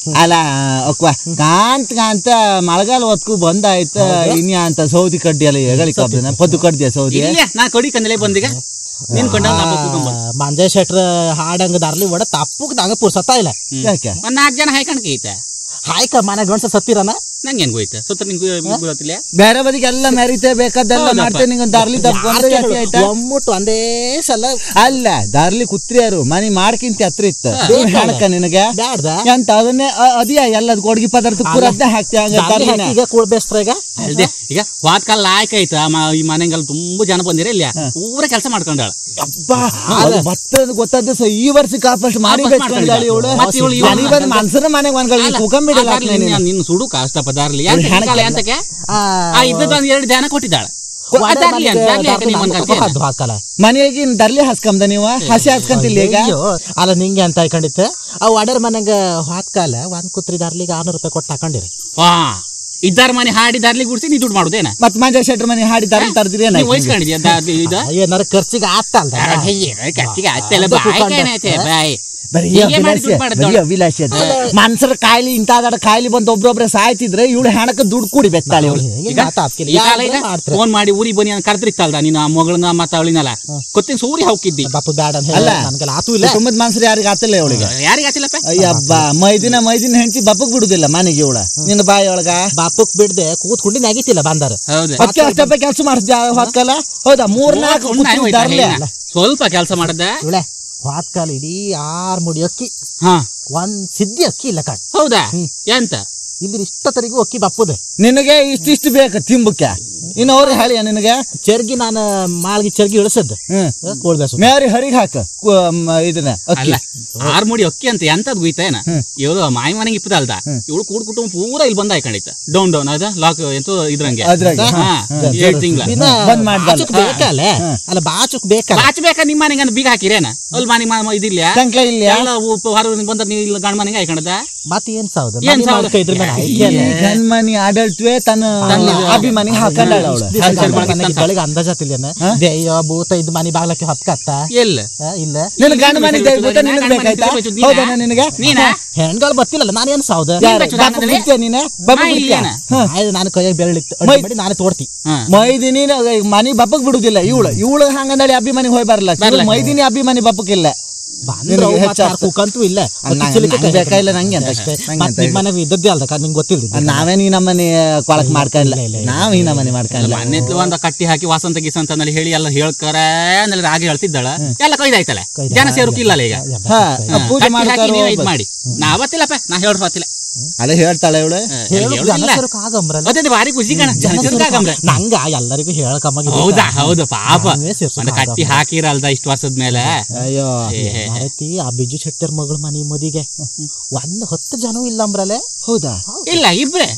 ಅಲ್ಲ ಅಕ್ವ ಕಾಂತ ಕಾಂತ ಮಳೆಗಾಲ ಹೊತ್ಕು ಬಂದಾಯ್ತ ಇನ್ಯ ಅಂತ ಸೌದಿ ಕಡ್ಡಿ ಎಲ್ಲ ಹೇಳಿ ಕಬ್ದನ ಪದ್ದು ಕಡ್ದಿಯ ಸೌದಿ ಇಲ್ಲ ನಾ ಕಡಿ ಕಂದಲೇ ಬಂದಿಗ ನಿನ್ ಕೊಂಡ ಮಂಜೆ ಶೆಟ್ರ ಹಾಡಂಗ ದಾರ್ಲಿ ಒಡ ತಪ್ಪುಕ್ ನಂಗ ಪುರ್ಸತ್ತ ಇಲ್ಲ ಯಾಕೆ ಒಂದ್ ನಾಲ್ಕು ಜನ ಹಾಯ್ಕಣಕ್ಕೆ ಐತೆ ಹಾಯ್ಕ ಮನೆ ಗಂಡ್ಸ ಸತ್ತಿರನ ನಂಗೆ ಹೆಂಗ್ ಹೋಯ್ತು ಸುತ್ತ ನಿಂಗೆ ಗೊತ್ತಿಲ್ಲ ಬೇರೆ ಬದಿಗೆ ಎಲ್ಲ ಮೆರಿತೆ ಬೇಕಾದ್ದೆಲ್ಲ ಹೌದಪ್ಪ. ಮಾಡ್ತೇನೆ ನಿಂಗೆ ದಾರ್ಲಿ ತಪ್ಕೊಂಡ್ರೆ ಯಾಕೆ ಆಯ್ತಾ ಒಮ್ಮುಟ್ಟು ಒಂದೇ ಸಲ ಅಲ್ಲ ದಾರ್ಲಿ ಕುತ್ರಿಯಾರು ಮನಿ ಮಾಡ್ಕಿಂತ ಹತ್ರ ಇತ್ತು ಬೇಕಲ್ಲ. ಹೇಳಕ್ಕ ನಿನಗೆ ಬ್ಯಾಡ್ದ ಎಂತ ಅದನ್ನೇ ಅ- ಅದಿಯ ಎಲ್ಲದ್ ಕೊಡ್ಗಿ ಪದಾರ್ಥ ಪೂರ ಅದ್ನೇ ಹಾಕ್ತಿ ಹಂಗ ದಾರ್ಲಿ ದಾರ್ಲಿನ. ಹಾಕಿ ಈಗ ಕೂಳ್ಬೇಸ್ತ್ರ ಈಗ ಅಲ್ದೆ ಈಗ ವಾತ್ ಕಾಲ ಲಾಯ್ಕ ಆಯ್ತಾ ಈ ಮನೆಗೆಲ್ಲ ತುಂಬಾ ಜನ ಬಂದಿರ ಇಲ್ಲ ಪೂರ ಕೆಲಸ ಮಾಡ್ಕೊಂಡಾಳ ಅಬ್ಬಾ ಅದು ಭತ್ತದ ಗೊತ್ತಾದ ಸ ಈ ವರ್ಷ ಕಾಪಷ್ಟು ಮಾಡಿ ವಾಪಸ್ ಮಾಡ್ಕೊಂಡ್ಳ. ಇವಳು ಮತ್ತೆ ಇವಳು ಇವಾಗ ಮನಿ ಬಂದ್ ಮನ್ಸರ ಮನೆಗೆ ಒಂದ್ಗಳಿಗೆ ಕುಕಂಬಿಡಲ್ಲ ನಿನ್ನ ಸುಡು ಕಾಸ್ತಪ್ಪ ದಾರ್ಲಿ ಅವ್ಳು ಹೆಣಕ್ಕೆ ಅಂತಕ್ಕೆ ಆ, ಆ ಇದ್ದದ ಒಂದ್ ಎರಡು ಧ್ಯಾನ ಕೊಟ್ಟಿದ್ದಾಳ ಒಡೆ ಆ ದಾರ್ಲಿ ಮನೆಗೆ ಅಂತ, ದಾರ್ಲಿ ಯಾಕೆ ದಾರ್ಲಿ ನೀವು ಒಂದ್ ನಮ್ಗೆ ಕಲ್ತಿಯಲ್ಲ? ಹದ್ದು ಹಾಕಲ್ಲ. ಮನೆಗೆ ದರ್ಲಿ ಹಸ್ಕಂದ ನೀವು ಹಸಿ ಹಸ್ಕಂತಿಲ್ಲ ಈಗ ಅಯ್ಯೋ, ಅಲ್ಲ ನಿಂಗೆ ಅಂತ ಹಾಕೊಂಡಿತ್ತೆ ಅವ್ ಒಡರ್ ಮನೆಗ ಹಾತ್ ಕಾಲ ಒಂದ್ ಕುತ್ರಿ ದಾರ್ಲಿಗೆ ಆರ್ನೂರು ರೂಪಾಯಿ ಕೊಟ್ಟು ಹಾಕೊಂಡಿರಿ ವಾ ಇದ್ದಾರ ಮನೆ ಹಾಡಿ ದಾರ್ಲಿ ಗುಡ್ಸಿ ನೀ ದುಡ್ಡು ಮಾಡುದೇನ ಮತ್ ಮಂಜ ಶೆಟ್ರ ಮನೆ ಹಾಡಿ ದಾರ್ಲಿ ತರ್ದಿರಿ ನೀವ್ ವಹಿಸ್ಕೊಂಡಿದ್ಯಾ ದಾರ್ಲಿ ಇದ ಏನಾರ ಖರ್ಚಿಗೆ ಆಗ್ತಲ್ದ ಕತ್ತಿಗೆ ಆಗ್ತಿಲ್ಲ ಅದು ಬಾಯ್ ಕುತ್ಕೊಂಡೆ. ಕಾಣೈತೆ ಬಾಯ್ ಬರೀ ಹೀಗೆ ಮಾಡಿ ಅಭಿಲಾಷೆ ದುಡ್ಡು ಮಾಡೋದು ಬರೀ ಅಭಿಲಾಷೆ ಅದು ಮನ್ಸರ ಕಾಯಿಲೆ ಇಂತಾದ ಕಾಯಿಲೆ ಬಂದು ಒಬ್ರೊಬ್ರೆ ಸಾಯ್ತಿದ್ರೆ ಇವಳು ಹೆಣಕ್ಕೆ ದುಡ್ಡು ಕೂಡಿ ಬೆತ್ತಾಳೆ ಇವಳು ಈ ಕಾಲ ಈಗ ಫೋನ್ ಮಾಡಿ ಊರಿಗೆ ಬನ್ನಿ ಅಂತ ಕರ್ದ್ರಿತ್ತಲ್ದ ನಿನ್ನ ಮಗಳನ್ನ ಮತ್ತ ಅವಳಿನಲ್ಲ ಕೊತ್ತಿನ ಸೂರಿ ಹಾಕಿದ್ದಿ ಬಾಪು ಬ್ಯಾಡ ಅಂತ ಅಲ್ಲ. ಹೇಳಿ ನನ್ಗೆಲ್ಲ ಆತು ಇಲ್ಲ ಕುಟುಂಬದ ಮನ್ಸರು ಯಾರಿಗ ಆತಿಲ್ಲ ಇವಳಿಗೆ ಯಾರಿಗ ಆತಿಲ್ಲಪ್ಪ ಅಯ್ಯಬ್ಬ ಮೈದಿನ ಮೈದಿನ ಹೆಂಡತಿ ಬಪ್ಪಕ್ ಬಿಡುದಿಲ್ಲ ಮನೆಗೆ ಇವಳ ನಿನ್ನ ಬಾಯಿ ಒಳಗ ಬಾಪುಕ್ ಬಿಡ್ದೆ ಕೂತ್ಕೊಂಡು ನಾಗಿತ್ತಿಲ್ಲ ಬಂದಾರ ಹೌದು ಅದಕ್ಕೆ ಅಷ್ಟಪ್ಪ ಕೆಲಸ ಮಾಡಿದ್ಯ ಹೊತ್ಕಲ್ಲ ಹೌದಾ ಮೂರ್ ನಾಲ್ಕು ಸುಮ್ನೆ ಕುತ್ತಿಗೆ ಹೋಯ್ತಾ ದಾರ್ಲಿ. ಹೇಳ. ಸ್ವಲ್ಪ ಕೆಲಸ ಮಾಡದ ಇವಳೆ ಹಾತ್ ಕಾಲ ಇಡೀ ಆರ್ ಮುಡಿ ಅಕ್ಕಿ ಹಾ ಒಂದ್ ಸಿದ್ಧಿ ಅಕ್ಕಿ ಇಲ್ಲ ಕಣ್ ಹೌದಾ ಎಂತ ಇಲ್ಲಿ ಇಷ್ಟೊತ್ತರಿಗೂ ಅಕ್ಕಿ ಬಪ್ಪುದೆ ನಿನಗೆ ಇಷ್ಟಿಷ್ಟು ಬೇಕು ತಿಂಬಕ್ಕೆ ಇನ್ನು ಅವ್ರಿಗೆ ಹೇಳಿಯ ನಿನಗೆ ಚರ್ಗಿ ನಾನು ಮಾಳ್ಗಿ ಚರ್ಗಿ ಇಳಿಸದ್ ಹ್ಮ್ ಕೋಳ್ಬೇಸು ಮೇರಿ ಹರಿಗ್ ಹಾಕ ಕು- ಮ, ಇದನ್ನ ಅಕ್ಕಿ ಅಲ್ಲ ಆರ್ ಮುಡಿ ಅಕ್ಕಿ ಅಂತ ಎಂತದ್ ಗುಯ್ತೇನ ಇವಳು ಮಾಯಿ ಮನೆಗೆ ಇಪ್ಪದಲ್ದ ಇವಳು ಕೂಡ್ ಕುಟುಂಬ ಪೂರ ಇಲ್ಲಿ ಬಂದ ಹಾಕೊಂಡಿತ್ತ ಡೌನ್ ಡೌನ್ ಅದ ಲಾಕ್ ಎಂತೋ ಇದ್ರಂಗೆ ಅದ್ರಾಗೆ ಹಾ ಏಳ್ ತಿಂಗಳ ಇನ್ನ ಬಂದ್ ಮಾಡ್ದಲ್ಲ. ಬಾಚುಕ್ ಬೇಕಲ್ಲ ಅಲ್ಲ ಬಾಚುಕ್ ಬೇಕಲ್ಲ ಬಾಚ್ಬೇಕಾ ನಿಮ್ಮ ಮನೆಗೆ ಅಂತ ಬೀಗ ಹಾಕಿರೇನ ಅಲ್ಲಿ ಮನೆ ಮ- ಇದಿಲ್ಲ ಸಂಕ್ಲ ಇಲ್ಲ ಎಲ್ಲ ಉಪ್ಪ ಹೊರಗಿಂದ ಬಂದ ನೀವು ಇಲ್ಲ ಗಂಡ ಮನೆಗೆ ಹಾಕೊಂಡದ ಮತ್ತೆ ಏನ್ ಸಾವ್ದು ಏನ್ ಮನೆ ಸಾವ್ದು? ಮಾಲ್ಕ ಇದ್ರ ಮೇಲೆ ಆಯ್ಕೆ ಅಲ್ಲ. ಗನ್ಮನಿ ಆಡಳಿತವೇ ತನ್ನ ಅಭಿಮಾನಿ ಹಾಕೊಂಡಾಳ ಅವಳು ದಿವ್ಸ ಮನೆಗೆ ಬೆಳಗ್ಗೆ ಅಂದಾಜಾತಿಲ್ಲೇನ ದೆಯ್ಯ ಭೂತ ಇದ್ ಮನೆ ಬಾಗ್ಲಕ್ಕೆ ಹತ್ಕತ್ತ ಎಲ್ಲ ಆ, ಇಲ್ಲ ನಿನ್ ಗಂಡ ಮನೆ ದಯವಿಟ್ಟು ನೀನ ನಿನಗ್ ಗಂಡ ಮನೆ ಬೇಕಾಯ್ತಾ ದಯವಿಟ್ಟು ನೀನ? ಹೌದಾ ನಿನಗೆ ನೀನ ಹೆಣ್ಗಳು ಗೊತ್ತಿಲ್ಲಲ್ಲ ನಾನೇನ್ ಸಾವ್ದ ಯಾರು? ಬೆಚ್ಚು ಬಾಪು ಹಾಕಿದ್ರೆ? ಬಿಡ್ತೀಯ ನೀನೆ? ಬಾಪು ಮಾ ಬಿಡ್ತೀಯ? ಇಲ್ಲೇನ? ಹ. ಆಯ್ತು ನಾನು ಕೈಯಾಗ ಬೆರಳಿತ್ತು ಮೈ- ಮಾಡಿ ನಾನೇ ತೋಡ್ತಿ ಹಾ ಮೈದಿನಿ ಮನಿ ಬಪ್ಪಕ್ ಬಿಡುದಿಲ್ಲ ಇವಳು ಇವಳು ಹಂಗಂದಳಿ ಅಭಿಮಾನಿ ಹೋಯ್ ಬರಲ್ಲ ಬರ್ಲ. ಮೈದಿನಿ ಅಭಿಮಾನಿ ಬಪ್ಪಕ್ಕಿಲ್ಲ ಬಂದ್ರೆ ನಿನಗೆ ಅವು ಮತ್ತೆ ಹೆಚ್ಚಾಗ್ತದೆ. ಯಾರ್ ಕೂಕಂತೂ ಇಲ್ಲ ಅಲ್ಲ, ಅಕ್ಕಿ ಚಿಲಿಕೆ ನಂಗೆ ಕೈ ಬೇಕಾಗಿಲ್ಲ ನಂಗೆ ಅಂತ. ಅಷ್ಟೇ. ನಂಗೆ ಮತ್ತೆ ಅಂತ ನಿಮ್ಮ ಮನೆಗೆ ಇದ್ದದ್ದೇ ಅಲ್ದ ನಿಂಗೆ ಗೊತ್ತಿಲ್ಲ ನಾವೇ ನೀ ನಮ್ಮನೆ ಕೊಳಕ್ ಮಾಡ್ಕೊಂಡಿಲ್ಲ ಇಲ್ಲ, ಇಲ್ಲ, ಇಲ್ಲ. ನಾವ್ ಈ ನಮ್ಮನೆ ಮಾಡ್ಕೊಂಡಿಲ್ಲ ಮನೆ ಒಂದ ಕಟ್ಟಿ ಹಾಕಿ ವಾಸಂತ ಗೀಸಂತ ಅಂದಲ್ಲಿ ಹೇಳಿ ಎಲ್ಲ ಹೇಳ್ಕರ ಅಂದಲ್ಲಿ ರಾಗಿ ಹೇಳ್ತಿದ್ದಾಳ ಎಲ್ಲ ಕೊಯ್ದಾಯ್ತಲ್ಲ ಕೊಯ್ದು. ಜನ ಸೇರುಕಿಲ್ಲ ಅಲ್ಲ ಈಗ ಹಾ ಹಾ, ಪೂಜೆ ಕಟ್ಟಿ ಹಾಕಿ ಮಾಡ್ತಾರೋ ನೀವೇ ಇದ್ ಮಾಡಿ ನಾವತ್ತಿಲ್ಲಪ್ಪ ನಾ ಹೇಳಿ ಹೊತ್ತಿಲ್ಲ ಅಲ್ಲ ಹೇಳ್ತಾಳೆ ಇವಳು ಹೇಳು ಹೇಳುದಿಲ್ಲ. ಜನಸೇರಕ್ ಆಗಂಬ್ರಲ್ಲ ಅದೇ ಭಾರಿ ಖುಷಿ ಕಣ ಜನ ಸೇರ್ಕಾಗಂಬ್ರೆ ನಂಗ ಎಲ್ಲರಿಗೂ ಹೇಳಕಮ್ಮಗೆ ಹೌದಾ ಹೌದು ಪಾಪ ನಾವೇ ಸೇರ್ಸೋದು ಒಂದು ಕಟ್ಟಿ ಹಾಕಿರಲ್ದ ಇಷ್ಟು ವರ್ಷದ ಮೇಲೆ ಅಯ್ಯೋ ಏ, ಏ, ಮಾರೈತಿ ಆ ಬಿಜು ಶೆಟ್ಟರ್ ಮಗಳ ಮನಿ ಮದಿಗೆ ಒಂದ್ ಹತ್ತು ಜನ ಇಲ್ಲ ಅಂಬ್ರಲೆ ಹೌದಾ ಇಲ್ಲ ಇಬ್ರೆ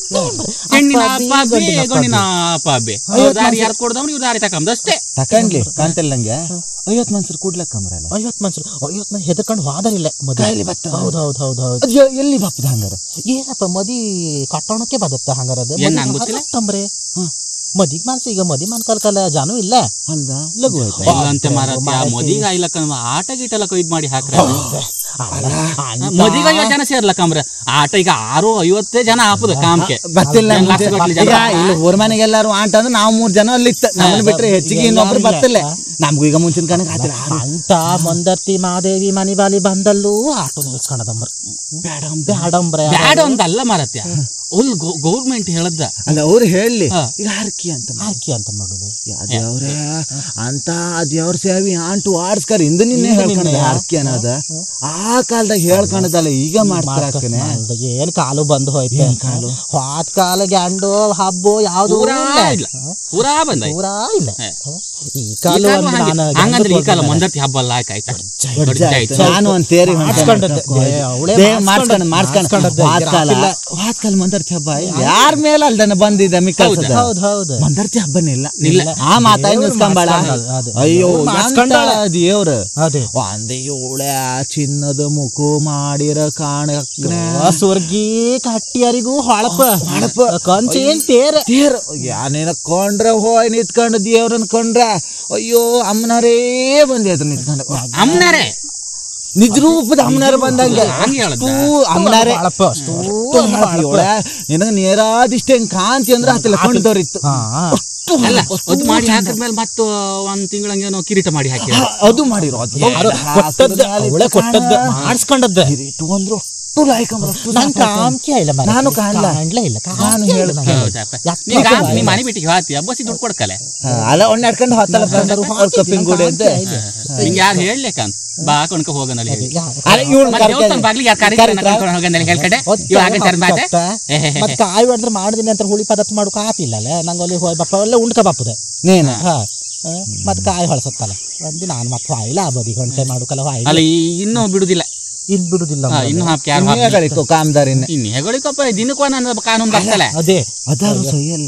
ಹೆಣ್ಣಿನ ಅಪ್ಪ ಅಬ್ಬಿ ಗಂಡಿನ ಅಪ್ಪ ಅಬ್ಬಿ ಅವ್ರ್ ದಾರಿ ಯಾರು ಕೊಡ್ದವ್ರು ಇವ್ರು ದಾರಿ ತಕೊಂಡ್ ಅಷ್ಟೇ ತಕಂಡ್ಲಿ ಕಾಂತಿಲ್ಲ ನಂಗೆ ಐವತ್ ಮನ್ಸರು ಕೂಡ್ಲಕ್ಕಂಬ್ರಲ್ಲ ಐವತ್ ಮನ್ಸರು ಐವತ್ ಮಂದಿ ಹೆದರ್ಕೊಂಡು ಹೋದರಿಲ್ಲ ಕಾಯಿಲೆ ಬತ್ತ. ಹೌದ್ ಹೌದ್ ಹೌದ್ ಹೌದ್ ಅದ್ ಎ- ಎಲ್ಲಿ ಬಪ್ಪದ ಹಂಗಾರ ಏನಪ್ಪ ಮದಿ ಕಟ್ಟೋಣಕ್ಕೆ ಬದತ್ತ ಹಂಗಾರದು ಏನ್ ನಂಗ್ ಗೊತ್ತಿಲ್ಲ. ತಂಬ್ರೆ ಮದಿಗ್ ಮನ್ಸ ಈಗ ಮದಿ ಮನ್ಕಲ್ಕಲ್ಲ ಜಾನು ಇಲ್ಲ ಅಲ್ದ ಲಘು ಆಯ್ತಾ ಇಲ್ಲಂತೆ ಮಾರತ್ಯ ಮದಿಗ ಇಲ್ಲಕ್ಕ ಆಟ ಗೀಟೆಲ್ಲ ಕೊಯ್ದು ಮಾಡಿ ಹಾಕ್ರ ಮದಿಗ ಐವತ್ ಜನ ಸೇರ್ಲಕ್ಕಂಬ್ರ ಆಟ ಈಗ ಆರು ಐವತ್ತೇ ಜನ ಹಾಪುದ ಕಾಮ್ಕೆ ಬತ್ತಿಲ್ಲ ಏನ್ ಲಕ್ಷ ಗಟ್ಲೆ ಜನ ಈಗ ಇಲ್ಲಿ ಊರ್ ಮನೆಗೆ ಎಲ್ಲಾರು ಆಂಟ ಅಂದ್ರೆ ನಾವು ಮೂರ್ ಜನ ಅಲ್ಲಿತ್ತ ನಮ್ಮನ್ನ ಬಿಟ್ರೆ ಹೆಚ್ಚಿಗೆ ಇನ್ನೊಬ್ರು ಬತ್ತಿಲ್ಲ ನಮ್ಗೂ ಈಗ ಮುಂಚಿನ ಕಣಕ್ ಆತಿಲ್ಲ ಅಂತ ಮಂದರ್ತಿ ಮಾದೇವಿ ಮನಿ ಬಾಲಿ ಬಂದಲ್ಲೂ ಆಟೋ ನಿಲ್ಸ್ಕೊಂಡದಂಬ್ರ ಬ್ಯಾಡಂಬ್ರೆ ಬೇಡ ಬ್ಯಾಡ ಅಂತ ಅಲ್ಲ ಮಾರತ್ಯ ಉಲ್ ಗೌರ್ಮೆಂಟ್ ಹೇಳದ್ದ ಅಲ್ಲ ಅವ್ರು ಹೇಳಿ ಹಾ. ಈಗ ಹರ್ಕಿ ಅಂತ ಹಾಕಿ ಅಂತ ಮಾಡುದು ದೇವ್ರ ಅಂತ ದೇವ್ರ ಸೇವಿ ಆಂಟು ಆಡ್ಸ್ಕರ್ ಇಂದು ನಿನ್ನೆ ಹೇಳ್ಕೊಂಡ ಹರ್ಕಿ ಅನ್ನೋದ ಆ ಕಾಲದಾಗ ಹೇಳ್ಕೊಂಡದಲ್ಲ ಈಗ ಮಾಡ್ತಾರಕ್ಕನೆ ಅಲ್ದ ಏನ್ ಕಾಲು ಬಂದು ಹೋಯ್ತೆ ಕಾಲು ಹಾತ್ ಕಾಲ ಗ್ಯಾಂಡು ಹಬ್ಬು ಯಾವ್ದು ಪೂರಾ ಇಲ್ಲ. ಇಲ್ಲ ಪೂರಾ ಬಂದ ಪೂರಾ ಇಲ್ಲ ಹೇ. ಈ ಕಾಲು ಒಂದು ನಾನು ಹಂಗಂದ್ರೆ ಈ ಕಾಲ ಗಂಡು ಮಂದರ್ತಿ ಹಬ್ಬ ಅಲ್ಲ ಆಯ್ತಾ ನಾನು ಒಂದ್ ತೇರಿ ಮಾಡ್ಸ್ಕೊಂಡದ್ದೆ. ಏ, ಅವಳೇ ಮಾಡ್ಸ್ಕೊಂಡ್ ಮಾಡ್ಸ್ಕೊಂಡ್ ಮಾಡ್ಸ್ಕೊಂಡದ್ದೆ. ವಾತ್ಕಾಲ ಇರಾಕಿಲ್ಲ. ವಾತ್ಕಾಲ ಮಂದರ್ತಿ ಹಬ್ಬ ಯಾರ ಮೇಲೆ ಅಲ್ದನ ಬಂದಿದ್ದ ಮಿಕ್ಕಲ್ಸದ ಹೌದ್ ಹೌದು ಮಂದರ್ತಿ ಹಬ್ಬನೇ ಇಲ್ಲ ಇಲ್ಲ. ಆ ಮಾತಾಡಿ ನಿಲ್ಸ್ಕೊಂಬೇಡ ಮಾಡ್ಸ್ಕೊಂಡಾಳ, ಅದು. ಅಯ್ಯೋ ಅವ್ರು ಮಾಡ್ಸ್ಕೊಂಡಾಳ. ದೇವ್ರ ಅದೇ ಒಂದೇ ಏಳೆ ಚಿನ್ನದ ಮುಖ ಮಾಡಿರ ಕಾಣಕ್ನೆ ಆ ಸ್ವರ್ಗಿ ಕಟ್ಟಿಯರಿಗೂ ಹೊಳಪ ಹೊಳಪ. ಕಂಚ ಏನ್ ತೇರ ತೇರ್ ಯಾನೇನ ಕೊಂಡ್ರ ಹೋಯ್ ನಿಂತ್ಕೊಂಡು ದೇವ್ರನ್ ಕೊಂಡ್ರ ಅಯ್ಯೋ ಅಮ್ಮನರೇ ಬಂದಿ ಅದ್ರ ನಿಂತ್ಕೊಂಡು ಅಮ್ಮನಾರೆ ನಿಜ ರೂಪದ ಅಮ್ಮನಾರ ಬಂದಂಗೆ ಹಂಗೆ ಹೇಳದ್ದ? ಅಷ್ಟು ಅಮ್ಮನಾರೆ ಬಾಳಪ್ಪ, ಅಷ್ಟು ನಿನಗ ನೇರಾದಿಷ್ಟ ಹೆಂಗ್ ಕಾಂತಿ ಅಂದ್ರೆ ಹತ್ತಿಲ್ಲ ಕೊಂಡದವ್ರಿತ್ತು ಹಾ ಅಲ್ಲ ಅದು ಮಾಡಿ ಹಾಕಿದ್ಮೇಲೆ ಮತ್ತು ಒಂದ್ ತಿಂಗಳಂಗೇನೋ ಕಿರೀಟ ಮಾಡಿ ಹಾಕಿ ಅದು ಮಾಡಿರೋ ಅದು ಯಾರು ಕೊಟ್ಟದ್ದ ಅವಳೆ ಕೊಟ್ಟದ್ದ ಮಾಡಿಸ್ಕೊಂಡದ್ದ ಕಿರೀಟು ಅಂದ್ರು ಅಷ್ಟು ಲಾಯ್ಕಂಬ್ರ ಅಷ್ಟು ನನ್ ಕಾಮ್ಕೆ ಇಲ್ಲ ಮನೆ ನಾನು ಕಾಣ್ಲ. ಕಾಣ್ಲೇ ಇಲ್ಲ ನಾನು ಕಾಮ್ಕೆ ಇಲ್ಲ ಹೇಳ್ದೆ. ನನಗೆ. ಹೌದಪ್ಪ ಯಾಕೆ ನೀ ಕಾಣ್ಲ? ನೀ ಮನೆ ಬಿಟ್ಟಿಗೆ ಹಾತಿ ಬಸ್ಸಿ ದುಡ್ಡು ಕೊಡ್ಕಲೆ ಅಲ್ಲ ಒಣ್ಣೆ ಆಡ್ಕೊಂಡು ಹೊತ್ತಲ್ಲ ಕಪ್ಪಿನ ಗುಡಿ ಅಂತ ನಿಂಗೆ ಯಾರು ಹೇಳ್ಲಿಕ್ಕ ಬಾ ಕಣ್ಕ ಹೋಗನಲ್ಲಿ ಹೇಳಿ ಯಾರು? ಅಲ್ಲ ಇವ್ಳು ಮತ್ತೆ ದೇವಸ್ಥಾನ ಬಾಗ್ಲಿಗೆ ಯಾರು ಕರೀತಾರ ಕರ್ಕೊಂಡು ಹೋಗಂದಲ್ಲಿ ಹೇಳ್ಕಡೆ ಇವ ಹಾಗೆ ಸರ್ ಮಾತೆ ಮತ್ ಕಾಯಿ ಹೊಡೆದ್ರೆ ಮಾಡಿದಿನಿ ಅಂತ ಹುಳಿ ಪದಾರ್ಥ ಮಾಡೋಕೆ ಆತಿಲ್ಲ ನಂಗೆ ಅಲ್ಲಿ ಹೋಯ್ ಬಪ್ಪ ಎಲ್ಲ ಉಂಡ್ಕ ಬಾಪುದೆ ನೀನ ಹಾ ಮತ್ ಕಾಯಿ ಹೊಳ್ಸತ್ತಲ್ಲ ಒಂದಿ ನಾನು ಮತ್ತೆ ಹಾಯಿಲ್ಲ ಆ ಬದಿ ಗಂಟೆ ಮಾಡೋಕಲ್ಲ ಹಾಯಿಲ್ಲ ಅಲ್ಲ ಈ ಇನ್ನೂ ಬಿಡುದಿಲ್ಲ ಇನ್ ಬಿಡುದಿಲ್ಲ ಹಾ, ಇನ್ನು ಹಾಕಿ ಯಾರು ನೀವೇ ಗಳಿಕೋ ಕಾಮ್ದಾರಿನ ಇನ್ನು ಹೆಗಳಿಕಪ್ಪ ದಿನಕ್ಕೂ ನನ್ನ ಕಾನೂನು ಬರ್ತಲ್ಲ ಅದೇ ಅದಾರು ಸಹಿಯಲ್ಲ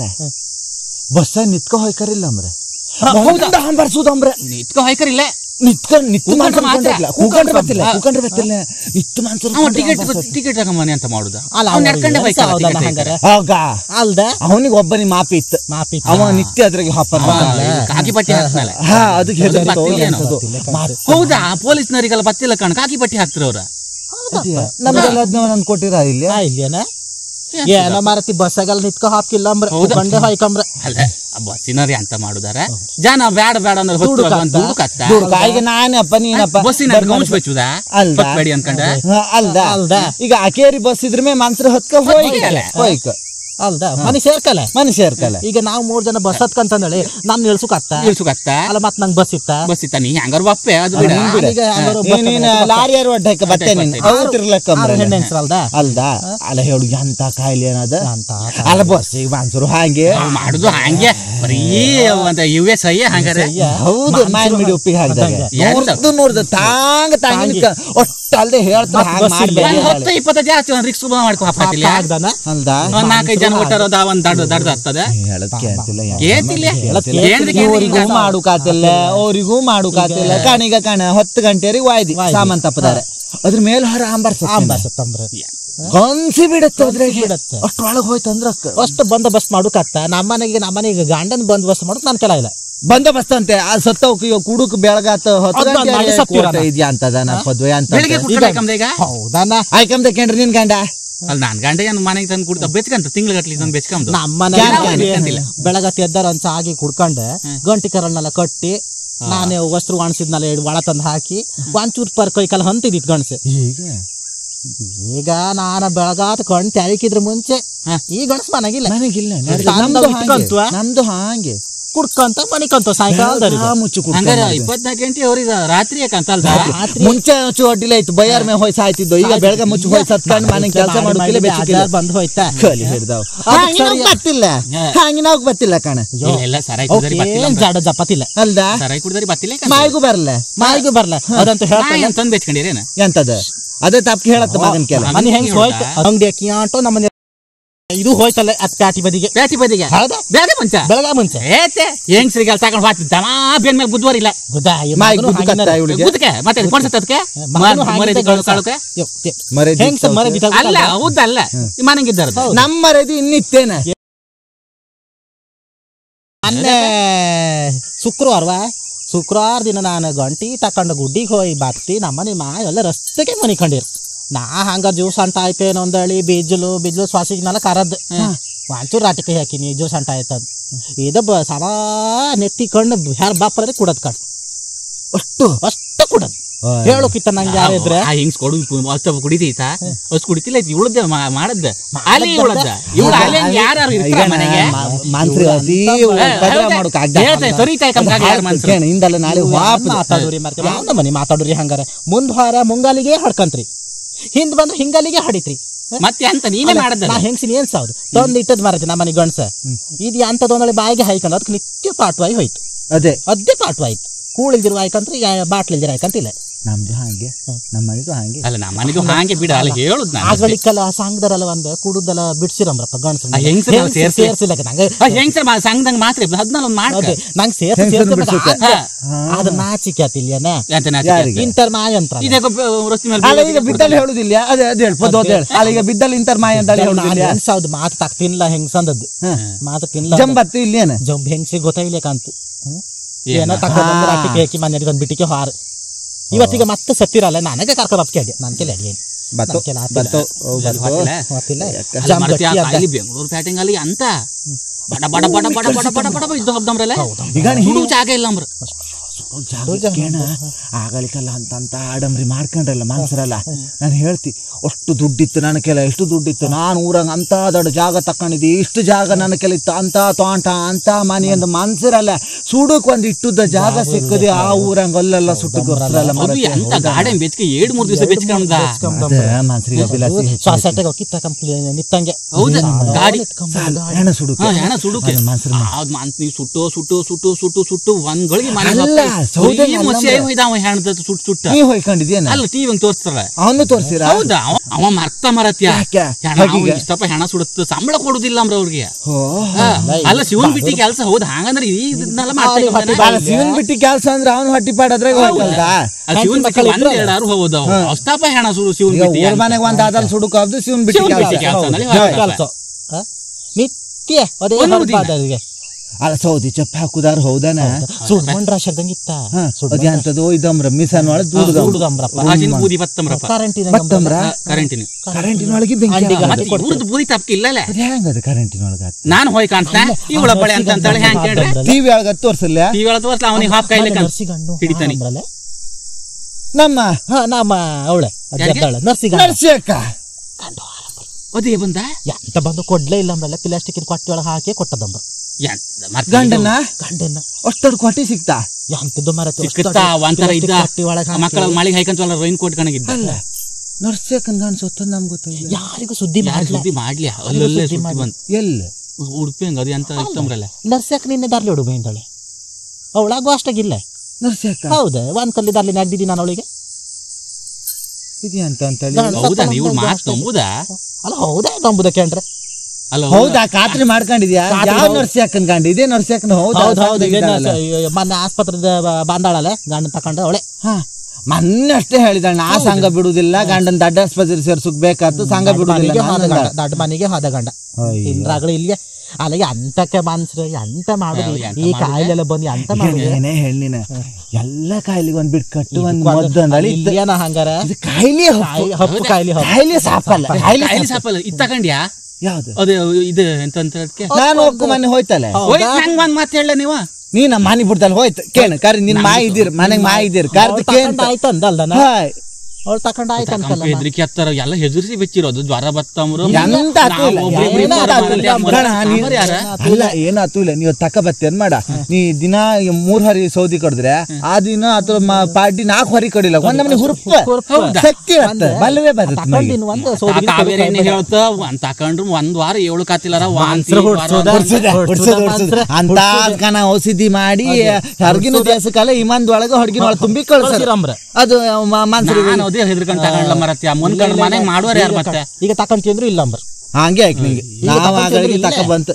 ಬಸ್ಸ ನಿತ್ಕೊ ಹೋಯ್ಕರಿಲ್ಲ ಅಂಬ್ರೆ ಬರ್ಸುದಂಬ್ರೆ ಇತ್ಕೊ ಹೊಯ್ಕರಿಲ್ಲ ನಿತ್ಕೊಂಡ್ ನಿತ್ತು ಕೂಕೊಂಡ್ರೆ ಮಾನ್ಸರ್ ಮಾತ್ರ. ಕೊಂಡ್ರಲ್ಲ. ಕೂಕೊಂಡ್ರೆ ಬರ್ತಿಲ್ಲ ಹಾ. ಕೂಕೊಂಡ್ರೆ ಬರ್ತಿಲ್ಲ ನಿತ್ತು ಮಾನ್ಸರ್ ಅವ ಟಿಕೆಟ್ ಟಿಕೆಟ್ ತಗೊಂಬನಿ ಅಂತ ಮಾಡುದ ಅಲ್ಲ ಅವ್ನು ಅವ್ನು ನಡ್ಕೊಂಡೆ ಏನ್ ಹೋಯ್ಕಲ್ಲ ಸಾವ್ದಾನ ticket ಹಂಗಾರೆ? ಆಗ ಅಲ್ದ ಅವನಿಗೆ ಒಬ್ಬನಿಗೆ ಮಾಪಿ ಇತ್ತು ಮಾಪಿ ಅವ ನಿತ್ಯ ಅದ್ರಾಗೆ ಹಾಪನ್ ಹಾ, ಇದು ಕಾಕಿ ಪಟ್ಟಿ ಹಾಕ್ತಾನಲ್ಲ ಹಾ ಅದಕ್ಕೆ ಅದು ಹೆದರ್ತು ಬರ್ತಿಲ್ಲ ಏನೋ. ಎಂತದು. ಹೌದಾ ಪೊಲೀಸ್ನವರಿಗೆಲ್ಲ ಬತ್ತಿಲ್ಲ ಕಣ್ ಕಾಕಿ ಪಟ್ಟಿ ಹಾಕ್ತಾರ ಅವ್ರ ನಮ್ಗೆಲ್ಲ ಹದಿನೇಳು ನನ್ ಕೊಟ್ಟಿರ ಇಲ್ಲಿ ಹಾ ಇಲ್ಲೇನ ಏನೋ ಮಾರತಿ ಬಸ್ಸಾಗೆಲ್ಲ ನಿತ್ಕೊ ಹಾಕಿಲ್ಲ ಅಂಬ್ರ ಹೌದಾ? ಗಂಡೆ ಹೊಯ್ಕಂಬ್ರ ಅಲ್ಲ ಆ ಬಸ್ಸಿನವ್ರಿ ಅಂತ ಮಾಡುದಾರ ಜನ ಬೇಡ ಬೇಡ ಅಂದ್ರೆ ಹೊತ್ತು ದುಡ್ಡು ಒಂದು ದುಡ್ಡು ಕತ್ತ ದುಡ್ಡು ಕಾಯಿಗೆ ನಾನಪ್ಪ ನೀನಪ್ಪ ಬಸ್ಸಿನ ಗೌಂಚ್ ಬೆಚ್ಚುದ ಅಲ್ದ? ಬೇಡಿ ಅನ್ಕಂಡ ಹಾ, ಅಲ್ದ ಅಲ್ದ? ಈಗ ಅಕೇರಿ ಬಸ್ ಇದ್ರ ಮೇಲೆ ಮನ್ಸರ್ ಹೊತ್ಕ ಹೋಯ್ಕ ಹೋಯ್ಕಲ್ಲ. ಹೋಯ್ಕ ಅಲ್ದ ಮನೆ ಸೇರ್ಕಲ್ಲ ಮನುಷ್ಯ ಇರ್ಕಲ್ಲ ಈಗ ನಾವು ಮೂರ್ ಜನ ಬಸ್ ಹತ್ಕಂತಂದೇಳಿ ನಾನ್ ನಿಲ್ಸುಕತ್ತ ಇಳ್ಸು ಕತ್ತ ಅಲ್ಲ ಮತ್ ನಂಗ್ ಬಸ್ ಇತ್ತ ಬಸ್ ಇತ್ತ ನೀ ಹಂಗಾರ ಬಪ್ಪೆ ಅದು ಬಿಡ ನಾನೀಗ ಹಂಗಾರು ಬಸ್ ನೀನ್ ತಗೊಂಡ್ ಲಾರಿ ಯಾರು ಒಡ್ಡಾಕ ಬತ್ತೆ ನೀನ್ ಬತ್ತೆ. ಅವ್ತಿರ್ಲಕ್ಕ ಆರು ಹೆಣ್ಣು ಹೆಂಗ್ಸ್ರಲ್ದ ಅಲ್ದ ಅಲ್ಲ ಹೇಳು ಎಂತ ಕಾಯಿಲೆ ಏನದ ಅಂತ ಅಲ್ಲ ಬಸ್ಸಿಗೆ ಮನ್ಸರು ಹಾಗೆ ನಾವ್ ಮಾಡುದು ಹಂಗೆ ಬರೀ ಅಂತ ಯು ಎಸ್ ಐ ಹಂಗಾರೆ ಹೌದು ಮಾಯನ್ ಮಿಡಿ ಉಪ್ಪಿಗೆ ಹಾಕ್ದಾಗ ಎಂತ? ನೋಡ್ದು ನೋಡ್ದು ತಾಂಗ ತಾಂಗಿ ನಿಕ್ಕ ಒಟ್ಟು ಅಲ್ದೆ ಹೇಳ್ತಾ ಮತ್ತ್ ಹಾಗೆ ಬಸ್ ಇಲ್ಲ. ಮಾಡ್ಬೇಡಿ ಒಂದ್ ಹೊತ್ತು ಇಪ್ಪತ್ತು ಜಾಸ್ತಿ ಒಂದ್ ರಿಕ್ಸ್ ಮಾಡ್ಕೊ ಹಾಕತ್ತಿಲ್ಲ ಆಗ್ದಾನ ಅಲ್ದ ಒಂದ್ ನಾಲ್ಕೈದು ಜನ ಒಟ್ಟಾರದ ಒಂದ್ ದಡ್ ದಡ್ದ ಆಗ್ತದೆ ಹೇಳದ್ ಕೇಳ್ತಿಲ್ಲ ಕೇಳ್ತಿಲ್ಲ ಹೇಳದ್ ಕೇಳ್ದೆ ಇವ್ರಿಗೂ ಮಾಡುಕಾತಿಲ್ಲ ಅವ್ರಿಗೂ ಮಾಡುಕಾತಿಲ್ಲ ಕಣಿಗ ಕಣ ಹತ್ತು ಗಂಟೆರಿಗೆ ವಾಯ್ದಿ ಸಾಮಾನ್ ತಪ್ಪದಾರೆ ಅದ್ರ ಮೇಲೆ ಹೊರ ಅಂಬರ್ಸ ಅಂಬರ್ಸತ್ತಂಬ್ರ ಕನ್ಸಿ ಬಿಡತ್ತೆ ಅದ್ರಾಗೆ ಬಿಡತ್ತೆ. ಅಷ್ಟ್ರೊಳಗೆ ಹೋಯ್ತಂದ್ರ ಅಷ್ಟು ಬಂದೋಬಸ್ತ್ ಮಾಡುಕತ್ತ ನಮ್ಮನೆಗೆ ನಮ್ಮನೆಗೆ ಗಂಡನ್ ಬಂದೋಬಸ್ತ್ ಮಾಡೋದು ನನ್ ಕೆಲ ಇಲ್ಲ ಬಂದೋಬಸ್ತ್ ಅಂತೆ ಆ ಸತ್ತವಕ್ ಇವಾಗ ಕುಡುಕ್ ಬೆಳಗಾತ ಹತ್ತು ಅದ್ ಬಂದ್ ಮಾಡಿ ಗಂಟೆ ಸತ್ತಿರಲ್ಲ. ಕೋಟೆ ಇದ್ಯಾ ಅಂತದ ನಾ ಪದ್ವೆ ಅಂತ ಬೆಳಿಗ್ಗೆ ಕುಟ್ಕೊಂಡ್ ಈಗ ಹೌದಾನ ಆಯ್ಕಂದ ಕೇಳ್ರಿ ನಿನ್ ಗಂಡ ಅಲ್ಲಿ ನಾನ್ ಗಂಡ ಏನು ಮನೆಗೆ ತಂದು ಕುಡ್ತಾ ಬೆಚ್ಕಂತ ತಿಂಗ್ಳುಗಟ್ಲಿ ತಂದು ಬೆಚ್ಕಂದು ನಮ್ಮನೆ ಕ್ಯಾನ್ ಕ್ಯಾನ್ ಇಟ್ಕಂತಿಲ್ಲ. ಬೆಳಗತ್ತೆ ಎದ್ದಾರ ಒಂದ್ ಆಗಿ ಕುಡ್ಕೊಂಡೆ ಗಂಟಿ ಕರಳ್ನೆಲ್ಲ ಕಟ್ಟಿ ನಾನೇ ವಸ್ತ್ರ ಒಣಸಿದ್ನಲ್ಲ ಒಳ ತಂದು ಹಾಕಿ ಒಂಚೂರ್ ಪರ್ ಕೈ ಕಾಲ ಹಂತಿದ್ದಿತ್ ಗಣಸೆ ಹೀಗೆ ಈಗ ನಾನು ಬೆಳಗಾತ ಕಣ್ ತೆಳಕಿದ್ರ ಮುಂಚೆ ಹ. ಈ ಗಣಸ್ ಮನೆಗಿಲ್ಲ ನನಗಿಲ್ಲ ತಂದು ನಮ್ದು ಹಾಗೆ ಇಟ್ಕಂತ್ವ? ನಮ್ದು ಹಾಗೆ ಕುಡ್ಕಂತ ಮನಿಕಂತ ಸಾಯಂಕಾಲದವರೆಗೆ ಆ ಮುಚ್ಚು ಹಂಗಾರ ಕುಡ್ಕೊಂಡು ಇಪ್ಪತ್ನಾಲ್ಕು ಗಂಟೆ ಅವ್ರಿಗೆ ರಾತ್ರಿ ಯಾಕಂತ ಅಲ್ದ ರಾತ್ರಿ ಮುಂಚೆ ಮುಚ್ಚು ಅಡ್ಡಿಲ್ಲ ಇತ್ತು ಬಯ್ಯಾರ ಮೇ ಹೋಯ್ ಸಾಯ್ತಿದ್ದು ಈಗ ಬೆಳಗ್ಗೆ ಮುಚ್ಚು ಹೋಯ್ ಸತ್ಕೊಂಡು ಮನೆ ಕೆಲಸ ಮಾಡೋಕಿಲ್ಲ ಬೆಚ್ಚಕ್ಕಿಲ್ಲ ಆಚಾರ ಬಂದು ಹೋಯ್ತಾ ಕಲಿ ಹಿಡ್ದಾವ್ ಅದಕ್ಕೆ ಹಾಂಗಿನಾಗ್ ಸರಿ. ಬತ್ತಿಲ್ಲ ಹಾ. ಹಾಂಗಿನಾಗ್ ಬತ್ತಿಲ್ಲ ಕಣ ಇಲ್ಲ ಎಲ್ಲ ಸರಾಯಿ ಕುಡ್ದಾರಿ ಬತ್ತಿಲ್ಲ ಏನ್ ಜಾಡ ಜಪತಿಲ್ಲ ಅಲ್ದ ಸರಾಯಿ ಕುಡ್ದಾರಿ ಬತ್ತಿಲ್ಲ ಮಾಯ್ಗೂ ಬರಲ್ಲ ಮಾಯಿಗೂ ಬರ್ಲ ಅದಂತ ಹೇಳ್ತಾನೆ ತಂದು ಬೆಚ್ಕೊಂಡಿರೇನ ಎಂತದ ಅದೇ ತಪ್ಪ ಹೇಳತ್ತ ಮಗನ್ ಕೆಲ ಮನೆ ಹೆಂಗ್ ಹೋಯ್ತು ಅಂಗಡಿ ಅಕ್ಕಿ ಆಟೋ ನಮ್ಮನೆ ಇದು ಹೋಯ್ತಲ್ಲ ಅದ್ ಪ್ಯಾಟಿ ಬದಿಗೆ ಬ್ಯಾಟಿ ಬದಿಗೆ ಹೌದಾ ಬೇಡ ಮುಂಚ ಬೆಳಗ ಮುಂಚೆ ಏತೆ ಹೆಂಗ್ಸ್ರಿಗೆ ಅಲ್ಲಿ ತಗೊಂಡು ಹೋಗ್ತಿದ್ದ ದಮ ಬೇನ್ ಮೇಲೆ ಬುದ್ವಾರ ಇಲ್ಲ ಗುದ್ದಾ ಈ ಮಾಯ್ಗ್ ಮಗನು ಬುದ್ಧಿ ಕತ್ತ ಹಾಗೇನಾರ- ಇವಳಿಗೆ ಗುದ್ದಕ್ಕೆ ಮತ್ತೆ ಕೊಡ್ಸತ್ತದಕ್ಕೆ ಮಗನು ಮರದಿ ಹಾಗಿದ್ದ ಕಳು ಗಣಸ. ಕಾಳುಕೆ ಯೋ, ಯೋ. ಮರದಿ ಹೆಂಗ್ ಸ ಮರದಿ ತಗೊಂಡ್ ಅಲ್ಲ ಹೌದಲ್ಲ ಈ ಮನೆಗಿದ್ದಾರ ನಮ್ಮ ಮರದಿ ಇನ್ನಿತ್ತೇನ ಮೊನ್ನೆ ಶುಕ್ರವಾರವ ಶುಕ್ರವಾರ ದಿನ ನಾನು ಗಂಟಿ ತಕೊಂಡು ಗುಡ್ಡಿಗೆ ಹೋಗಿ ಬತ್ತಿ ನಮ್ಮನೆ ಮಾ ಎಲ್ಲ ರಸ್ತೆಗೆ ಮನಿ ಕಂಡಿರು ನಾ ಹಂಗ ಜ್ಯೂಸ್ ಅಂಟ ಆಯ್ತೇನೋ ಒಂದಳಿ ಬಿಜ್ಜಲು ಬಿಜ್ಜಲು ಸ್ವಾಸಿಗ್ನೆಲ್ಲ ಕರದ್ ಒಂಚೂರು ರಾಟಿಕೆ ಹಾಕಿನಿ ಜ್ಯೂಸ್ ಅಂಟ ಆಯ್ತಂದ್ ಇದು ಬ ಸಮ ನೆತ್ತಿ ಕಣ್ಣು ಯಾರ ಬಾಪರದೆ ಕುಡದ್ ಕಣ್ ಅಷ್ಟು ಅಷ್ಟು ಕುಡದ್ ಹೇಳೋಕಿತ್ತ ನಂಗೆ ಯಾರಿದ್ರೆ ಆ ಹಿಂಗ್ಸ್ ಕೊಡು ಅಷ್ಟ ಕುಡಿತೈತ ಅಷ್ಟು ಕುಡಿತಿಲ್ಲ ಇವಳದ್ದ ಮಾಡದ್ದ ಅಲ್ಲಿ ಇವಳದ್ದ ಇವಳ ಅಲ್ಲಿ ಯಾರು ಇರ್ತಾರ ಮನೆಗೆ ಮಾನ್ಸ್ರಿ ಅತಿ ಉಪದ್ರ ಮಾಡೋಕ್ ಆಗ್ದ ಹೇಳ್ತಾರೆ, ತೊರಿತಾ ಇಕ್ಕಂತ ಯಾರ್ ಮನ್ಸ್ರು? ಕೇಣ ಇಂದಲ್ಲ ನಾಳೆ ವಾಪಸ್ ಮಾತಾಡೋರಿ ಮರ್ತೀವಿ ಯಾವ ಮನಿ ಮಾತಾಡೋರಿ ಹಂಗಾರೆ ಮುಂದ್ ವಾರ ಮುಂಗಾಲಿಗೆ ಹಡ್ಕಂತ್ರಿ ಹಿಂದ್ ಬಂದ್ರೆ ಹಿಂಗಾಲಿಗೆ ಹಡಿತ್ರಿ ಮತ್ತೆ ಅಂತ ನೀನೇ ಮಾಡದ್ದ ನಾ ಹೆಂಗ್ಸಿನ ಏನ್ ಸಾವ್ದು ತಂದ್ ಇಟ್ಟದ್ ಮಾರತಿ ನಮ್ಮನೆ ಗಣಸ ಇದು ಅಂತದೊಂದಳೆ ಬಾಯಿಗೆ ಹಾಯ್ಕೊಂಡು ಅದಕ್ಕೆ ನಿತ್ಯ ಪಾಠವಾಗಿ ಹೋಯ್ತು ಅದೇ ಅದೇ ಪಾಠವಾಯ್ತು ಕೂಳಿಲ್ದಿರುವ ಆಯ್ಕಂದ್ರೆ ಬಾಟ್ಲಿಲ್ದಿರ ಆಯ್ಕಂತಿಲ್ಲ ನಮ್ದು ಹಾಗೆ ನಮ್ಮ ಮನೆಗೂ ಹಾಗೆ ಅಲ್ಲ ನಮ್ಮ ಮನೆಗೂ ಹಾಗೆ ಬಿಡ ಅಲ್ಲಿ ಹೇಳುದ್ ನಾನು ಆಗಳಿಕ್ಕಲ್ಲ ಸಾಂಗ್ದರಲ್ಲ ಒಂದ್ ಕುಡುದಲ್ಲ ಬಿಡ್ಸಿರಮ್ರಪ್ಪ ಗಣಸ ಆ ಹೆಂಗ್ಸ್ರನ್ನ ಸೇರ್ಸಿ- ಸೇರ್ಸಿಲ್ಲ ನಂಗೆ ಆ ಹೆಂಗ್ಸರ್ ಮಾ- ಸಂಘದಂಗ್ ಮಾತ್ರ ಹದ್ನಾಲ್ ಒಂದ್ ಮಾಡ್ಕ ಅದೇ ನಂಗೆ ಸೇರ್ಸಿ ಹೆಂಗ್ಸ್ರನ್ನ ಬಿಡ್ಸುತ್ತೆ. ಅದ ನಾಚಿಕೆ ಆತಿಲ್ಯನ ಅಂತ ನಾಚಿಕೆ ಯಾರಿಗೆ? ಆಗ್ತದೆ. ಇಂಟರ್ ಮಾಯ ಅಂತ ಇದೇ ಗೊಬ್ಬ- ರಸ್ತೆ ಮೇಲೆ ಅಲ್ಲ ಈಗ ಬಿದ್ದಲ್ಲಿ ಹೇಳುದಿಲ್ಲ ಅದೇ ಅದೇ ಹೇಳ್ಬೋದು ಅದೇ ಹೇಳು ಅಲ್ಲ ಈಗ ಬಿದ್ದಲ್ಲಿ ಇಂತರ ಮಾಯ ಅಂತ ಹೇಳುದಿಲ್ಲ ಹೆಂಗ್ಸಾವ್ದು ಮಾತು ತಕ್ ತಿನ್ಲ ಹೆಂಗ್ಸಂದದ್ದು ಮಾತು ತಿನ್ಲ ಜಂಬತ್ತು ಇಲ್ಲೇನ ಜಂಬ್ ಹೆಂಗ್ಸಿ ಗೊತ್ತಾಗ್ಲಿಕ್ಕಂತ ಏನ? ಏನೋ ತಕ್ಕ ರಾಟಿಗೆ ಹಾಕಿ ಮನೆಗೆ ಒಂದ್ ಬಿಟ್ಟಿಗೆ ಹಾರ ಇವತ್ತಿಗೆ ಮತ್ತೆ ಸತ್ತಿರಲ್ಲ ನನಗೆ ಕರ್ಕೊ ಬಪ್ಕೆ ಅಡಿ ನನ್ನ ಕೆಲ ಅಡಿ ಬತ್ತು ಕೆಲ ಬತ್ತು ಓ, ಬತ್ತು ಗೊತ್ತಿಲ್ಲ ಅಲ್ಲ ಜಾಮ್ ಮರತ್ಯ ಗಟ್ಟಿ ಅಂತ ಇಲ್ಲಿ ಬೆಂಗಳೂರು ಪ್ಯಾಟಿಂಗ್ ಅಲ್ಲಿ ಅಂತ ಬಡ ಬಡ ಬಡ ಬಡ ಬಡ ಬಡ ಬಡ ಇದ್ದು ಹಬ್ದಮ್ರಲ್ಲ ಈಗ ನೀ- ಸುಡು ಜಾಗ ಇಲ್ಲ ಅಂಬ್ರ ಜಾಗಕ್ಕೇನ ಆಗಲಿಕ್ಕಲ್ಲ ಅಂತ ಅಂತ ಆಡಂಬ್ರಿ ಮಾಡ್ಕೊಂಡ್ರಲ್ಲ ಮನ್ಸರಲ್ಲ ನಾನು ಹೇಳ್ತಿ ಅಷ್ಟು ದುಡ್ಡಿತ್ತು ನನ್ನ ಕೆಲ ಎಷ್ಟು ದುಡ್ಡಿತ್ತು ನಾನು ಊರಾಗ ಅಂತ ದೊಡ್ಡ ಜಾಗ ತಕೊಂಡಿದ್ದೆ ಇಷ್ಟು ಜಾಗ ನನ್ನ ಕೆಲ ಇತ್ತು ಅಂತ ತೋಂಟ ಅಂತ ಮನೆ ಅಂತ ಮನ್ಸರಲ್ಲ ಸುಡಕ್ ಒಂದ್ ಇಟ್ಟುದ ಜಾಗ ಸಿಕ್ಕದೆ ಆ ಊರಂಗ ಅಲ್ಲೆಲ್ಲ ಸುಟ್ಟು ಗೊತ್ತರಲ್ಲ ಅದು ಎಂತ ಗಾರ್ಡನ್ ಬೆಚ್ಕೆ ಏಳು ಮೂರು ದಿವಸ ಬೆಚ್ಕೊಂಡ ಮನ್ಸರಿಗೆ ಅಭಿಲಾಷಿ ಹೆಚ್ಚು ಸೊಸೈಟಿಗೆ ಹೋಗಿತ್ತ ಕಂಪ್ನಿ ನಿತ್ತಂಗೆ ಹೌದಾ ಗಾಡಿ ಸಾಲು, ಹೆಣ ಸುಡುಕ ಹಾ ಹೆಣ ಸುಡುಕೆ ಅದು ಮನ್ಸರು ಅದ್ ಮನ್ಸ್ ನೀವು ಸುಟ್ಟು ಸುಟ್ಟು ಸುಟ್ಟು ಸುಟ್ಟು ಸುಟ್ಟು ಒಂದ್ ಗಳಿಗೆ ಮನೆ ಅಲ್ಲ, ಸೌದೆ ಅಲ್ಲ ಮಸಿ ನಮ್ದು. ಹೋಯ್ದ ಅವ ಹೆಣದ ಸುಟ್ಟು ಸುಟ್ಟ ನೀ ಹೋಯ್ಕೊಂಡಿದ್ಯೇನ ಅಲ್ಲ ಟಿವಿ ತೋರಿಸ್ತಾರ ಅವನು ತೋರ್ಸಿರಾ ಹೌದಾ ಅವ- ಅವ ಮರ್ತ ಮರತ್ಯ ಯಾಕೆ? ಹೆಣ ಹಾಗೀಗ? ಅವ ಇಷ್ಟಪ್ಪ ಹೆಣ ಸುಡುತ್ತ ಸಂಬಳ ಕೊಡುದಿಲ್ಲ ಅಂಬ್ರ ಅವ್ರಿಗೆ ಓ ಹಾ, ಅಲ್ಲ ಶಿವನ್ ಬಿಟ್ಟಿ ಕೆಲಸ ಹೌದು ಹಂಗಂದ್ರೆ ಈ ಇದನ್ನೆಲ್ಲ ಮಾಡ್ತಾ ಅಲ್ಲಿ ಇದ್ದಾನೆ. ಹೊಟ್ಟಿ ಅಲ್ಲ ಶಿವನ್ ಬಿಟ್ಟಿ ಕೆಲ್ಸ ಅಂದ್ರೆ ಅವನು ಹೊಟ್ಟಿ ಪಾಡದ್ರಾಗ ಹೋಗಲ್ದ ಆ ಶಿವನ್ ಬಿಟ್ಟಿ ಒಂದ್ ಎರಡಾರು ಹೌದು ಅವ. ಅಷ್ಟಪ್ಪ ಹೆಣ ಸುಡು ಶಿವನ್ ಈಗ ಬಿಟ್ಟಿ ಊರ್ ಮನೆಗೆ ಒಂದ್ ಆದಲ್ಲಿ ಸುಡುಕ ಹಬ್ದು ಶಿವನ್ ಬಿಟ್ಟಿ ಶಿವನ್ ಬಿಟ್ಟಿ ಕೆಲ್ಸ ಕೆಲ್ಸ ಅಂದ್ರೆ ಹೌದು. ಹೊರಗೆ ಕೆಲಸ ನಿತ್ಯ ಅದೇ ಒಂದು ದಿನ. ಹೊರಬಾರ್ದವ್ರಿಗೆ. ಅಲ್ಲ ಸೌದಿ ಚಪ್ಪ ಹಾಕುದಾರ ಹೌದಾನ ಸುಡ್ಮಂಡ್ ರಾಶದಂಗಿತ್ತ ಹ, ಅದ್ ಎಂತದೋ ಇದಮ್ರ ಮಿಸನ್ ಒಳಗೆ ದೂರದ ಸುಡುದಮ್ರಪ್ಪ ಆಚಿನ ಬೂದಿ ಬತ್ತಮ್ರಪ್ಪ ಕರೆಂಟಿನ ಬತ್ತಮ್ರ ಕರೆಂಟಿನ ಕರೆಂಟಿನೊಳಗೆ ಬೆಂಕಿ ಅಂಡಿಗ ಹಾಕೋದು. ಮತ್ತೆ ಇವ್ರದ್ದು ಬೂದಿ ತಪ್ಪಕ ಇಲ್ಲಲ್ಲ ಅದ್ ಹೆಂಗದ ಕರೆಂಟಿನೊಳಗ ನಾನು ಹೋಯ್ ಕಾಣ್ತಾ ಇವಳ ಬಳೆ ಅಂತ ಅಂತೇಳಿ ಹ್ಯಾಂಗ್ ಕೇಳ್ರೆ ಟಿವಿ ಒಳಗ ತೋರ್ಸಲ್ಲ ಟಿವಿ ಒಳಗೆ ತೋರ್ಸ್ಲ ಅವನಿಗೆ ಹಾಫ್ ಕಾಯಿಲೆ ನರ್ಸಿಗಣ್ಣು ಹಿಡಿತಾನೆ ನಮ್ಮ ಹಾ ನಮ್ಮ ಅವಳೆ ಜದ್ದಾಳ ನರ್ಸಿಗಣ್ಣ ನರ್ಸಿ ಅಕ್ಕ ಅದೇ ಬಂದ ಎಂತ ಬಂದು ಕೊಡ್ಲೇ ಇಲ್ಲ ಅಂದ್ರಲ್ಲ ಪ್ಲಾಸ್ಟಿಕ್ ಕೊಟ್ಟಿ ಒಳಗೆ ಹಾಕಿ ಕೊಟ್ಟದಂಬ್ರ ಎಂತದ ಮರ್ತ ಗಂಡನ ಗಂಡನ್ನ ಅಷ್ಟೊಡ್ ಕೊಟ್ಟಿ ಸಿಕ್ತಾ ಎಂತದ್ದು ಮರ ಸಿಕ್ಕುತ್ತಾ ಒಂಥರ ಇದ್ದ ಕೊಟ್ಟಿ ಒಳಗೆ ಮಕ್ಕಳ ಮಳಿಗೆ ಹಾಯ್ಕೊಂತ ರೈನ್ ಕೋಟ್ ಕಣಗಿದ್ದ ಅಲ್ಲ ನರ್ಸಿ ಅಕ್ಕನ್ ಗಂಡ ಸೊತ್ತ ನಮ್ಗೆ ಗೊತ್ತಿಲ್ಲ ಯಾರಿಗೂ ಸುದ್ದಿ ಯಾರು ಮಾಡ್ಲ ಸುದ್ದಿ ಮಾಡ್ಲಿ ಅಲ್ಲಲ್ಲೇ ಸುದ್ದಿ ಬಂತು ಎಲ್ಲ ಉಡುಪಿ ಹಂಗ ಅದು ಎಂತ ಇತ್ತಂಬ್ರಲ್ಲ ನರ್ಸಕ್ ನಿನ್ನೆ ದಾರ್ಲಿ ಹುಡುಗ ಇಂದಳೆ ಅವಳಾಗೂ ಅಷ್ಟಾಗಿಲ್ಲ ನರ್ಸಿ ಅಕ್ಕ ಹೌದಾ ಒಂದ್ ಕಲ್ಲಿ ದಾರ್ಲಿ ನೆಗ್ದಿದ್ದೀನಿ ನಾನು ಅವಳಿಗೆ ಇದು ಅಂತ ಅಂತೇಳಿ ಗಂಡ ಹೌದಾ ಸತ್ತ ನೀವು ನಮ್ದು ಮಾತು ಅಷ್ಟೇ. ನಂಬುದಾ ಅಲ್ಲ ಹೌದಾ ನಂಬುದ ಕೇಳ್ರೆ ಅಲ್ಲ ಹೌದಾ ಖಾತ್ರಿ ಮಾಡ್ಕೊಂಡಿದ್ಯಾ ಯಾವ ನರ್ಸಿ ಅಕ್ಕನ್ ಗಂಡ ಇದೇ ನರ್ಸಿ ಅಕ್ಕನ ಹೌದಾ ಹೌದು ಹೌದು ಸಣ್ಣ ಇದ್ದಾಳಲ್ಲ. ಮೊನ್ನೆ ಆಸ್ಪತ್ರೆದ ಬಂದಾಳಲ್ಲ ಗಂಡನ್ ತಕೊಂಡ ಅವಳೆ ಹಾ ಮೊನ್ನೆ ಅಷ್ಟೇ ಹೇಳಿದಾಳ ನಾ ಸಂಘ ಬಿಡುದಿಲ್ಲ ಗಂಡನ್ ದಡ್ಡ ಆಸ್ಪತ್ರೆ ಸೇರ್ಸುಕ್ ಬೇಕಾತು ಸಂಘ ಬಿಡುದಿಲ್ಲ ಮನೆಗೆ ಹೋದ ನಾನು ಗಂಡ ಅಂದ. ದೊಡ್ಡ ಮನೆಗೆ ಹೋದ ಗಂಡ ಅಯ್ಯೋ. ಇಂದ್ರಾಗಳು ಇಲ್ಲಿಗೆ ಅಲ್ಲಿಗೆ ಅಂತಕ್ಕೆ ಮನ್ಸ್ರು ಎಂತ ಮಾಡುದು ಎಂತ ಈ ಕಾಯಿಲೆಲ್ಲ ಬಂದು ಎಂತ ಮಾಡುದು ಏನೇ ಹೇಳಿ ನೀನು ಎಲ್ಲ ಕಾಯಿಲೆಗೆ ಒಂದ್ ಬಿಟ್ಟು ಕಟ್ಟು ಒಂದ್ ಮದ್ದು ಅಂದಳಿ ಇಲ್ಲೇನ ಹಂಗಾರ ಇದು ಕಾಯಿಲೆ ಹಪ್ಪು. ಕಾಯಿ- ಹಪ್ಪು ಕಾಯಿಲೆ ಹಪ್ಪು. ಕಾಯಿಲೆ ಸಾಪಲ್ಲ ಕಾಯಿಲೆ ಕಾಯಿಲೆ ಸಾಪಲ್ಲ ಇದ್ ತಕೊಂಡ್ಯಾ ಯಾವ್ದು ಅದು ಇದು ಎಂತ ಅಂತ ಅದಕ್ಕೆ ನಾನು ಒಕ್ಕು ಮನೆ ಹೋಯ್ತಲ್ಲ ಹೋಯ್ತು ನಂಗ್ ಒಂದ್ ಮಾತು ಹೇಳ ನೀವು ನೀ ನಮ್ಮ ಮನೆ ಬಿಡ್ತಲ್ಲ ಹೋಯ್ತು ಕೇಳು ಕರಿ ನಿನ್ ಮಾ ಇದ್ದೀರಿ ಮನೆಗ್ ಮಾ ಇದ್ದೀರಿ ಕರ್ದು ಕೇಂತ ಆಯ್ತು ಅಂದಲ್ದನ ಹಾಯ್ ಅವಳು ತಕೊಂಡ ಆಯ್ತು ಅಂತಲ್ಲ ಹೆದರಿಕೆ ಹತ್ತಾರ ಎಲ್ಲ ಹೆದರ್ಸಿ ಬೆಚ್ಚಿರೋದು ಜ್ವರ ಬತ್ತಮ್ರು ಎಂತ ಆತು ಇಲ್ಲ ನಾವು ಒಬ್ರಿಬ್ರು ಏನ ಇಬ್ಬರು ಆತು ಇಲ್ಲ. ಮನೆಯಲ್ಲಿ ಅಮ್ಮ ಗಣ, ನೀ- ಸಾಂಬಾರ್ ಯಾರ? ಅಲ್ಲ ಏನಾತು ಇಲ್ಲ ನೀವು ತಕ ಬತ್ತೇನ್ ಮಾಡ ನೀ ದಿನ ಮೂರ್ ಹರಿ ಸೌದಿ ಕಡಿದ್ರೆ ಆ ದಿನ ಅಥವಾ ಪಾರ್ಟಿ ನಾಲ್ಕು ಹರಿ ಕಡಿಲ್ಲ ಒಂದ್ ನಮ್ನಿ ಹುರುಪ ಹುರುಪ. ಶಕ್ತಿ ಬರ್ತದೆ ಬಲ್ವೇ ಬರುತ್ತೆ ಮೈಗೆ. ತಕೊಂಡಿನ ಒಂದು ಸೌದಿಗೆ ಕಾವೇರಿ ಏನ್ ಹೇಳ್ತ ಒಂದ್ ತಕೊಂಡ್ರು ಒಂದ್ ವಾರ ಏಳು ಕಾತಿಲಾರ ವಾಂತಿ ಮಾಂಸ್ರ ಜ್ವರ ಹುಡ್ಸೋದ? ಹೊಡ್ಸೋದೆ, ಹೊಡ್ಸೋದೆ, ಹೊಡ್ಸೋದೆ. ಅಂತ ಕನ ಔಷಧಿ ಮಾಡಿ ಹೊರಗಿನ ದೇಶಕ್ಕೆಲ್ಲ ಇಮಾನ್ದೊಳಗ ಹೊರಗಿನ ಒಳಗೆ ತುಂಬಿ ಕಳ್ಸರ ಕಳ್ಸಿರಂಬ್ರ. ಅದು ಮನ್ಸರಿಗೆ ನಾನು ಅದೇ ಹೆದರ್ಕೊಂಡ್ ತಗೊಂಡ್ಲ ಮರತ್ಯ ಮುನ್ಕಂಡ್ ಮನೆಗ್ ಮಾಡುವಾರ ಯಾರು ಮತ್ತೆ ಈಗ ತಕೊಂತಿದ್ರು ಇಲ್ಲ ಅಂಬ್ರ ಹಂಗೆ ಆಯ್ತು ನಿಂಗೆ ನಾವ್ ಆಗಳಿಗೆ ತಕ ಬಂತು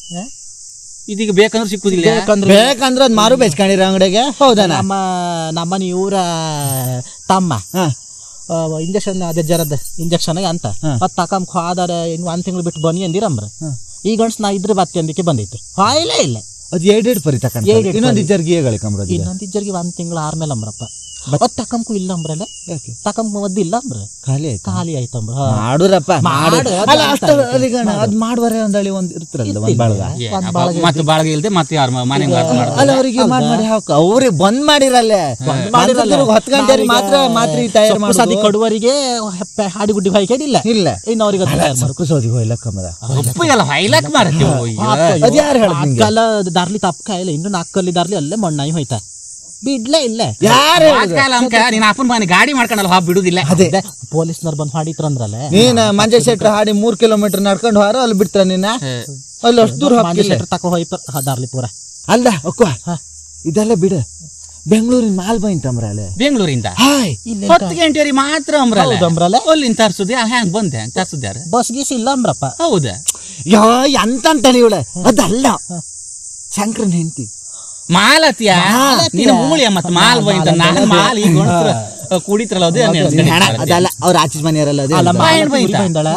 ಇದೀಗ ಬೇಕಂದ್ರೆ ಸಿಕ್ಕುದಿಲ್ಲ ಬೇಕಂದ್ರೆ ಬೇಕಂದ್ರೆ ಅದ್ ಮಾರು ಬೆಚ್ಕೊಂಡಿರ ಅಂಗಡಿಗೆ ಹೌದನ ನಮ್ಮ ನಮ್ಮನೆ ಇವರ ತಮ್ಮ ಹಾ ಇಂಜೆಕ್ಷನ್ ಅದೇ ಜರದ ಇಂಜೆಕ್ಷನ್ ಅಂತ ಅದ್ ತಕೊಂಡ್ ಹೋದರೆ ಇನ್ನು ಒಂದ್ ತಿಂಗಳು ಬಿಟ್ಟು ಬನ್ನಿ ಅಂದಿರಂಬ್ರ ಈ ಗಂಡ್ಸ್ ನಾ ಇದ್ರೆ ಬತ್ತಿ ಅಂದಿಕ್ಕೆ ಬಂದಿತ್ತು ಹಾಯಿಲೇ ಇಲ್ಲ ಅದು ಎರಡೆರಡು ಪರಿ ತಕೊಂಡ್ ಎರಡೆರಡು ಇನ್ನೊಂದು ಇಜ್ಜರ್ಗಿ ಹೇಳಿ ಕಮ್ರದ್ ಇನ್ನೊಂದ್ ಇಜ್ಜರಿಗೆ ಒಂದ್ ತಿಂಗಳು ಆರ್ಮೇಲೆ ಅಂಬ್ರಪ್ಪ ಅದ್ ತಕಂಕು ಇಲ್ಲ ಅಂಬ್ರಲ್ಲ ಯಾಕೆ ತಕಂಕ್ ಮದ್ದಿಲ್ಲ ಅಂಬ್ರ ಖಾಲಿ ಆಯ್ತು ಖಾಲಿ ಆಯ್ತಂಬ್ರ ಮಾಡುರಪ್ಪ ಮಾಡು ಮಾಡು, ಅದು ಅಲ್ಲ ಅಂತ ಅಷ್ಟ ಅಲ್ಲಿಗಣ ಅದ್ ಮಾಡುವರೆ ಒಂದಳಿ ಒಂದ್ ಇರ್ತಿರಲ್ಲ ಒಂದ್ ಬಳಗ ಮತ್ತೆ ಬಾಳಗ ಇಲ್ದೆ ಮತ್ತೆ ಯಾರು ಮನೆಗ್ ವರ್ಕ್ ಮಾಡ್ತಾರೆ ಅಲ್ಲ ಅವರಿಗೆ ಮಾಡ್ ಮಾಡಿ ಹಾಕ ಅವ್ರಿಗೆ ಬಂದ್ ಮಾಡಿರಲ್ಲ ಹತ್ತು ಗಂಟೆ ಮಾತ್ರ ಮಾತ್ರೆ ತಯಾರು ಸೊಪ್ಪು ಸದಿ ಮಾಡೋದು ಕೊಡುವರಿಗೆ ಹೆಪ್ಪೆ ಹಾಡಿಗುಡ್ಡಿ ಹಾಕಿಡಿಲ್ಲ ಇಲ್ಲ ಇನ್ನು ಅವ್ರಿಗೆ ಅಲ್ಲ, ಸೊಪ್ಪು ಸೋದಿ ಹೋಯ್ಲ ಕಮರ ಉಪ್ಪು ಎಲ್ಲ ಹೈಲಾಕ್ ಮಾರತ್ತೀವಿ ಅದ್ ಯಾರು ಹೇಳ್ದ್ ನಿಂಗೆ? ಅಕ್ಕಲ್ಲ ದಾರ್ಲಿ ತಪ್ಪಕ ಇಲ್ಲ ಇನ್ನು ನಾಲ್ಕಲ್ಲಿ ದಾರ್ಲಿ ಅಲ್ಲೇ ಮಣ್ಣಾಯಿ ಹೋಯ್ತಾ ಬಿಡ್ಲೇ ಇಲ್ಲ ಯಾರು ಕಾಲ ಅಂಕ ನೀನ್ ಅಪ್ಪನ ಮನೆ ಗಾಡಿ ಮಾಡ್ಕೊಂಡಲ್ಲ ಹಾಬ್ ಬಿಡುದಿಲ್ಲ ಅದೇ ಪೊಲೀಸ್ನವ್ರು ಬಂದು ಹಾಡಿತ್ರಂದ್ರಲ್ಲ ನೀನ್ ಮಂಜ ಶೆಟ್ರ್ ಹಾಡಿ ಮೂರ್ ಕಿಲೋಮೀಟರ್ ನಡ್ಕೊಂಡು ಹೋರ ಅಲ್ಲಿ ಬಿಡ್ತಾರ ನಿನ್ನ ಅಲ್ಲಿ ಅಷ್ಟು ದೂರ ಮಂಜ ಹಾಕಿಲ್ಲ ಶೆಟ್ರ್ ತಕೋ ಹೋಯ್ಪ ದಾರ್ಲಿ ಪೂರ ಅಲ್ಲ ಒಕ್ಕ ಇದೆಲ್ಲ ಬಿಡ ಬೆಂಗಳೂರಿನ ಮಾಲ್ ಬೈಂತಮ್ರ ಅಲ್ಲೇ ಬೆಂಗಳೂರಿಂದ ಹಾಯ್ ಇಲ್ಲ ಹತ್ತು ಗಂಟೆವರೆಗೆ ಮಾತ್ರ ಅಂಬ್ರಲ್ಲ ಹೌದಂಬ್ರಲ್ಲ ಅಲ್ಲಿಂದ ತರ್ಸುದಿ ಹ್ಯಾಂಗ್ ಬಂದೆ ಹ್ಯಾಂಗ್ ತರ್ಸುದ್ಯಾರ ಬಸ್ ಗೀಸ್ ಇಲ್ಲ ಅಂಬ್ರಪ್ಪ ಹೌದಾ ಯಾ ಎಂತ ಅಂತೇಳಿ ಇವಳ ಅದಲ್ಲ ಶಂಕರನ್ ಹೆಂಡತಿ ಮಾಲತಿಯ ಮಾಲತಿಯ. ನೀನು ಮೂಳಿಯ ಮತ್ತ ಮಾಲ್ ಬೈಂತ ನಾನು ಮಾಲ್ ಈಗ ಕುಡಿತ್ರಲ್ಲ ಅದೇ ಹಣ ಅದಲ್ಲ ಅವ್ರ ಆಚೀಸ್ ಮನೆಯವರಲ್ಲ ಅದೇ ಅಲ್ಲ ಹೇಳ್ತಾರೆ. ಬಾಯ್ ಮಾಲತಿ ಬೈತಾ? ಊರಿಗೆ ಬಂದಳ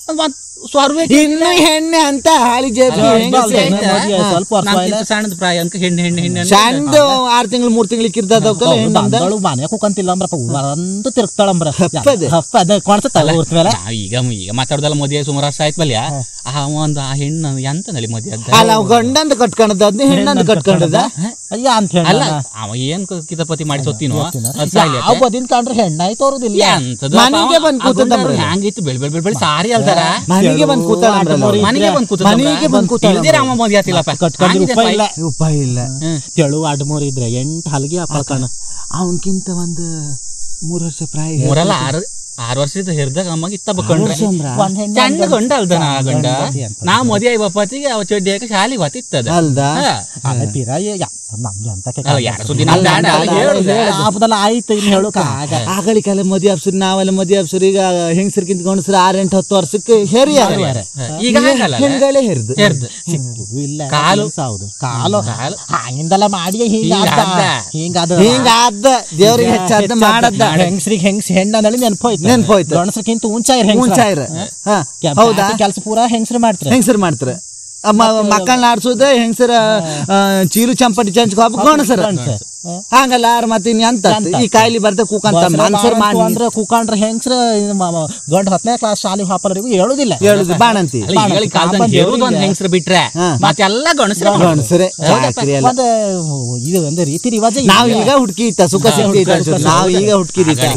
ಮತ್ ಸ್ವರ್ವೇ ಇನ್ನು ಹೆಣ್ಣೆ ಅಂತ ಹಾಳಿ ಜೇಬಿ ಹೆಂಗಸ್ರೆ. ಸ್ವಲ್ಪ ವರ್ಷ ಆಯ್ಲೆ. ಸಣ್ಣದ ಪ್ರಾಯ ಅಂಕ ಹೆಣ್ಣು ಹೆಣ್ಣು ಹೆಣ್ಣು ಅಂತ. ಸಣ್ಣದು ಆರ್ ತಿಂಗಳು ಮೂರ್ ತಿಂಗಳಿಗೆ ಇರ್ದದವಕ್ಕಲ್ಲ ಹೆಣ್ಣಂದ ಬಂದಳು ಮನೆ ಕುಕ್ಕಂತಿಲ್ಲ ಅಂಬ್ರಪ್ಪ ಒಂದು ತಿರುಗ್ತಾಳಂಬ್ರ ಹಪ್ಪದೆ. ಹಪ್ಪ ಅದ ಕಾಣಿಸುತ್ತಲ್ಲ ಊರ್ತ ಮೇಲೆ ನಾವ್ ಈಗ ಈಗ ಮಾತಾಡ್ದಲ್ಲ ಮದುವೆ ಸುಮಾರು ವರ್ಷ ಆಯ್ತು ಬಲ್ಯ ಆ ಒಂದು ಆ ಹೆಣ್ಣು ಎಂತ ನಳಿ ಮದುವೆ ಅದ್ದ ಅಲ್ಲ ಅವ್ ಗಂಡಂದ ಕಟ್ಕೊಂಡದ ಅದ್ನ ಹೆಣ್ಣಂದ ಕಟ್ಕೊಂಡದ ಅಯ್ಯ ಅಂತ ಹೇಳ ಅಲ್ಲ ಅವ ಏನ್ ಕ- ಕಿತಾಪತಿ ಮಾಡಿ ಸೊತ್ತಿನೋ ಅದ್ ಸಾಯ್ಲಿ ಯಾವ ಬದಿನ್ ಕಂಡ್ರೆ ಹೆಣ್ಣಾಯ್ತು ತೋರುದಿಲ್ಲ ಎಂತದು ಮನೆಗೆ ಬಂದ್ ಕೂತಂದ್ರಲ್ಲ. ಹ್ಯಾಂಗಿತ್ತು ಬೆಳ್ ಬೆಳ್ ಬೆಳ್ ಬೆಳ್ ಸಾರಿ ಅಲ್ದಾರ ಮನೆಗೆ ಬಂದ್ ಕೂತಾಳಂಬ್ರಲ್ಲ ಅವ್ರು. ಮನೆಗೆ ಬಂದ್ ಕೂತ ಮನೆಗೆ ಬಂದ್ ಕೂತಾಳ ಇಲ್ದೇ ರಾಮ ಮದುವೆ ಆತಿಲ್ಲಪ್ಪ ಕಟ್ಕೊಂಡ್ರೆ ಹಂಗಿದೆ ರೂಪಾಯಿ ಇಲ್ಲ ಸಾಯ್. ಉಪಾಯ ಇಲ್ಲ ಹ್ಮ್. ತೆಳು ಅಡ್ಮೂರ್ ಇದ್ರೆ ಎಂಟು ಹಲ್ಗೆ ಹಾಕೊಳ್ಕಣ ಅವನ್ಕಿಂತ ಒಂದು ಮೂರ್ ವರ್ಷ ಪ್ರಾಯ ಮೂರಲ್ಲ ಆರು ಆರು ವರ್ಷದ ಹಿರ್ದಾಗ ಅಮ್ಮಗೆ ಇತ್ತ ಬಕೊಂಡ್ರೆ ವರ್ಷ ಅಂದ್ರ? ಒಂದ್ ಹೆಣ್ಣು ಚಂದ ಗಂಡ ಅಲ್ದನ ಆ ಗಂಡ ಗಂಡ ಅಂತ. ನಾ ಮದುವೆ ಆಗಿ ಬಪ್ಪತ್ತಿಗೆ ಅವ ಚಡ್ಡಿ ಹಾಕಿ ಶಾಲಿಗೆ ಹೊತ್ತಿತ್ತದ ಅಲ್ದಾ ಅಲ್ಲ ತೀರ ನಮ್ಗೆ ಅಂತ ಅಲ್ಲ ಯಾರ ಸುದ್ದಿ ನಮ್ ಬ್ಯಾಡ ಅಲ್ಲ ಹೇಳುದ ಆಪದಲ್ಲ ಆಯ್ತು ಇನ್ನು ಹೇಳೋಕ ಆಗ ಆಗಳಿಗೆಲ್ಲ ಮದಿ ಅಪ್ಸರಿ ನಾವೆಲ್ಲ ಮದಿ ಅಪ್ಸರಿ ಈಗ ಹೆಂಗಸರ್ಕಿಂತ ಗಂಡಸ್ರು ಆರ್ ಎಂಟು ಹತ್ತು ವರ್ಷಕ್ಕೆ ಹೇರಿ ಈಗ ಆಗಲ್ಲ ಹೆಣ್ಗಳೇ ಹೆರ್ದು ಹೆರ್ದು ಇದು ಇಲ್ಲ ಕಾಲು. ಹೌದು ಕಾಲು ಕಾಲು. ಹಂಗಿಂದಲ್ಲ ಮಾಡಿ ಹಿಂಗಾದ ಹಿಂಗಾದ. ಹಿಂಗಾದ ಹಿಂಗಾದ ದೇವ್ರಿಗೆ ಹೆಚ್ಚಾದ ಮಾಡದ್ದ ಹೆಂಗಸ್ರಿಗೆ ಹೆಂಗ್ಸ್ ಹೆಣ್ಣಲ್ಲಿ ನೆನಪೋಯ್ತು ನೆನ್ಪೋಯ್ತು. ಗಂಡಸ್ರಕ್ಕಿಂತ ಉಂಚಾಯಿರ್ ಮುಂಚಾಯ್ರ ಹಾ ಹೌದಾ ಕೆಲಸ ಪೂರಾ ಹೆಂಗಸ್ರು ಮಾಡ್ತಾರೆ ಹೆಂಗಸರು ಮಾಡ್ತಾರ ಮಕ್ಕಳನ್ನ ಆಡ್ಸೋದ ಹೆಂಗಸರ ಚೀಲು ಚಂಪಟಿ ಚಂಚ್ಕೊ ಹಬ್ಬ ಗಣಸರ ಹಂಗಲ್ಲ ಯಾರು ಮತ್ತೆ ಇನ್ ಎಂತ ಈ ಕಾಯಿಲೆ ಬರ್ದ ಕೂಕಂತ ಮನ್ಸರ್ ಮಾಡಿ ಅಂದ್ರೆ ಕೂಕಂಡ್ರೆ ಹೆಂಗಸ್ರ ಗಂಡ ಹತ್ತನೇ ಕ್ಲಾಸ್ ಶಾಲೆ ಹಾಪಲರಿಗೂ ಹೇಳುದಿಲ್ಲ ಹೇಳುದು ಬಾಣಂತಿ ಅಲ್ಲ ಈಗಳಿಗ್ ಕಾಲ್ದಂಗ್ ಹೇಳುದು ಒಂದ್ ಹೆಂಗಸ್ರು ಬಿಟ್ರೆ ಹಾ. ಮತ್ತೆಲ್ಲ ಗಣಸ್ರ ಗಣಸರೇ ಚಾಕ್ರಿ ಎಲ್ಲ ಒಂದು ಇದು ಒಂದು ರೀತಿ ರಿವಾಜ ಇಲ್ಲ. ನಾವ್ ಈಗ ಹುಡುಕಿ ಇತ್ತ ಸುಖ ಸಿಕ್ತಿ ನಾವ್ ಈಗ ಹುಡುಕಿದಿತ್ತ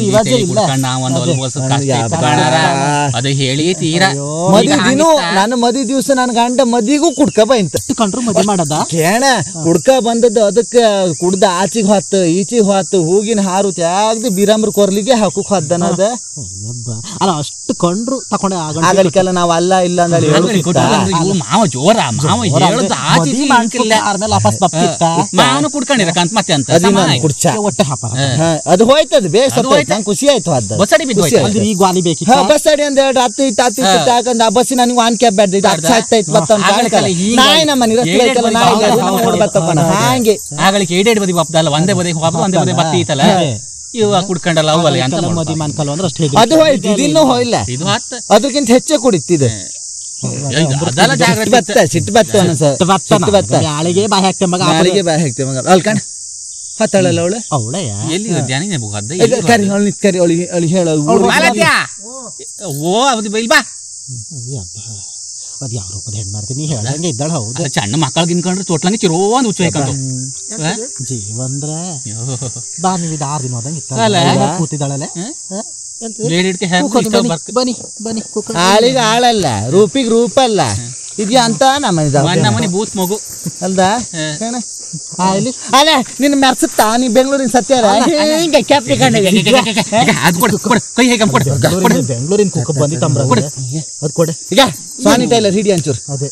ಅದು ಹೇಳಿ ತೀರಾ ಮದಿ ದಿನ ನನ್ನ ಮದಿ ದಿವ್ಸ ನನ್ ಗಂಡ ಮದಿಗೂ ಕುಡ್ಕ ಬೈಂತ ಕಂಡ್ರು ಮದುವೆ ಮಾಡದ ಕೇಣ ಕುಡ್ಕ ಬಂದದ್ದು ಅದಕ್ಕ ಕುಡ್ದ ಆಚಿಗೆ ಹೊತ್ತು ಈಚಿಗೆ ಹೊತ್ತು ಹೂಗಿನ ಹಾರು ತ್ಯಾಗ್ದು ಬಿರಾಮ್ರ ಕೊರ್ಲಿಗೆ ಹಾಕುಕ್ ಹೊದ್ದನದ ಅಯ್ಯಬ್ಬ. ಅಲ್ಲ ಅಷ್ಟು ಕಂಡ್ರು ತಕೊಂಡೆ ಆಗಂಟ ಆಗಲಿಕ್ಕೆಲ್ಲ ನಾವ್ ಅಲ್ಲ ಇಲ್ಲ ಅಂದಳಿ ಇವು ಮಾವ ಜೋರ ಮಾವ ಹೇಳದ ಆಚೆ ಆಮೇಲೆ ವಾಪಸ್ ಬಪ್ತಿತ್ತ ಮಾವನು ಕುಡ್ಕೊಂಡಿರಕಂತ ಮತ್ತೆ ಅಂತ ಸಮ ಆಯ್ತು. ಕುಡ್ಚ ಒಟ್ಟೆ ಹಾಪಾರ ಹಾ, ಅದು ಹೋಯ್ತದ ಬೇಗ ಸ್ವಲ್ಪ ನಂಗೆ ಖುಷಿ ಆಯ್ತು ಅದ ಬಸಡಿ ಬಿದ್ದು ಹೋಯ್ತು. ಅಂದ್ರೆ ಈ ಗ್ವಾಲಿ ಬೇಕಿತ್ತ ಹಾ ಬಸ್ ಅಡಿ ಒಂದ್ ಎರಡು ಹತ್ತು ಇತ್ತು ಹತ್ತು ಇತ್ತು ಹಾಕಂದ್ ಆ ಬಸ್ಸಿ ನನಗೆ ವಾನ್ ಕ್ಯಾಬ್ ಬ್ಯಾಡ್ದು ಇದು ಹತ್ತು ಸಾಯ್ತಾ ಇತ್ತು ಮತ್ತ ಆಗಲಿಕ್ಕೆಲ್ಲ ಹೀಗೆ ನಾಯಿ ನಮ್ಮ ಮನೆ ರಸ್ತೆ ಐತಲ್ಲ ನಾಯಿ ಹೌದು, ಹೌದು, ನೋಡಿ ಬರ್ತಪ್ಪಣ ಹೌದು. ಹಾಗೆ ಆಗಳಿಗೆ ಏಡೇಡ್ ಬದಿ ಬಪ್ಪದಲ್ಲ ಒಂದೇ ಬದಿ ಹೋಗ್ದು ಒಂದೇ ಬದಿ ಬತ್ತಿ ಐತಲ್ಲ ಇವ ಕುಡ್ಕೊಂಡಲ್ಲ ಅವಲ್ಲ ಎಂತ ಮದಿ ಮಾಡೋದು? ಮನ್ಕಲ್ ಅಂದ್ರೆ ಅಷ್ಟೇ ಅದು ಹೋಯ್ತು ಇದಿನ್ನೂ ಹೋಯ್ಲ್ಲ ಇದು ಹತ್ತ ಅದಕ್ಕಿಂತ ಹೆಚ್ಚೆ ಕುಡಿತಿದೆ ಅದೆಲ್ಲ ಸಿಟ್ಟು ಜಾಗ್ರತೆ ಬತ್ತ ಸಿಟ್ಟು ಬತ್ತ ಒಂದೊಂದ್ಸ ಸಿಟ್ಟು ಬತ್ತ ಯಾಳಿಗೆ ಬಾಯಿ ಹಾಕ್ತೆ ಮಗ ನಾಲಿಗೆ ಬಾಯ್ ಹಾಕ್ತೇವೆ ಮಗ ಅಲ್ಲಿ ಕಣ ಹತ್ತಾಳಲ್ಲ ಅವಳು ಅವಳೆಯ ಎಲ್ಲಿ ಧ್ಯಾನ ಬುಗದ್ದ ಈಗ ಕರಿ ಅವಳು ನಿಂತ್ ಕರಿ ಅವಳಿಗೆ ಅವಳಿಗೆ ಹೇಳು ಊರು ಓ ಅದು ಬೈಲ್ ಬಾ ಅದ್ ಯಾವ ರೂಪದ ಹೆಣ್ಣು ಮಾಡ್ತೀನಿ ನೀ ಹೇಳ್ದಂಗೆ ಇದ್ದಾಳ ಹೌದು ಅಲ್ಲ ಸಣ್ಣ ಮಕ್ಕಳು ಗಿನ್ಕೊಂಡ್ರೆ ಚೋಟ್ಲಂಗೆ ಚಿರೋ ಒಂದು ಹುಚ್ಚು ಹಾಕಂತು ಜೀವಂದ್ರ ಬಾ ನೀವು ಇದು ಆರು ದಿನ ಹೋದಂಗೆ ಅಲ್ಲ? ಇತ್ತ ಕೂತಿದ್ದಾಳಲ್ಲ ಬ್ಲೇಡ್ ಇಟ್ಕೆ ಕೂತ್ಕೊಂಡು ಬನ್ನಿ ಬನ್ನಿ ಬನ್ನಿ ಕೂತ್ಕೊಂಡು ಆಳಿಗೆ ಆಳಲ್ಲ ರೂಪಿಗೆ ರೂಪ ಅಲ್ಲ ಇದ್ಯಾ ಅಂತ ನಮ್ಮ ನಮ್ಮನೆ ಬೂತ್ ಮಗು ಅಲ್ದಾ ಹಾ. ಕಣ ಅಲ್ಲಿ ಅಲ್ಲ ನಿನ್ನ ಮೆರ್ಸುತ್ತಾ ನೀ ಬೆಂಗಳೂರಿನ ಸತ್ಯಾರ ಹಿಂಗೆ ಕ್ಯಾಪ್ಟಿ ಕಂಡಿದೆ ಅದು ಕೊಡು ಕೊಡು ಕೈ ಹೇಗೆ ಕೊಡು ಕೊಡು ಬೆಂಗಳೂರಿನ ಬೆಂಗಳೂರಿನ ಕುಕ್ಕ ಬಂದಿತ್ತಂಬ್ರ ಅದು ಕೊಡೆ ಈಗ ಸ್ವಾನಿ ಟೈಲರ್ ಹಿಡಿ ಅಂಚೂರು ಅದೇ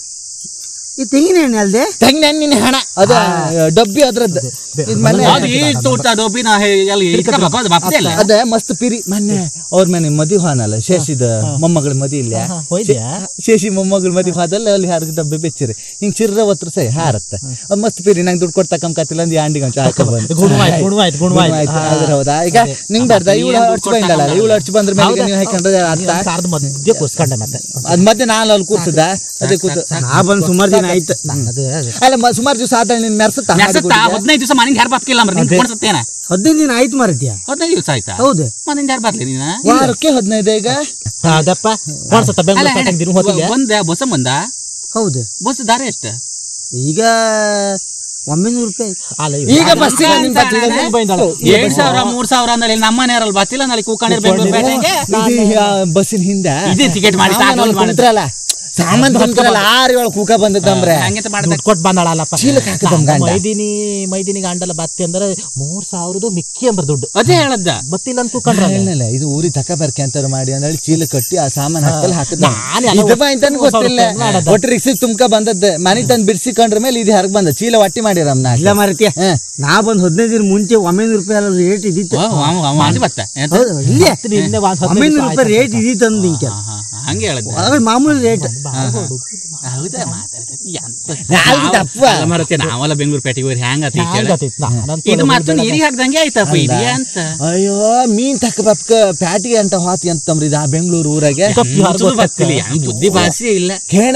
ಈ ತೆಂಗಿನ ಎಣ್ಣೆ ಅಲ್ದೆ ತಂಗಿ ನಿನ್ನ ಹಣ ಅದು ಡಬ್ಬಿ ಅದ್ರದ್ದು ಇದು ಮೊನ್ನೆ ಅದು ಈಗ ತೋಟ ಡೋಬಿ ನಾ ಹೇ- ಎಲ್ಲ ಇಟ್ಕ ಬಾಪ ಅದು ಬಾಪ್ತೆ ಅಲ್ಲ ಅದೇ ಮಸ್ತ್ ಪಿರಿ ಮೊನ್ನೆ ಅವ್ರ ಮನೆ ಮದಿ ಹಾನಲ್ಲ ಶೇಷಿದ ಮೊಮ್ಮಗಳ ಮದಿ ಇಲ್ಲ ಹೋಯ್ದ್ಯಾ ಶೇಷಿ ಮೊಮ್ಮಗಳ ಮದಿ ಹಾದಲ್ಲ ಅಲ್ಲಿ ಹಾರದ ಡಬ್ಬೆ ಬೆಚ್ಚಿರಿ ಹಿಂಗ್ ಚಿರ್ರ ಒತ್ರ ಸೈ ಹಾರತ್ತ ಅದ್ ಮಸ್ತ್ ಪಿರಿ ನಂಗೆ ದುಡ್ಡು ಕೊಡ್ತಕ್ಕಂತ ಕತ್ತಿಲ್ಲ ಅಂದ್ ಯಾಂಡಿಗೆ ಒಂಚೂರು ಹಾಕ ಬಂದು ಗುಣವಾಯ್ತು ಗುಣವಾಯ್ತು ಗುಣವಾಯ್ತು ಆದ್ರೆ ಹೌದಾ ಈಗ ನಿಂಗ್ ಬರ್ದ ಇವಳು ಹಡ್ಚಿ ಬಂದಲ್ಲ ಇವಳು ಹಡ್ಚಿ ಬಂದ್ರ ಮೇಲೆ ನೀವು ಹಾಕೊಂಡ್ರೆ ಅರ್ಥ ಸಾರ್ದ ಮಧ್ಯೆ ಕೂಸ್ಕೊಂಡೆ ಮತ್ತೆ ಅದ್ ಮಧ್ಯೆ ನಾನು ಅಲ್ಲಿ ಕೂರ್ಸದ ಅದೇ ಕೂತು ನಾ ಬಂದ್ ಸುಮಾರು ದಿನ ಆಯ್ತು ಅದು ಅಲ್ಲ ಮ- ಸುಮಾರು ದಿವಸ ಆದ ನಿನ್ ಮೆರ್ಸುತ್ತಾ ನೆರ್ಸತ್ತ ಹದಿನೈದು ದಿವಸ ಮನೆಯಿಂದ ಯಾರು ಬರ್ತಿಲ್ಲ ಮರ ನಿಂಗೆ ಕೊಡ್ಸತ್ತೇನ ಹದಿನೈದು ದಿನ ಆಯ್ತು ಮಾರತ್ಯ ಹದಿನೈದು ದಿವಸ ಆಯ್ತಾ ಹೌದು ಮನೆಯಿಂದ ಯಾರು ಬರ್ಲಿ ನೀನ ವಾರಕ್ಕೆ ಹದಿನೈದು ಈಗ ಅದಪ್ಪ ಕೊಡ್ಸತ್ತ ಅಲ್ಲ ಬೆಂಗಳೂರು ದಿನ ಹೋತಿಗೆ ಬಂದ ಬಸ್ ಬಂದ ಹೌದು ಬಸ್ ದಾರಿ ಎಷ್ಟ ಈಗ ಒಂಬೈನೂರು ರೂಪಾಯಿ ಅಲ್ಲ ಈಗ ಬಸ್ಸಿಗೆ ನಿಮ್ ಬಸ್ಸಿಗೆ ಬೈಂದಾಳ ಎರಡ್ ಸಾವಿರ ಮೂರ್ ಸಾವಿರ ಅಂದ್ರೆ ನಮ್ಮ ಮನೆಯವರಲ್ಲಿ ಬತ್ತಿಲ್ಲ ನಾಳೆ ಕೂಕೊಂಡಿರ್ ಬೆಂಗಳೂರು ಬೇಟೆಗೆ ಇದು ಆ ಬಸ್ಸಿನ ಹಿಂದ ಇದೇ ಟಿಕೆಟ್ ಮಾಡಿ ಸಾಮಾನ್ ಅಲ್ಲಿ ಕುಂತ್ರಲ್ಲ ಸಾಮಾನ್ ಕುಂತ್ರಲ್ಲ ಆರು ಏಳು ಕೂಕ ಬಂದತ್ತಂಬ್ರೆ ಹಂಗೆ ಮಾಡ್ದ ದುಡ್ಡು ಕೊಟ್ಟು ಬಂದಾಳಲ್ಲಪ್ಪ ಚೀಲಕ್ಕೆ ಹಾಕಿದಮ್ ಗಂಡ. ಮೈದಿನಿ ಮೈದಿನಿ ಗಂಡಲ ಬತ್ತಿ ಅಂದ್ರೆ ಮೂರ್ ಸಾವಿರದ ಮಿಕ್ಕಿ ಅಂಬ್ರ ದುಡ್ಡು ಅದೇ ಹೇಳದ್ದ ಬತ್ತಿಲ್ಲ ಅಂತ ಕೂಕೊಂಡ್ರ ಹೇಳಲ್ಲ ಇದು ಊರಿಗೆ ತಕ ಬರ್ಕೆ ಅಂತ ಮಾಡಿ ಅಂದೇಳಿ ಚೀಲ ಕಟ್ಟಿ ಆ ಸಾಮಾನ್ ಹಾಕಲ್ ಹಾಕಿದ ನಾನ್ ಎಲ್ಲ ಇದಪ್ಪ ಅಂತ ಒಟ್ಟು ಗೊತ್ತಿಲ್ಲ ಸ್ವಲ್ಪ ಮಾಡದ. ಒಟ್ಟು ರಿಕ್ಸಿ ತುಮ್ಕ ಬಂದದ್ದು ಮನೆ ತಂದು ಬಿಡ್ಸಿಕೊಂಡ್ರ ಮೇಲೆ ಇದು ಹರಗ್ ಬಂದ ಚೀಲ ಒಟ್ಟಿ ಮಾಡಿರಮ್ ನಾ ಇಲ್ಲ ಮಾರತ್ಯ ನಾ ಬಂದ್ ಹದಿನೈದು ದಿನ ಮುಂಚೆ ಒಂಬೈನೂರು ರೂಪಾಯಿ ಅಲ್ಲ ರೇಟ್ ಇದ್ದಿತ್ತು ಮಾಡಿ ಬತ್ತ ಹೌದು ಇಲ್ಲೇ ನಿನ್ನೆ ಒಂದ್ ಹದಿನೈದು ಒಂಬೈನೂರು ದಿವ್ಸ ರೂಪಾಯಿ ರೇಟ್ ಇದ್ದಿತ್ತು ಅಂದ್ ನಿಂಕೆ ಹಂಗೆ ಹೇಳದ್ದ ಅವಾಗ ಮಾಮೂಲಿ ರೇಟ್ ಹೌದಾ ಮಾತಾಡ್ತೈತಿ ಎಂತ ನಾಲ್ಕು ದಪ್ಪ. ಅಲ್ಲ ಮಾರತ್ತೆ ನಾವೆಲ್ಲ ಬೆಂಗಳೂರು ಪೇಟೆಗೆ ಹೋಗಿ ಹ್ಯಾಂಗ ಹ್ಯಾಂಗತಿತ್ ನಾನಂತೂ ಇದು ಮತ್ತೆ ನೀರಿಗೆ ಹಾಕ್ದಂಗೆ ಆಯ್ತಪ್ಪ ಇದೆಯ ಅಂತ ಅಯ್ಯೋ ಮೀನ್ ತಕ್ಕ ಬಪ್ಕ ಪ್ಯಾಟಿಗೆ ಅಂತ ಹಾತಿ ಅಂತಂಬ್ರಿ ಇದು ಆ ಬೆಂಗಳೂರು ಊರಾಗೆ ಮುಚ್ಚಲು ಬರ್ತಿಲ್ಲ ಹೆಂಗ್ ಬುದ್ಧಿ ಭಾಷೆ ಇಲ್ಲ ಕೇಣ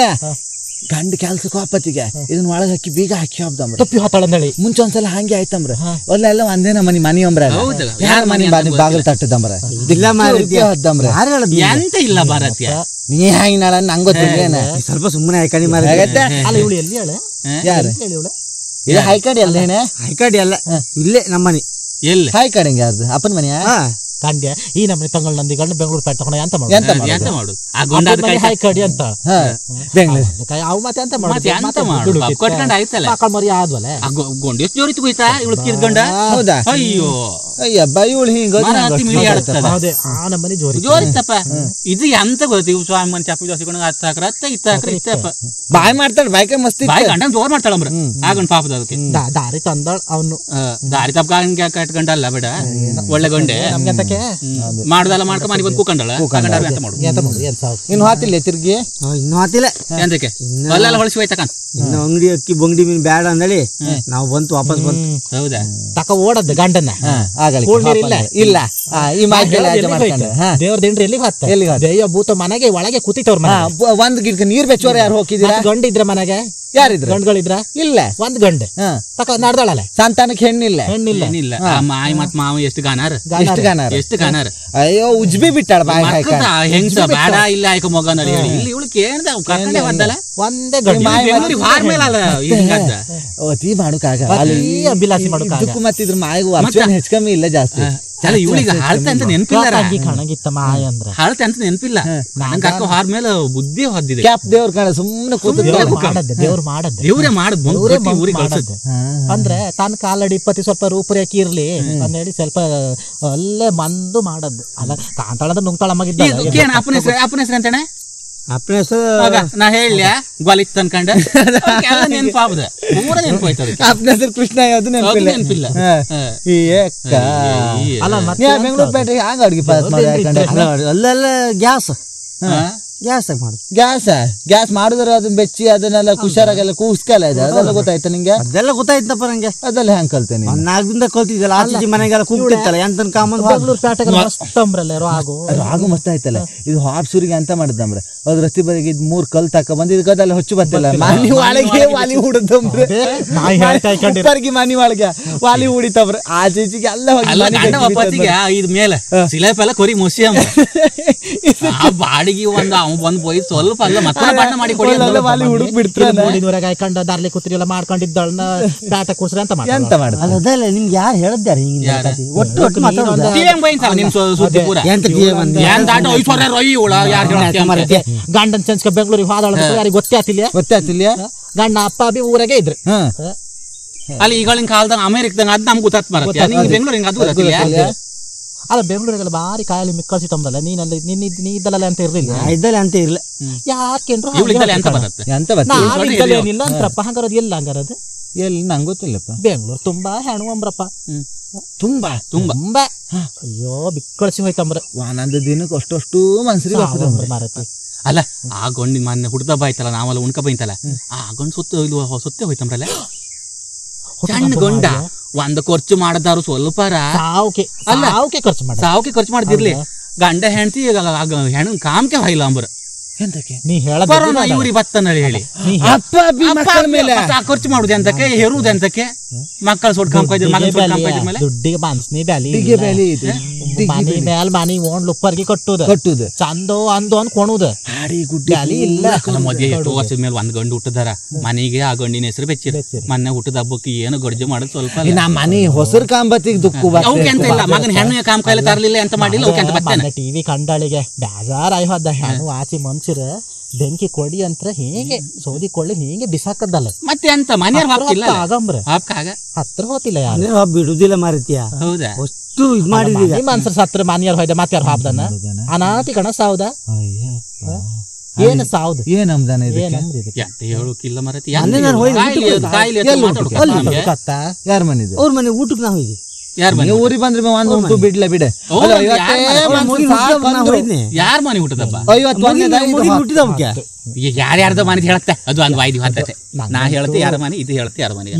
ಗಂಡ ಕೆಲ್ಸಕ್ಕೆ ಹೋಪತ್ತಿಗೆ ಇದನ್ನ ಒಳಗೆ ಹಾಕಿ ಬೀಗ ಹಾಕಿ ಹೋಗ್ದಮ್ರ ತಪ್ಪಿ ಹೊತ್ತಾಳಂದಳಿ ಮುಂಚೆ ಒಂದ್ಸಲ ಹಂಗೆ ಆಯ್ತಂಬ್ರ ಒಲ್ಲೆಲ್ಲ ಒಂದೇನ ಮನಿ ಮನಿ ಅಂಬ್ರ ಹೌದು. ಯಾರ ಮನಿ ಬಾಗಿ ಬಾಗಿಲು ತಟ್ಟದಮ್ರ ಇಲ್ಲ ಮಾರೈತಿ ಹದ್ದಮ್ರ ಯಾರು ಹೇಳದ್ ನಿಂಗೆ? ಎಂತ ಇಲ್ಲ ಭಾರತೀಯ ನೀ ಹೆಂಗ್ ನಾಳ ನಂಗೆ ಗೊತ್ತಿಲ್ಲ ಏನ ಈ ಸ್ವಲ್ಪ ಸುಮ್ಮನೆ ಹಾಕಣಿ ಮಾರ ಆಗತ್ತೆ ಅಲ್ಲ ಇವಳು ಎಲ್ಲಿ ಹೇಳ ಯಾರು ಹೇಳಿ ಇವಳು ಇದು ಹೈಕಡಿ ಅಲ್ಲ ಏನೇ ಹೈಕಾಡಿ ಅಲ್ಲ ಇಲ್ಲೇ ನಮ್ಮನೆ ಎಲ್ಲಿ ಹೈಕಡಿ ಹಿಂಗೆ ಯಾರ್ದು ಅಪ್ಪನ ಮನೆಯ ಹಾ ಕಂಡ್ಯ ಈ ನಮ್ಮನೆ ತಂಗಳು ನಂದಿ ಗಂಡು ಬೆಂಗಳೂರು ಪೇಟೆ ತಗೊಂಡ ಎಂತ ಮಾಡು ಎಂತ ಮಾಡು ಎಂತ ಮಾಡು ಆ ಗೊಂಡ ಅದ್ ಕೈ ಹಾಯ್ ಕಡಿ ಅಂತ ಹಾ ಬೆಂಗಳೂರು ಕೈ ಅವು ಮತ್ತೆ ಎಂತ ಮತ್ತೆ ಎಂತ ಮಾಡು ಪಾಪ ಕಟ್ಕೊಂಡ್ ಆಯ್ತಲ್ಲ ಮಕ್ಕಳ ಮರಿ ಆದ್ವಲ್ಲ ಆ ಗೊ- ಗೊಂಡ ಎಷ್ಟು ಜೋರಿತ್ತು ಹೋಯ್ತಾ ಇವಳು ಕಿರ್ಕೊಂಡ ಹೌದಾ ಅಯ್ಯೋ ಅಯ್ಯಬ್ಬ ಇವಳು ಹಿಂಗ ಮರ ಹತ್ತಿ ಮಿಳಿ ಆಡ್ತದ ಹೌದೇ ಆ ನಮ್ಮನೆ ಜೋರಿ ಜೋರಿತ್ತಪ್ಪ ಇದು ಎಂತ ಗೊತ್ತಿ ಇವ್ ಸ್ವಾಮಿ ಮನ್ ಚಾಪಿ ಜೋಸಿಕೊಂಡ ಹತ್ತ ಹಾಕ್ರ ಅತ್ತ ಇತ್ತ ಹಾಕ್ರ ಇತ್ತಪ್ಪ ಬಾಯ್ ಮಾಡ್ತಾಳ ಬಾಯ್ಕ ಮಸ್ತಿ ಬಾಯಿ ಗಂಡ ಜೋರ್ ಮಾಡ್ತಾಳಂಬ್ರ ಆಗನ್ ಪಾಪದ ಅದಕ್ಕೆ ದಾ- ದಾರಿ ತಂದಳ್ ಅವನು ಆ, ದಾರಿ ತಪ್ಪ ಕಟ್ಕೊಂಡಲ್ಲ ಬೇಡ ಒಳ್ಳೆ ಗೊಂಡೆ ನಮ್ಗೆ ಅಂತಕ್ಕೆ ಹ್ಮ್. ಮಾಡ್ದಲ್ಲ ಮಾಡ್ಕೊಂಡ್ ಮನೆ ಬಂದು ಕೂಕಂಡಳ ಹಾಕೊಂಡಾರ ಎಂತ ಮಾಡು ಎಂತ ಮಾಡುದು ಏನ್ ಸಾವು ಇನ್ನು ಹಾತಿಲ್ಲ ತಿರ್ಗಿ ಆ, ಇನ್ನೂ ಆತಿಲ್ಲ ಎಂತಕ್ಕೆ ಅಲ್ಲೆಲ್ಲ ಹೊಳಸಿ ಹೋಯ್ತಕಂತ ಇನ್ನು ಅಂಗಡಿ ಅಕ್ಕಿ ಬಂಗಡಿ ಮೀನ್ ಬೇಡ ಅಂದಳಿ ನಾವು ಬಂತು ವಾಪಸ್ ಬಂತು ಹೌದಾ ತಕ ಓಡದ್ ಗಂಡನ್ನ ಹಾ ಆಗಲಿ ಕೂಳ್ ನೀರಿಲ್ಲ? ಇಲ್ಲ ಹಾ ಈ ಮಾಹಿತಿ ಆಚೆ ಮಾಡ್ಕೊಂಡು ಹಾ ದೇವ್ರ ದಿಂಡ್ರಿ ಎಲ್ಲಿಗೆ ಹತ್ತ ಎಲ್ಲಿಗ್ ಹೊತ್ತ? ದೆಯ್ಯ ಭೂತ ಮನೆಗೆ ಒಳಗೆ ಕೂತಿತ್ತವ್ರ ಹಾ ಮನೆ ಬ- ಒಂದ್ ಗಿಡಕ್ಕೆ ನೀರ್ ಬೆಚ್ಚೋರ್ ಯಾರು ಹೋಗಿದ್ದೀರಾ ಗಂಡ ಇದ್ರ ಮನೆಗೆ ಯಾರಿದ್ರು ಗಂಡ್ಗಳಿದ್ರ ಇಲ್ಲ ಒಂದ್ ಗಂಡ ಹಾ ತಕ ನಡ್ದಳಲ್ಲ ಸಂತಾನಕ್ಕೆ ಹೆಣ್ಣಿಲ್ಲ ಹೆಣ್ಣಿಲ್ಲ ಏನಿಲ್ಲ ಆ ಮಾಯಿ ಮತ್ ಮಾವ ಎಷ್ಟು ಗಾನಾರ ಎಷ್ಟು ಗಾನಾರ ಎಷ್ಟು ಗಾನಾರ ಅಯ್ಯೋ ಉಜ್ಬಿ ಬಿಟ್ಟಾಳ ಬಾಯ್ ಮಕ್ಕದ ಹೆಂಗ್ಸ ಬೇಡ ಇಲ್ಲ ಆಯ್ಕ ಮಗನಲ್ಲಿ ಹೇಳಿ ಇಲ್ಲಿ ಇವಳು ಕೇಳ್ದ ಕರ್ಕೊಂಡೆ ಬಂದಲ್ಲ ಒಂದೇ ಗಂಡ ಬೆಂಗಳೂರಿಗೆ ಹಾರ್ ಮೇಲಲ್ಲ ಹಿಂಗಂತ ಓ ತೀ ಮಾಡುಕಾಗ ಈ ಅಭಿಲಾಷಿ ಮಾಡೋಕಾಗ ಇದಕ್ಕೂ ಮತ್ತಿದ್ರ ಮಾಯಿಗೂ ಅರ್ಚನೆ ಹೆಚ್ಚು ಕಮ್ಮಿ ಇಲ್ಲ ಜಾಸ್ತಿ ಅಲ್ಲ ಇವಳಿಗೆ ಹಾಳ್ತ ಅಂತ ನೆನಪಿಲ್ಲ ತಂಗಿ ಕಣಗಿತ್ತ ಮಾಯ ಅಂದ್ರ ಹಾಳ್ತ ಅಂತ ನೆನಪಿಲ್ಲ ನಂಗೆ ಅಕ್ಕ ಹಾರ್ ಮೇಲೆ ಬುದ್ಧಿ ಹೊದ್ದಿದೆ ಕ್ಯಾಪ್ ದೇವ್ರ ಕಣ ಸುಮ್ಮನೆ ಕೂತು ದೇವ್ರ ಮಾಡದ್ದೆ ದೇವ್ರ ಮಾಡದ್ದೆ ಇವ್ರೆ ಮಾಡದ್ ಬಂದು ದೇವ್ರೇ ಕಟ್ಟಿ ಊರಿಗೆ ಕಳ್ಸದ್ ಮಾಡದ್ದೆ ಅಂದ್ರೆ ತನ್ನ ಕಾಲಡಿ ಇಪ್ಪತ್ತು ಸ್ವಲ್ಪ ರೂಪರೇಖೆ ಇರ್ಲಿ ಅಂತ ಹೇಳಿ ಸ್ವಲ್ಪ ಅಲ್ಲೇ ಮಂದು ಮಾಡದ್ದು ಅಲ್ಲ ಕಾಂತಾಳದ ನುಂಗ್ತಾಳ ಮಗಿದ್ದ ಇದು ಕೇಣ ಅಪ್ಪನ ಹೆಸರು ಅಪ್ಪನ ಹೆಸರು ಅಂತಣ್ಣ ಅಪ್ಪನ ಹೆಸರು ಆಗ ನಾ ಹೇಳ್ಯ ಗೊಲಿತ್ ಅನ್ಕಂಡ ಎಲ್ಲ ನೆನಪಾಬದ ಪೂರ ನೆನಪಾಯ್ತು ಅದಕ್ಕೆ ಅಪ್ಪನ ಹೆಸರು ಕೃಷ್ಣ ಯಾವ್ದು ಅದು ನೆನಪಿಲ್ಲ ನೆನಪಿಲ್ಲ ಹಾ. ಈ ಏಕ್ಕ. ಅಲ್ಲ ನೀ ಮತ್ತೆ ಆ ಬೆಂಗಳೂರು ಪೇಟೆ ಹ್ಯಾಂಗ ಅಡ್ಗೆ ಪಾಸ್ ಮಾಡಿ ಹಾಕೊಂಡೆ? ಅಲ್ಲ ಅಲ್ಲೆಲ್ಲ ಗ್ಯಾಸ್ ಗ್ಯಾಸ್ ಮಾಡುದು ಗ್ಯಾಸ್ ಗ್ಯಾಸ್ ಮಾಡಿದ್ರೆ ಅದನ್ನ ಬೆಚ್ಚಿ ಅದನ್ನೆಲ್ಲ ಕುಶಾರಾಗೆಲ್ಲ ಕೂಸ್ಕಲ್ಲ ಇದೆ ಅದೆಲ್ಲ ಗೊತ್ತಾಯ್ತಾ ನಿಂಗೆ ಅದೆಲ್ಲ ಗೊತ್ತಾಯ್ತಪ್ಪ ನಂಗೆ ಅದೆಲ್ಲ ಹೆಂಗ್ ಕಲ್ತೇನೆ ಒಂದ್ ನಾಲ್ಕು ದಿನದ ಕಲ್ತಿದ್ದಲ್ಲ ಆಚೆ ಮನೆಗೆಲ್ಲ ಕೂಗ್ತಿತ್ತಲ್ಲ ಎಂತನ್ ಕಾಮನ್ ಬೆಂಗಳೂರು ಪೇಟೆಗೆ ಮಸ್ತ್ ಅಂಬ್ರಲ್ಲ ಆಗು ರಾಗು ಮಸ್ತ್ ಆಯ್ತಲ್ಲ ಇದು ಹಾಪ್ಸೂರಿಗೆ ಅಂತ ಮಾಡಿದ್ದಂಬ್ರೆ ಅದ್ ರಸ್ತೆ ಬದಿಗೆ ಇದ್ ಮೂರ್ ಕಲ್ ತಕ ಬಂದ್ ಇದಕ್ಕೆಲ್ಲ ಹೊಚ್ಚು ಬತ್ತಿಲ್ಲ ಮಾನಿ ಒಳಗೆ ವಾಲಿ ಹುಡದಂಬ್ರೆ ನಾಯಿ ಹೇಳ್ತಾ ಇಟ್ಕೊಂಡಿರ. ಉಪ್ಪರ್ಗಿ ಮನಿ ಒಳಗೆ ವಾಲಿ ಹುಡಿತವ್ರೆ ಆಚೆ ಈಚೆಗೆ ಎಲ್ಲ ಹೋಗಿ ಅಲ್ಲ ಮನೆಗೆ ಗಂಡ ಹಾಕಿ ಒಪ್ಪತ್ತಿಗೆ ಇದ್ ಮೇಲೆ ಸಿಲೆಪೆಲ್ಲ ಕೊರಿ ಮುಸಿ ಅಂಬ ಆ ಬಾಡಿಗೆ ಒಂದ್ ಅವ್ ಬಂದ್ ಹೋಯ್ ಸ್ವಲ್ಪ ಅಲ್ಲ ಮತ್ತೆ ಬಣ್ಣ ಮಾಡಿ ಕೊಡಿ ಅಂತ ಒಳ್ಳೆ ವಾಲಿ ಹುಡುಕ್ ಬಿಡ್ತಾನೆ ಮೂಡಿನೂರಾಗ ಹಾಕೊಂಡ ದಾರ್ಲಿ ಕೂತ್ರಿ ಎಲ್ಲ ಮಾಡ್ಕೊಂಡಿದ್ದಳನ್ನ ಪೇಟೆ ಕೂಸ್ರಿ ಅಂತ ಮಾಡ್ತಾಳ. ಎಂತ ಮಾಡ ಅಲ್ಲ ಅದಲ್ಲ ನಿಮ್ಗೆ ಯಾರು ಹೇಳಿದ್ದಾರೆ ಹಿಂಗಿನ ಕಥೆ? ಒಟ್ಟು ಒಟ್ಟು ಮಾತಾಡೋದ ಟಿಎಂ ಬೈನ್ಸಲ್ಲ ನಿಮ್ ಸು- ಸುದ್ದಿ ಪೂರ ಎಂತ ಟಿ ಎಂ ಅಂದೆ? ಏನ್ ದಾಟ ಐಶ್ವರ್ಯ ರೈ ಇವಳ ಯಾರು ಮರತೆ. ಗಂಡನ ಚಂಚ್ಕ ಬೆಂಗಳೂರಿಗೆ ಹೋದಳ ಯಾರಿಗೆ ಗೊತ್ತೇ ಆತಿಲ್ಲ ಗೊತ್ತಾಗ್ತಿಲ್ಲ ಗಂಡ ಅಪ್ಪ ಬಿ ಊರಾಗೆ ಇದ್ರು ಹಾ ಅಲ್ಲಿ ಈಗಳಿನ ಕಾಲದಾಗ ಅಮೆರಿಕದಾಗ ಅದ್ ನಮ್ಗೆ ಗೊತ್ತಾತ್ ಬರತ್ತೆ ನಿಂಗೆ ಬೆಂಗಳೂರಿಗೆ ಅದು ಗೊತ್ತಿಲ್ಲ ಅಲ್ಲ ಬೆಂಗಳೂರಿಗೆಲ್ಲ ಭಾರಿ ಕಾಯಿಲೆ ಮಿಕ್ಕಳಿಸಿತ್ತಂಬಲ್ಲ ನೀನಲ್ಲಿ ನಿನ್ನ ನೀ ಇದ್ದಲ್ಲ ಅಂತ ಇರ್ಲಿಲ್ಲ ನಾ ಇದ್ದಲ್ಲ ಅಂತ ಇರ್ಲ ಯಾಕೆಂಡ್ರು ಇವಳಿದ್ದಲ್ಲ ಎಂತ ಬರುತ್ತೆ ಎಂತ ಬರ್ತಿ ನಾವಿದ್ದಲ್ಲ ಏನಿಲ್ಲ ಅಂತ್ರಪ್ಪ ಹಂಗಾರದು ಎಲ್ಲ ಹಂಗಾರದು ಎಲ್ಲಿ ನಂಗೆ ಗೊತ್ತಿಲ್ಲಪ್ಪ ಬೆಂಗಳೂರು ತುಂಬಾ ಹೆಣು ಅಂಬ್ರಪ್ಪ ತುಂಬಾ ತುಂಬಾ ತುಂಬಾ ಅಯ್ಯೋ ಬಿಕ್ಕಳಿಸಿ ಹೋಯ್ತಂಬ್ರ ಒಂದೊಂದು ದಿನಕ್ಕೆ ಅಷ್ಟಷ್ಟು ಮನ್ಸರಿಗೆ ಸಾವಂಬ್ರ ಮಾರತಿ ಅಲ್ಲ ಆ ಗೊಂಡಿ ಮೊನ್ನೆ ಹುಡ್ದ ಬಾಯ್ತಲ್ಲ ನಾವೆಲ್ಲ ಉಣ್ಕ ಬೈತಲ್ಲ ಆ ಗೊಂಡ್ ಸುತ್ತ ಇದು ಸುತ್ತೆ ಹೋಯ್ತಂಬ್ರಲ್ಲ ಸಣ್ಣ ಗೊಂಡ ಒಂದ್ ಖರ್ಚು ಮಾಡದಾರು ಸ್ವಲ್ಪರ ಸಾವುಕೆ ಸಾವುಕೆ ಖರ್ಚು ಮಾಡ ಸಾವಕ್ಕೆ ಖರ್ಚು ಮಾಡ್ದಿರ್ಲಿ ಗಂಡ ಹೆಂಡತಿ ಹೆಣ್ಣು ಕಾಮ್ಕೆ ಹೊಯ್ಲ ಅಂಬ್ರ ಎಂತಕ್ಕೆ ನೀ ಹೇಳದ ಕೊರೋನಾ ಇವ್ರಿ ಬತ್ತನಲ್ಲಿ ಹೇಳಿ ಅಪ್ಪ ಅಬ್ಬಿ ಮಕ್ಕಳ ಮೇಲೆ ಮತ್ತೆ ಆ ಖರ್ಚು ಮಾಡುದು ಎಂತಕ್ಕೆ ಹೆರುವುದು ಎಂತಕ್ಕೆ ಮಕ್ಕಳು ಸೊಟ್ ಕಾಮ್ಕೈದ್ರ ಮಗನ್ ಸೊಟ್ ಕಾಮ್ಕೈದ್ರ ಮೇಲೆ ದುಡ್ಡಿಗೆ ಬಾನ್ಸ್ನಿ ಬ್ಯಾಲಿ ಡಿಗ್ಗೆ ಬೇಲಿ ಇದೆ ಮನಿ ಮ್ಯಾಲ್ ಮನಿ ಓಣ್ ಉಪ್ಪರ್ಗಿ ಕಟ್ಟುದ ಕಟ್ಟುದು ಚಂದೋ ಅಂದು ಅಂದ್ ಕೊಣುದ ಹಾಡಿ ಗುಡ್ಡಿ ಬ್ಯಾಲಿ ಇಲ್ಲ ನಮ್ಮ ಮದ್ವೆ ಎಷ್ಟೋ ವರ್ಷದ ಮೇಲೆ ಒಂದ್ ಗಂಡು ಹುಟ್ಟದಾರ ಮನೆಗೆ ಆ ಗಂಡಿನ ಹೆಸರು ಬೆಚ್ಚಿರ ಮೊನ್ನೆ ಹುಟ್ಟದ ಹಬ್ಬಕ್ಕೆ ಏನು ಗಡ್ಜೆ ಮಾಡೋದು ಸ್ವಲ್ಪ ಅಲ್ಲ. ನಮ್ಮ ಮನೆ ಹೊಸರು ಕಾಂಬತ್ತಿಗೆ ದುಕ್ಕು ಅವಕ್ಕೆ ಅಂತ ಇಲ್ಲ ಮಗನ ಹೆಣ್ಣು ಕಾಮ್ ಕಾಯಿಲೆ ತರಲಿಲ್ಲ ಅಂತ ಮಾಡಿಲ್ಲ ಅವಕ್ಕೆ ಅಂತ ಬರ್ತೇನೆ ಟಿವಿ ಕಂಡಳಿಗೆ ಬೇಜಾರಾಯ್ ಹೋದ ಹೆಣ್ಣು ಆಚಿ ಮನ್ಸಿರ ಬೆಂಕಿ ಕೊಡಿ ಅಂತ ಹೇಗೆ ಸೌದಿ ಕೊಳ್ಳಿ ಹೀಗೆ ಬಿಸಾಕದ್ದಲ್ಲ ಮತ್ತೆ ಎಂತ ಮನೆಯವ್ರ ಹಾಕಿಲ್ಲ ಆಗಂಬ್ರ ಹಾಕಾಗ ಹತ್ರ ಹೋತಿಲ್ಲ ಯಾರು ಅಂದ್ರೆ ಅವ್ ಬಿಡುದಿಲ್ಲ ಮಾರತಿಯ ಹೌದಾ ಅಷ್ಟು ಇದ್ ಮಾಡಿದೀಗ ಮನೆ ಮನ್ಸರ ಸತ್ರ ಮನೆಯವ್ರ ಹೋಯ್ದ ಮತ್ತೆ ಯಾರು ಹಾಬ್ದನ ಅನಾತಿ ಕಣ ಸಾವ್ದ ಏನ್ ಸಾವ್ದು ಏನಮ್ದಾನ ಇದು ಏನಂದ್ರಿ ಇದಕ್ಕೆ? ಎಂತ ಹೇಳೋಕಿಲ್ಲ ಮರತಿ ಮೊನ್ನೆ ನಾನು ಹೋಗಿ ಕಾಯಿಲೆ ಅದು, ಕಾಯಿಲೆ ಅಂತ ಮಾತಾಡ್ಕೊ. ಅಲ್ಲಿ ನಮ್ಗೆ ಕತ್ತ ಯಾರ ಮನಿದು ಅವ್ರ ಮನೆ ಊಟಕ್ಕೆ ನಾವು ಹೋಗಿ ಯಾರ್ ಮನೆ ನೀವು ಊರಿಗೆ ಬಂದ್ರೆ ಒಂದ್ ಉಂಟು ಬಿಡ್ಲೆ ಬಿಡೆ ಓ, ಅಲ್ಲ, ಯಾರ್ ಇವತ್ತೇ ಮನೆ? ಮನ್ಸು ಸಾಕು ಅಂದ್ರು. ಯಾರ್ ಮನೆ ಹುಟ್ಟದಪ್ಪ ಐವತ್ತೊಂದನೇದ ಇದು ಹತ್ತು. ಯಾರ್ಯಾರ್ದ ಮನೆ ಹೇಳತ್ತೆ ಅದು ಒಂದು ವಾಯ್ದಿ ಹತ್ತತೆ ನಾ ಹೇಳ್ತೆ ಯಾರ ಮನೆ ಇದು ಹೇಳ್ತೆ ಯಾರ ಮನೆ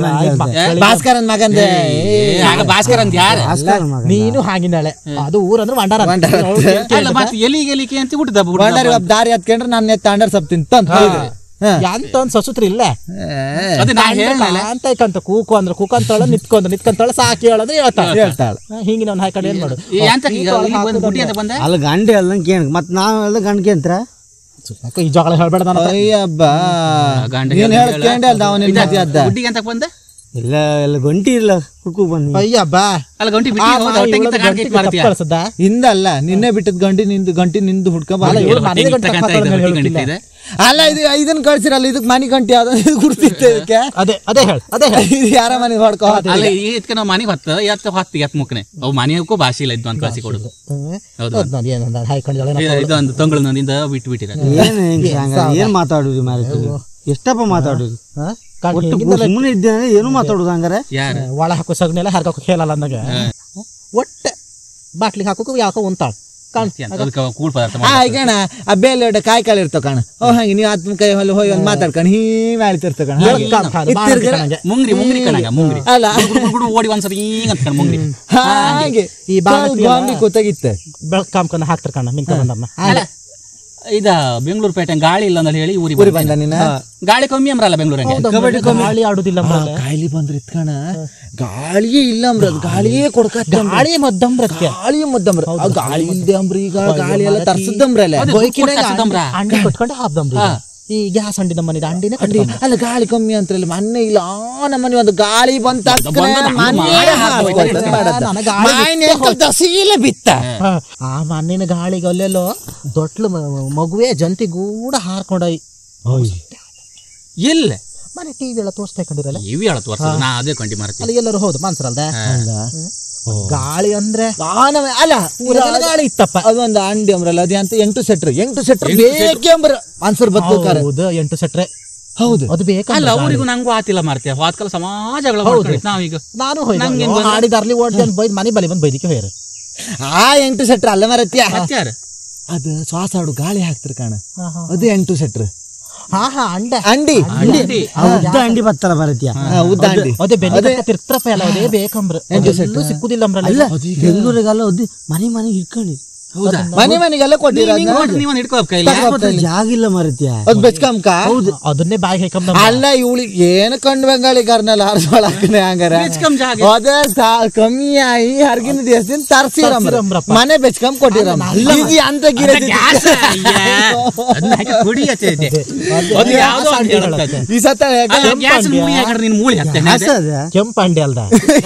ಭಾಸ್ಕರನ್ ಮಗಂದೆ ಆಗ ಭಾಸ್ಕರ್ ಅಂತ ಯಾರ ನೀನು ಹಾಗಿನಾಳೆ ಅದು ಊರಂದ್ರೆ ಮಂಡಾರ ಅಂತ. ಮಂಡಾರ ಅಂತ. ಅವ್ಳು ಕೇಳ್- ಅಲ್ಲ ಮತ್ತೆ ಎಲಿ ಎಲಿಕೆ ಅಂತ ಹುಟ್ಟದಪ್ಪ ಬಂಡಾರಿ ಒಬ್ಬ ದಾರಿ ಹತ್ಕೊಂಡ್ರೆ ನಾನು ಎತ್ತ ಅಂಡರ್ ಸಪ್ ತಿಂತ ಎಂತ ಒಂದ್ ಸಸುತ್ರ ಇಲ್ಲ ಅದೇ ನಾ ಹೇಳಲ್ಲ ಅಂತ ಕಂತ ಕೂಕು ಅಂದ್ರೆ ಕೂಕಂತಾಳ ನಿತ್ಕೊಂಡ್ರೆ ನಿತ್ಕೊಂತಾಳ ಸಾಕಿ ಹೇಳಂದ್ರೆ ಹೇಳ್ತಾಳೆ ಹೇಳ್ತಾಳ ಹಿಂಗೆ ನಾವು ಹಾಕೊಂಡು ಏನ್ ಮಾಡು ಅಂತ ಗುಡಿ ಅಂತ ಬಂದ ಅಲ್ಲ ಗಂಡೆ ಅಲ್ಲ ಕೇಣ ಮತ್ ನಾವೆಲ್ಲ ಗಂಡ್ಕೆ ಅಂತರ ಯಾಕೋ ಈ ಜಗಳ ಹೇಳ್ಬೇಡ ನನ್ನ ಹತ್ರ. ಅಯ್ಯಬ್ಬ ಗಂಡ ನೀನ್ ಹೇಳ್ಕೊಂಡೆ ಅಲ್ದ ಅವನ ಮದ್ವೆ ಅದ್ದ ಗುಡ್ಡಿಗೆ ಅಂತ ಬಂದ ಇಲ್ಲ ಎಲ್ಲ ಗಂಟಿ ಇಲ್ಲ ಕುಡ್ಕು ಬನ್ನಿ ಅಯ್ಯ ಬಾ ಅಲ್ಲ ಗಂಟಿ ಆ ಬಿಟ್ಟು ಮಾಯಿ ಹೊಟ್ಟೆಗಿಂತ ಇವಳದ್ದು ಕಾಣ್ಕೆ ಗಂಟಿಗೆ ಮಾಡ್ತೀಯ ತಪ್ಪು ಕಳ್ಸದ್ದ? ಹಿಂದಲ್ಲ ನಿನ್ನೆ ಬಿಟ್ಟದ್ ಗಂಟಿ ನಿಂದು ಗಂಟಿ ನಿಂದು ಹುಡ್ಕೊಂಡ್ ಬಾ ಅಲ್ಲ, ಅಲ್ಲ ಇವ್ಳು ಮನೆಗೆ ಗಂಟು ಹೊಟ್ಟೆಗಿಂತ ಹಾಕ್ಕೊಳ್ಳೋ ಮೇಲೆ ಹೊಟ್ಟೆ ಹೇಳುತ್ತಿಲ್ಲ. ಗಂಟಿದೆ. ಅಲ್ಲ ಇದು ಇದನ್ನ ಕಳ್ಸಿರಲ್ಲ ಇದಕ್ ಮನಿ ಗಂಟಿ ಯಾವ್ದು ಇದು ಗುರ್ತಿತ್ತು ಇದಕ್ಕೆ ಅದೇ ಅದೇ ಹೇಳ ಅದೇ ಹೇಳ ಇದು ಯಾರ ಮನೆಗೆ ಹೊಡ್ಕೊ ಅಲ್ಲ ಈ ಇದಕ್ಕೆ ನಾವು ಮನೆಗೆ ಹೊತ್ತ ಎತ್ತ ಹೊತ್ತು ಎತ್ತ ಮುಕ್ಕನೆ ಅವು ಮನೆಗೂ ಭಾಷೆ ಇಲ್ಲ ಇದ್ದು ಅಂತ ಕಳಿಸಿ ಕೊಡುದು ಹೌದು. ಹೌದು ನೋಡಿ ಏನಂದ ಹಾಯ್ಕೊಂಡಿದ್ದಾಳೆ ಇದು- ಇದೊಂದು ತಂಗಳು ನನ್ನಿಂದ ಬಿಟ್ಟು ಬಿಟ್ಟಿರ ಏನ್ ಹಿಂಗ್ ಹಂಗ ಏನ್ ಮಾತಾಡುದು ಮಾರೈತಿ ಎಷ್ಟಪ್ಪ ಮಾತಾಡುದು ಹಾ? ಕಾಣ್ ಒಟ್ಟು ಹಿಂಗಿಂದಲೇ ಸುಮ್ಮನೆ ಇದ್ದೇನೆ ಏನು ಮಾತಾಡುದು ಹಂಗಾರೆ ಯಾರು ಒಳ ಹಾಕೋ ಸಗಣಿಯೆಲ್ಲ ಹರ್ಗಾಕೋ ಹೇಳಲ್ಲ ಅಂದಾಗ ಒಟ್ಟೆ ಬಾಟ್ಲಿಗೆ ಹಾಕೋಕೆ ಯಾಕೋ ಉಂತಾಳ ಕಾಣ್ ಅದಕ್ಕೆ ಕೂಳ್ ಪದಾರ್ಥ ಆ ಮಾಡ್ತಾರೆ. ಈಗಣ ಆ ಬೇಲೆ ಕಾಯಿ ಕಾಳು ಇರ್ತಾವ ಕಣ ಓ ಹಂಗೆ ನೀವು ಆತ್ಮ ಕೈ ಹೊಲ ಹೋಗಿ ಒಂದು ಮಾತಾಡ್ಕೊಂಡು ಹೀ ಮಾಡ್ತಿರ್ತಾವ ಕಣ ಹೇಳ್ ಕಾಮ್ ಕಾದು, ಬಾಳ ಇತ್ತಿರ್ಗ- ಕಣಂಗೆ. ಮುಂಗ್ರಿ ಮುಂಗ್ರಿ ಕಣಗ ಮುಂಗ್ರಿ ಅಲ್ಲ ಗುಡು ಗುಡು ಗುಡು ಓಡಿ ಒಂದ್ಸರಿ ಹಿಂಗ್ ಅಂತ ಕಣ್ ಮುಂಗ್ರಿ ಹಾಗೆ ಈ ಬಾಳ ಸ್ವಲ್ಪ ಗಾಂಬಿ ಕೂತಾಗಿತ್ತು ಬೆಳಕ್ ಕಾಮ್ಕೊಂಡು ಹಾಕ್ತಾರ ಕಣ್ಣ ಮಿನ್ಕ ಬಂದಮ್ಮ ಅಲ್ಲ ಇದ ಬೆಂಗಳೂರು ಪೇಟೆ ಗಾಳಿ ಇಲ್ಲ ಅಂತ ಹೇಳಿ ಊರಿಗೆ ಊರಿಗೆ ಬಂದ ನೀನ ಗಾಳಿ ಕಮ್ಮಿ ಅಂಬ್ರಲ್ಲ ಬೆಂಗಳೂರಂಗೆ ಗಾಳಿ ಆಡುದಿಲ್ಲ ಅಂಬ್ರಲ್ಲ. ಕಾಯಿಲೆ ಬಂದ್ರೆ ಇತ್ಕಣ ಗಾಳಿಯೇ ಇಲ್ಲ ಅಂಬ್ರ ಅದು ಗಾಳಿಯೇ ಕೊಡ್ಕತ್ತ ಗಾಳಿ ಮದ್ದಮ್ರಕ್ಕೆ ಗಾಳಿ ಮುದ್ದಮ್ರ ಆ ಗಾಳಿ ಇಲ್ದೆ ಅಂಬ್ರ ಈಗ ಗಾಳಿ ಎಲ್ಲ ತರ್ಸದಂಬ್ರಲ್ಲ ಅದು ಬೈಕಿನಾಗ ದುಡ್ಡು ಕೊಟ್ಟು ಹಚ್ಚದಂಬ್ರ. ಅಂಡಿ ಕೊಟ್ಕೊಂಡು ಹಾಬ್ದಮ್ರಿ ಈಗ. ಈ ಗ್ಯಾಸ್ ಅಂಡಿದ ಮನೆ ಅಂಡಿನೇ ಅಂಡಿ ಅಲ್ಲ ಗಾಳಿ ಕಮ್ಮಿ ಅಂತಾರಲ್ಲ ಮೊನ್ನೆ ಇಲ್ಲ ಆ ನಮ್ಮನೆ ಒಂದು ಗಾಳಿ ಬಂತ ಬಂದು ಹಂಗ್ ಮಾಡಿ ಹಾಕ್ಬೋದು. ನನಗೆ ಗಾಳಿ ದಸೀಲೆ ಬಿತ್ತ ಹಾ, ಆ ಮಣ್ಣಿನ ಗಾಳಿಗೆ ಅಲ್ಲೆಲ್ಲೋ ದೊಡ್ಲು ಮ- ಮಗುವೆ ಜಂತಿ ಗೂಡ ಹಾರ್ಕೊಂಡೋಯ್ ಇಲ್ಲ ಮನೆ ಟಿವಿ ಎಲ್ಲ ತೋರಿಸ್ತಾ ಕಂಡಿರಲ್ಲ ಇವಿ ಹೇಳತ್ ವರ್ಷ ನಾ ಅದೇ ಕಂಡಿ ಮಾರ್ತೀನಿ ಅಲ್ಲಿ ಎಲ್ಲರೂ ಹೌದು ಮನ್ಸರಲ್ದ ಗಾಳಿ ಅಂದ್ರೆ ಆನವ ಅಲ್ಲ ಊರೆಲ್ಲ ಗಾಳಿ ಇತ್ತಪ್ಪ ಅದೊಂದು ಅಂಡಿ ಅಂಬ್ರಲ್ಲ ಅದು ಅಂತ ಎಂಟು ಸೆಟ್ರ್ ಎಂಟು ಸೆಟ್ರ್ ಎಂಟು ಬೇಕೆ ಅಂಬ್ರ ಅನ್ಸರ್ ಬದ್ಕೋಕಾರ ಹೌದು ಎಂಟು ಸೆಟ್ರೆ ಹೌದು ಅದು ಬೇಕು ಅಲ್ಲ ಅವರಿಗೂ ನಂಗೂ ಆತಿಲ್ಲ ಮಾರ್ತೀಯ ಹೋದ್ಕಲ ಸಮಾಜಗಳ ನಾವೀಗ ನಾನು ನಂಗೇನ್ ಹೋಯ್ತು ಗೊತ್ತಾ? ಹಾಡಿದಾರ್ಲಿ ಓಡ್ದೆ ಅಂತ ಬೈದ್ ಮನೆ ಬಲಿ ಬಂದು ಬೈದಿಕ್ಕೆ ಹೋಯ್ರು ಆ ಎಂಟು ಸೆಟ್ರ್ ಅಲ್ಲ ಮರತ್ಯ ಮತ್ಯಾರು ಅದು ಶ್ವಾಸ ಆಡು ಗಾಳಿ ಹಾಕ್ತಿರ್ ಕಾಣ ಅದು ಎಂಟು ಸೆಟ್ರ್ ಹಾ ಹಾ ಅಂಡ ಅಂಡಿ ಅಂಡಿ. ಆ ಉದ್ದ ಅಂಡಿ ಬತ್ತಲ್ಲ ಮಾರೈತಿಯ ಹಾ, ಉದ್ದ ಅಂಡಿ ಅದೇ ಬೆನ್ನಿ ತಿರ್ತ್ರಪ್ಪ ಎಲ್ಲ ಅದೇ ಬೇಕಂಬ್ರ ಎಲ್ಲೂ ಸಿಕ್ಕುದಿಲ್ಲ ಅಂಬ್ರಲ್ಲ ಅಲ್ಲ ಬೆಂಗಳೂರಿಗೆಲ್ಲ ಒದ್ದಿ ಮನೆ ಮನೆಗೆ ಇಟ್ಕೊಂಡು ಹೌದಾ ಮನೆ ಮನೆಗೆಲ್ಲ ಕೊಟ್ಟಿರ ನೀವು ಹಿಡ್ಕೋ ಕೈಲಿ ಜಾಗ ಇಲ್ಲ ಮಾರೈತಿಯ ಅದ್ ಬೆಚ್ಕಂಕ ಅದನ್ನೇ ಬಾಯಿ ಹಾಕಂಬ ಅಲ್ಲ ಇವಳಿ ಏನು ಕಂಡು ಬೆಂಗಾಳಿಗಾರನೆಲ್ಲ ಹರಿಸೋಳಾಕನೆ ಹಂಗಾರ ಬೆಚ್ಕಂ ಜಾಗ. ಅದೇ ಸಾ- ಕಮ್ಮಿ ಆಗಿ ಹರ್ಗಿನ ದಿವಸದಿಂದ ತರ್ಸಿರಮ್ರ ತರ್ಸಿರಮ್ರಪ್ಪ. ಮನೆ ಬೆಚ್ಕಂ ಕೊಟ್ಟಿರಮ್ಮ ಇದು ಅಂತ ಗಿರ ಗ್ಯಾಸ್ ಅದನ್ನ ಹಾಕಿ ಕುಡಿ ಹಚ್ಚೈತೆ ಅದು ಯಾವ್ದೋ ಅಂತ ಹೇಳುತ್ತೆ. ಈ ಸತ ಹೇಗೆ? ಅಲ್ಲ ಗ್ಯಾಸ್ ಮೂಳಿ ಹಾಕಿದ್ರೆ ನೀನು ಮೂಳಿ ಹತ್ತೆ ಅದ ಕೆಂಪ ಅಂಡಿ ಅಲ್ದ